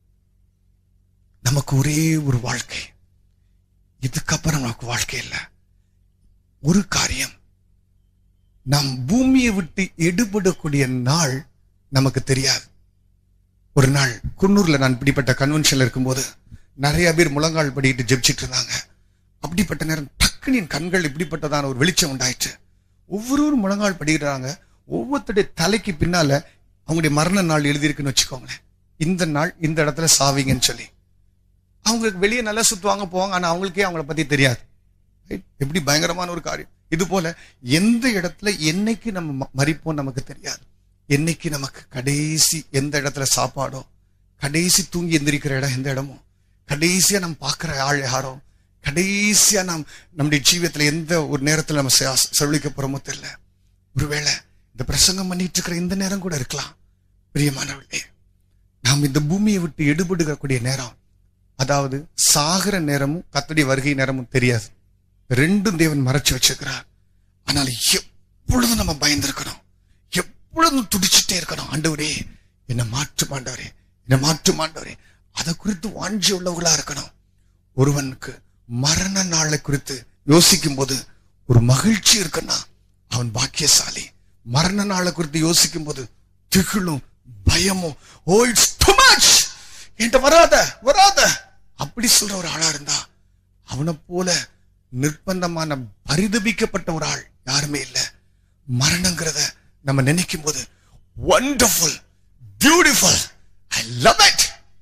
நமக்கு ஒரே ஒரு வாழ்க்கை இதுக்கப்புறம் நமக்கு வாழ்க்கை இல்லை ஒரு காரியம் நாம் பூமியை விட்டு எடுபடக்கூடிய நாள் நமக்கு தெரியாது ஒரு நாள் குன்னூர்ல நான் இப்படிப்பட்ட கன்வென்ஷன்ல இருக்கும்போது நிறைய பேர் முழங்கால் படிக்கிட்டு ஜெபிச்சிட்டு இருந்தாங்க அப்படிப்பட்ட நேரம் டக்குனு என் கண்கள் இப்படிப்பட்டதான ஒரு வெளிச்சம் உண்டாயிற்று ஒவ்வொருவரும் முழங்கால் படிக்கிறாங்க ஒவ்வொருத்தருடைய தலைக்கு பின்னால அவங்களுடைய மரண நாள் எழுதியிருக்குன்னு வச்சுக்கோங்களேன் இந்த நாள் இந்த இடத்துல சாவிங்கன்னு சொல்லி அவங்க வெளியே நல்லா சுத்துவாங்க போவாங்க ஆனா அவங்களுக்கே அவங்கள பத்தி தெரியாது Right? எப்படி பயங்கரமான ஒரு காரியம் இது போல எந்த இடத்துல என்னைக்கு நம்ம ம- மரிப்போம் நமக்கு தெரியாது என்னைக்கு நமக்கு கடைசி எந்த இடத்துல சாப்பாடோ கடைசி தூங்கி எந்திரிக்கிற இடம் எந்த இடமோ கடைசியா நம்ம பார்க்கிற ஆள் யாரோ கடைசியா நாம் நம்முடைய ஜீவியத்துல எந்த ஒரு நேரத்துல நம்ம செ- செலவழிக்க போறோமோ தெரியல ஒருவேளை இந்த பிரசங்கம் பண்ணிட்டு இருக்கிற இந்த நேரம் கூட இருக்கலாம் பிரியமானவர்களே நாம் இந்த பூமியை விட்டு எடுபடுகக்கூடிய நேரம் அதாவது சாகிற நேரமும் கத்துடைய வருகை நேரமும் தெரியாது ரெண்டும் தேவன் மறைச்சு வச்சிருக்கிறார் ஆனால் எப்பொழுதும் நம்ம பயந்திருக்கணும் எப்பொழுதும் துடிச்சிட்டே இருக்கணும் ஆண்டவரே என்னை மாற்றும் ஆண்டவரே என்னை மாற்றும் ஆண்டவரே அதை குறித்து வாஞ்சி உள்ளவர்களா இருக்கணும் ஒருவனுக்கு மரண நாளை குறித்து யோசிக்கும் போது ஒரு மகிழ்ச்சி இருக்குன்னா அவன் பாக்கியசாலி மரண நாளை குறித்து யோசிக்கும் போது திகிலும் பயமும் ஓ இட்ஸ் too much என்கிட்ட வராத வராத அப்படி சொல்ற ஒரு ஆளா இருந்தா அவனை போல நிர்பந்தமான பரிதபிக்கப்பட்ட ஒரு ஆள் யாருமே இல்ல மரணங்கிறத நம்ம நினைக்கும் போது wonderful beautiful I love it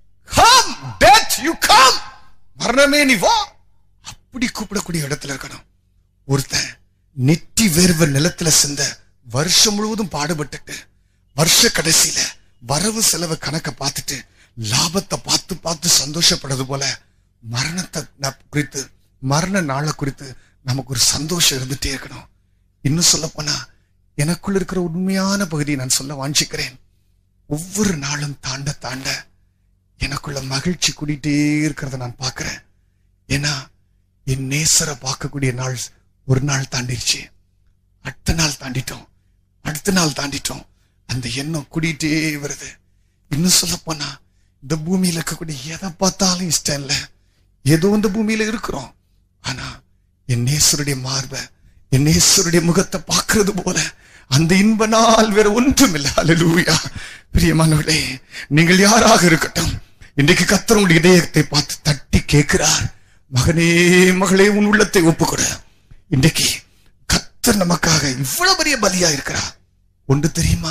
come death you come மரணமே நீ வா அப்படி கூப்பிடக்கூடிய இடத்துல இருக்கணும் ஒருத்தன் நெற்றி வேர்வை நிலத்துல சிந்த வருஷம் முழுவதும் பாடுபட்டுட்டு வருஷ கடைசியில வரவு செலவு கணக்க பார்த்துட்டு லாபத்தை பார்த்து பார்த்து சந்தோஷப்படுறது போல மரணத்தை ந- குறித்து மரண நாளை குறித்து நமக்கு ஒரு சந்தோஷம் இருந்துட்டே இருக்கணும் இன்னும் சொல்ல போனா எனக்குள்ள இருக்கிற உண்மையான பகுதியை நான் சொல்ல வாஞ்சிக்கிறேன் ஒவ்வொரு நாளும் தாண்ட தாண்ட எனக்குள்ள மகிழ்ச்சி கூடிட்டே இருக்கிறத நான் பார்க்கிறேன் ஏன்னா என் நேசரை பார்க்கக்கூடிய நாள் ஒரு நாள் தாண்டிடுச்சு அடுத்த நாள் தாண்டிட்டோம் அடுத்த நாள் தாண்டிட்டோம் அந்த எண்ணம் கூடிட்டே வருது இன்னும் சொல்ல போனா இந்த பூமியில இருக்கக்கூடிய எதை பார்த்தாலும் இஷ்டம் இல்லை ஏதோ இந்த பூமியில இருக்கிறோம் ஆனா என் நேசருடைய மார்பை என் நேசருடைய முகத்தை பார்க்கிறது போல அந்த இன்ப நாள் வேற ஒன்றும் இல்லை அல்லேலூயா பிரியமானவர்களே நீங்கள் யாராக இருக்கட்டும் இன்றைக்கு கர்த்தர் உங்களுடைய இதயத்தை பார்த்து தட்டி கேட்கிறார் மகனே மகளே உன் உள்ளத்தை ஒப்புக்கொடு இன்றைக்கு கர்த்தர் நமக்காக இவ்வளவு பெரிய பலியா இருக்கிறார் ஒன்று தெரியுமா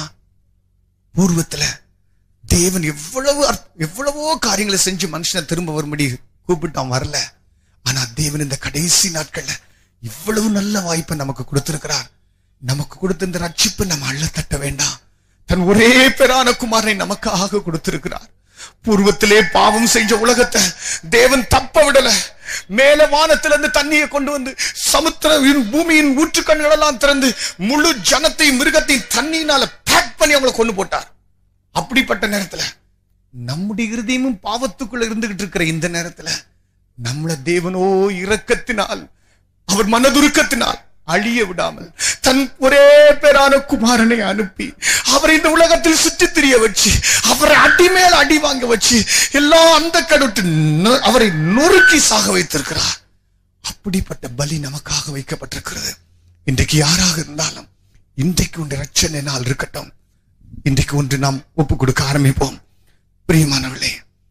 பூர்வத்துல தேவன் எவ்வளவு அற்ப- எவ்வளவோ காரியங்களை செஞ்சு மனுஷனை திரும்ப வரும்படி கூப்பிட்டான் வரல ஆனா தேவன் இந்த கடைசி நாட்கள்ல இவ்வளவு நல்ல வாய்ப்பை நமக்கு கொடுத்திருக்கிறார் நமக்கு கொடுத்த இந்த ரட்சிப்பை நம்ம அள்ள தட்ட வேண்டாம் தன் ஒரே பேரான குமாரனை நமக்காக கொடுத்திருக்கிறார் பூர்வத்திலே பாவம் செஞ்ச உலகத்தை தேவன் தப்ப விடல மேல வானத்திலிருந்து தண்ணியை கொண்டு வந்து சமுத்திரம் பூமியின் ஊற்றுக்கண்கள் எல்லாம் திறந்து முழு ஜனத்தையும் மிருகத்தையும் தண்ணியினால பேக் பண்ணி அவங்களை கொண்டு போட்டார் அப்படிப்பட்ட நேரத்துல நம்முடைய இருதயமும் பாவத்துக்குள்ள இருந்துகிட்டு இருக்கிற இந்த நேரத்துல நம்மள தேவனோ இரக்கத்தினால் அவர் மனதுருக்கத்தினால் அழிய விடாமல் தன் ஒரே பேரான குமாரனை அனுப்பி அவரை இந்த உலகத்தில் சுற்றி திரிய வச்சு அவரை அடி மேல் அடி வாங்க வச்சு எல்லாம் அந்த கடவுட்டு அவரை நொறுக்கி சாக வைத்திருக்கிறார் அப்படிப்பட்ட பலி நமக்காக வைக்கப்பட்டிருக்கிறது இன்றைக்கு யாராக இருந்தாலும் இன்றைக்கு உண்டு ரட்சணை நாள் இருக்கட்டும் இன்றைக்கு ஒன்று நாம் ஒப்பு கொடுக்க ஆரம்பிப்போம் பிரியமானவர்களே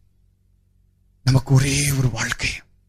நமக்கு ஒரே ஒரு வாழ்க்கை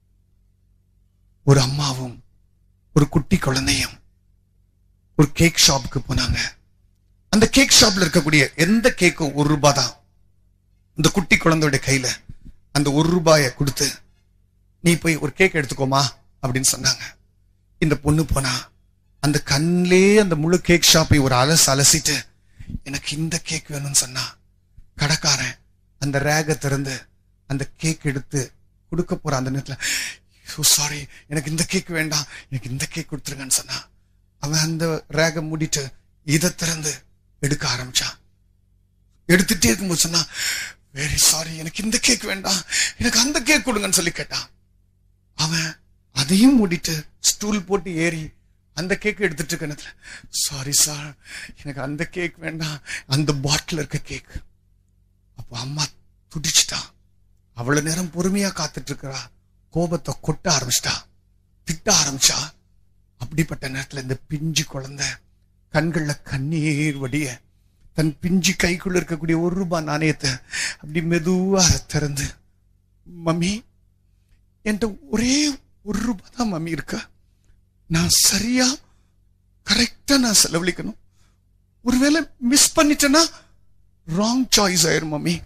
ஒரு அம்மாவும் ஒரு குட்டி குழந்தையும் ஒரு கேக் ஷாப்புக்கு போனாங்க அந்த கேக் ஷாப்ல இருக்கக்கூடிய எந்த கேக்கும் ஒரு ரூபாய் தான் இந்த குட்டி குழந்தையோட கையில அந்த ஒரு ரூபாயை கொடுத்து நீ போய் ஒரு கேக் எடுத்துக்கோமா அப்படின்னு சொன்னாங்க இந்த பொண்ணு போனா அந்த கண்ணிலே அந்த முழு கேக் ஷாப்பை ஒரு அலசு அலசிட்டு எனக்கு இந்த கேக் வேணும்னு சொன்னா கடைக்காரன் அந்த ரேகை திறந்து அந்த கேக் எடுத்து கொடுக்க போற அந்த நேரத்துல சாரி எனக்கு இந்த கேக் வேண்டாம் எனக்கு இந்த கேக் கொடுத்துருங்கன்னு சொன்னா அவன் அந்த ரேகை மூடிட்டு இதை திறந்து எடுக்க ஆரம்பிச்சான் எடுத்துட்டே இருக்கும்போது சொன்னா வெரி சாரி எனக்கு இந்த கேக் வேண்டாம் எனக்கு அந்த கேக் கொடுங்கன்னு சொல்லி கேட்டான் அவன் அதையும் மூடிட்டு ஸ்டூல் போட்டு ஏறி அந்த கேக் எடுத்துட்டு இருக்க நேரத்துல சாரி சார் எனக்கு அந்த கேக் வேண்டாம் அந்த பாட்டில் இருக்க கேக் அப்ப அம்மா துடிச்சிட்டா அவ்வளவு நேரம் பொறுமையா காத்துட்டு இருக்கிறா கோபத்தை கொட்ட ஆரம்பிச்சிட்டா திட்ட ஆரம்பிச்சா அப்படிப்பட்ட நேரத்துல இந்த பிஞ்சு குழந்தை கண்கள்ல கண்ணீர் வடிய தன் பிஞ்சு கைக்குள்ள இருக்கக்கூடிய ஒரு ரூபாய் நாணயத்தை அப்படி மெதுவா அதை திறந்து மம்மி என்கிட்ட ஒரே ஒரு ரூபாய் தான் மம்மி இருக்கா நான் சரியா கரெக்டா நான் செலவழிக்கணும் ஒருவேளை மிஸ் பண்ணிட்டேன்னா ராங் சாய்ஸ் ஆயிரும் மம்மி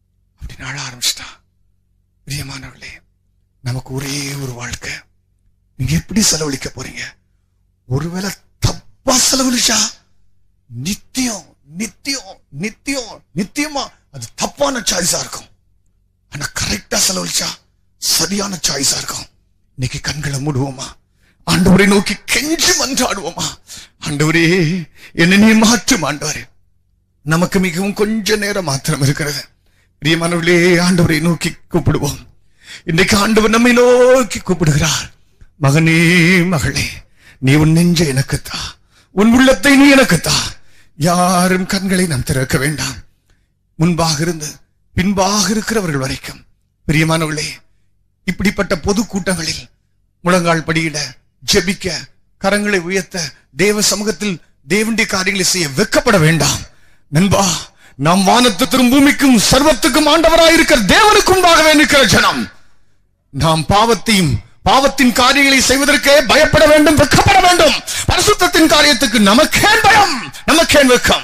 அப்படின்னு அழ ஆரம்பிச்சிட்டா பிரியமானவர்களே நமக்கு ஒரே ஒரு வாழ்க்கை நீங்க எப்படி செலவழிக்க போறீங்க ஒருவேளை தப்பா செலவழிச்சா நித்தியம் நித்தியம் நித்தியம் நித்தியமா அது தப்பான சாய்ஸா இருக்கும் ஆனா கரெக்டா செலவழிச்சா சரியான சாய்ஸா இருக்கும் இன்னைக்கு கண்களை மூடுவோமா ஆண்டவரை நோக்கி கெஞ்சி மன்றாடுவோமா ஆண்டவரே என்னை நீ மாற்றும் ஆண்டவரே நமக்கு மிகவும் கொஞ்ச நேரம் மாத்திரம் இருக்கிறது பிரியமானவர்களே ஆண்டவரை நோக்கி கூப்பிடுவோம் இன்றைக்கு ஆண்டவர் நம்மை நோக்கி கூப்பிடுகிறார் மகனே மகளே நீ உன் நெஞ்ச எனக்குத்தா உன் உள்ளத்தை நீ எனக்குத்தா யாரும் கண்களை நாம் திறக்க வேண்டாம் முன்பாக இருந்து பின்பாக இருக்கிறவர்கள் வரைக்கும் பிரியமானவர்களே இப்படிப்பட்ட பொது கூட்டங்களில் முழங்கால் படியிட ஜெபிக்க கரங்களை உயர்த்த தேவ சமூகத்தில் தேவனுடைய காரியங்களை செய்ய வெக்கப்பட வேண்டாம் நண்பா நாம் வானத்துக்கும் பூமிக்கும் சர்வத்துக்கும் ஆண்டவராயிருக்கிற தேவனுக்கு முன்பாகவே நிற்கிற ஜனம் நாம் பாவத்தையும் பாவத்தின் காரியங்களை செய்வதற்கே பயப்பட வேண்டும் வெக்கப்பட வேண்டும் பரிசுத்தத்தின் காரியத்துக்கு நமக்கேன் பயம் நமக்கேன் வெக்கம்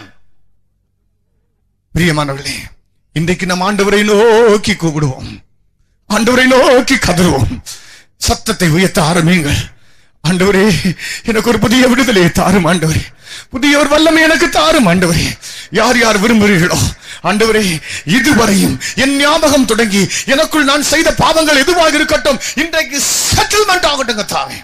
பிரியமானவர்களே இன்றைக்கு நம் ஆண்டவரை நோக்கி கூப்பிடுவோம் ஆண்டவரை நோக்கி கதறுவோம் சத்தத்தை உயர்த்த ஆரம்பியுங்கள் ஆண்டவரே எனக்கு ஒரு புதிய விடுதலையை தாரும் ஆண்டவரே புதிய ஒரு வல்லமை எனக்கு தாரும் ஆண்டவரே யார் யார் விரும்புகிறீர்களோ ஆண்டவரே இதுவரையும் என் ஞாபகம் தொடங்கி எனக்குள் நான் செய்த பாவங்கள் எதுவாக இருக்கட்டும் இன்றைக்கு செட்டில்மெண்ட் ஆகட்டும் தாவே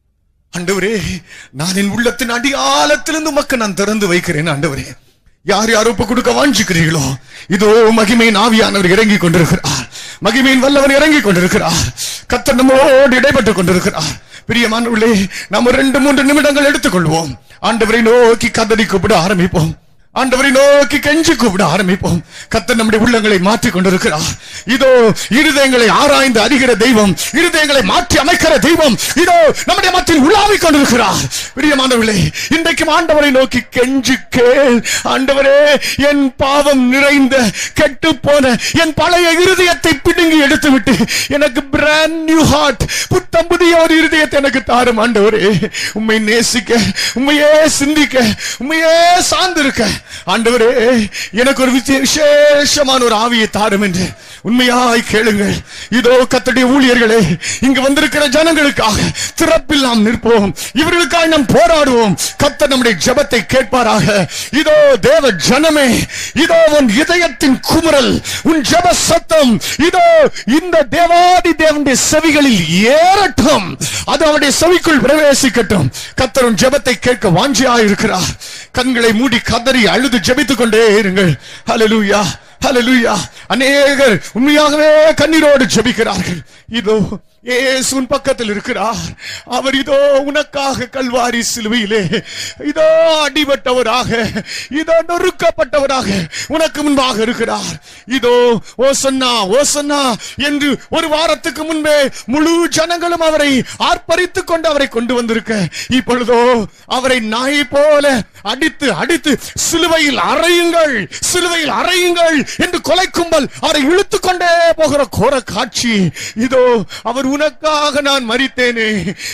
ஆண்டவரே நான் என் உள்ளத்தின் அடியாளத்திலிருந்து உமக்கு நான் திறந்து வைக்கிறேன் ஆண்டவரே யார் யார் ஒப்பு கொடுக்க வாஞ்சிக்கிறீர்களோ இதோ மகிமையின் ஆவியானவர் இறங்கி கொண்டிருக்கிறார் மகிமையின் வல்லவர் இறங்கி கொண்டிருக்கிறார் கத்தர் நம்மோடு இடைப்பட்டுக் கொண்டிருக்கிறார் பிரியமானவர்களே நம்ம ரெண்டு மூன்று நிமிடங்கள் எடுத்துக்கொள்வோம் ஆண்டவரை நோக்கி கதறி கூப்பிட ஆரம்பிப்போம் ஆண்டவரை நோக்கி கெஞ்சி கூப்பிட ஆரம்பிப்போம் கத்தர் நம்முடைய உள்ளங்களை மாற்றிக் கொண்டிருக்கிறார் இதோ இருதயங்களை ஆராய்ந்து அறிகிற தெய்வம் இருதயங்களை மாற்றி அமைக்கிற தெய்வம் இதோ நம்முடைய மத்தியில் உலாவிக் கொண்டிருக்கிறார் பிரியமானவர்களே இன்றைக்கும் ஆண்டவரை நோக்கி கெஞ்சி கேள் ஆண்டவரே என் பாவம் நிறைந்த கெட்டு போன என் பழைய இருதயத்தை பிடுங்கி எடுத்துவிட்டு எனக்கு பிராண்ட் நியூ ஹார்ட் புத்தம் புதிய ஒரு இருதயத்தை எனக்கு தாரும் ஆண்டவரே உம்மை நேசிக்க உண்மையே சிந்திக்க உண்மையே சார்ந்திருக்க ஆண்டவரே எனக்கு ஒரு விசே- விசேஷமான ஒரு ஆவியை தாரும் என்று உண்மையாய் கேளுங்கள் இதோ கத்தடைய ஊழியர்களே இங்கு வந்திருக்கிற ஜனங்களுக்காக திறப்பில் நாம் நிற்போம் இவர்களுக்காக நாம் போராடுவோம் கத்தர் நம்முடைய ஜெபத்தை கேட்பாராக இதோ தேவ ஜனமே இதோ உன் இதயத்தின் குமுறல் உன் ஜெப சத்தம் இதோ இந்த தேவாதி தேவனுடைய செவிகளில் ஏறட்டும் அது அவருடைய செவிக்குள் பிரவேசிக்கட்டும் கத்தர் உன் ஜெபத்தை கேட்க வாஞ்சியாய் இருக்கிறார் கண்களை மூடி கதறி அழுது ஜெபித்துக் கொண்டே இருங்கள் ஹalleluya ஹalleluya அநேகர் உண்மையாகவே கண்ணீரோடு ஜெபிக்கிறார்கள் இதோ இயேசு உன் பக்கத்தில் இருக்கிறார் அவர் இதோ உனக்காக கல்வாரி சிலுவையிலே இதோ அடிபட்டவராக இதோ நொறுக்கப்பட்டவராக உனக்கு முன்பாக இருக்கிறார் இதோ ஓ சொன்னா ஓ சொன்னா என்று ஒரு வாரத்துக்கு முன்பே முழு ஜனங்களும் அவரை ஆர்ப்பரித்துக் கொண்டு அவரை கொண்டு வந்திருக்க இப்பொழுதோ அவரை நாயை போல அடித்து அடித்து சிலுவையில் அறையுங்கள் சிலுவையில் அறையுங்கள் என்று கொலை கும்பல் அவரை இழுத்துக் கொண்டே போகிற கோர காட்சி இதோ அவர் உனக்காக நான் மரித்தேனே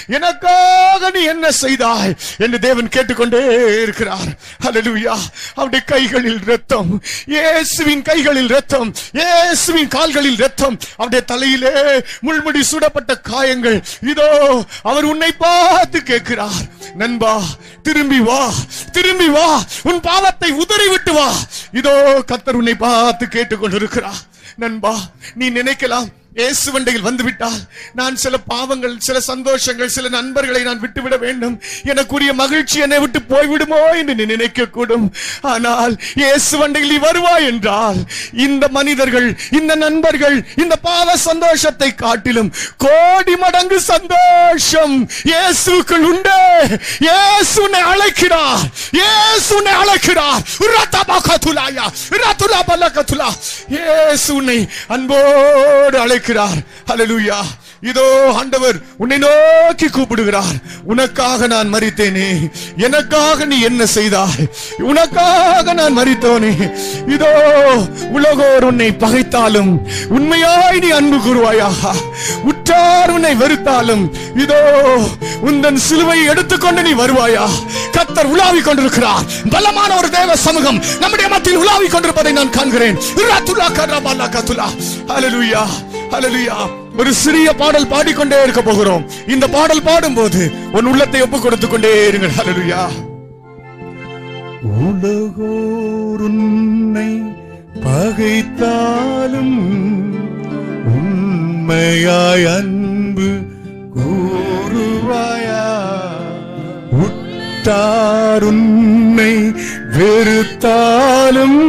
எனக்காக நீ என்ன செய்தாய் என்று தேவன் கேட்டுக்கொண்டே இருக்கிறார் ஹalleluya அவருடைய கைகளில் ரத்தம் இயேசுவின் கைகளில் ரத்தம் இயேசுவின் கால்களில் ரத்தம் அவருடைய தலையிலே முள்முடி சூடப்பட்ட காயங்கள் இதோ அவர் உன்னை பார்த்து கேட்கிறார் நண்பா திரும்பி வா திரும்பி வா உன் பாவத்தை உதறி விட்டு வா இதோ கத்தர் உன்னை பார்த்து கேட்டுக்கொண்டிருக்கிறார் நண்பா நீ நினைக்கலாம் இயேசு வண்டையில் வந்து விட்டால் நான் சில பாவங்கள் சில சந்தோஷங்கள் சில நண்பர்களை நான் விட்டுவிட வேண்டும் எனக்குரிய மகிழ்ச்சி என்னை விட்டு போய்விடுமோ என்று நீ நினைக்க கூடும் ஆனால் இயேசு வண்டையில் நீ வருவாய் என்றால் இந்த மனிதர்கள் இந்த நண்பர்கள் இந்த பாவ சந்தோஷத்தை காட்டிலும் கோடி மடங்கு சந்தோஷம் இயேசுக்குள் உண்டு இயேசு உன்னை அழைக்கிறார் இயேசு உன்னை அழைக்கிறார் உரத்தபகதுலாயா, உரத்துலபலகதுலா. இயேசு உன்னை அன்போடு அழைக்கிறார் ஹalleluya இதோ ஆண்டவர் உன்னை நோக்கி கூப்பிடுகிறார் உனக்காக நான் மரித்தேனே எனக்காக நீ என்ன செய்தாய் உனக்காக நான் மரித்தோனே இதோ உலகோர் உன்னை பகைத்தாலும் உண்மையாய் நீ அன்பு கூறுவாயாக உற்றார் உன்னை வெறுத்தாலும் இதோ உந்தன் சிலுவை எடுத்துக்கொண்டு நீ வருவாயா கத்தர் உலாவிக் கொண்டிருக்கிறார் பலமான ஒரு தேவ சமூகம் நம்முடைய மத்தியில் உலாவிக் கொண்டிருப்பதை நான் காண்கிறேன் ரத்துலா கரபலா கத்துலா ஹalleluya ஹalleluya ஒரு சிறிய பாடல் பாடிக்கொண்டே இருக்க போகிறோம் இந்த பாடல் பாடும்போது உன் உள்ளத்தை ஒப்பு கொடுத்து கொண்டே இருங்கள் ஹalleluya உலகோர் உன்னை பகைத்தாலும் உண்மையாய் அன்பு கூறுவாயா உட்டார் உன்னை வெறுத்தாலும்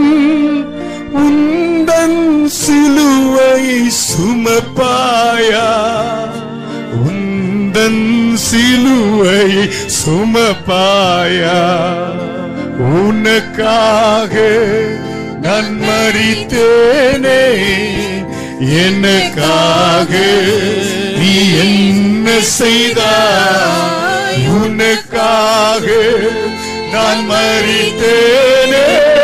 உந்தன் சிலுவை சுமப்பாயா உந்தன் சிலுவை சுமப்பாயா உனக்காக நான் மறித்தேனே எனக்காக நீ என்ன செய்தாய் உனக்காக நான் மறித்தேனே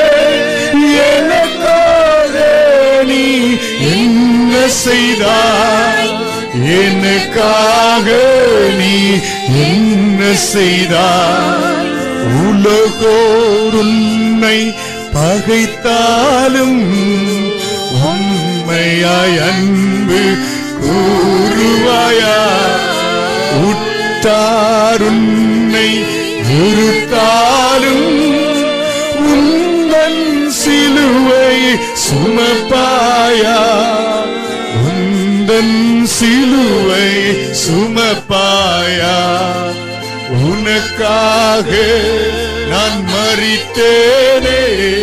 எனக்காக நீ என்ன செய்தாய் எனக்காக நீ என்ன செய்தாய் உலகோர் உன்னை பகைத்தாலும் உண்மையாய் அன்பு கூறுவாயா உட்டார் உன்னை நிறுத்தாலும் உந்தன் சிலுவை சுமப்பாயா உந்தன் சிலுவை சுமப்பாயா உனக்காக நான் மறித்தேனே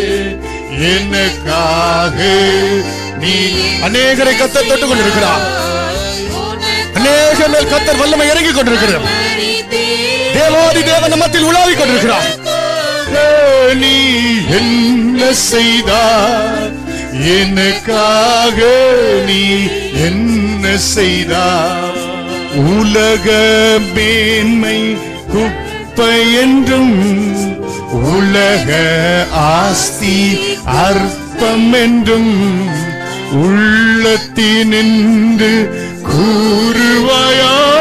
எனக்காக நீ அநேகரை கத்தர் தொட்டு கொண்டிருக்கிறார் அநேக மேல் கத்தர் வல்லமை இறங்கி கொண்டிருக்கிறார் தேவாதி தேவன் மத்தியில் உலாவிக் கொண்டிருக்கிறார் ஏ, நீ என்ன செய்தார் எனக்காக நீ என்ன செய்தார் உலக மேன்மை குப்பை என்றும் உலக ஆஸ்தி அற்பம் என்றும் உள்ளத்தினின்று கூறுவாயா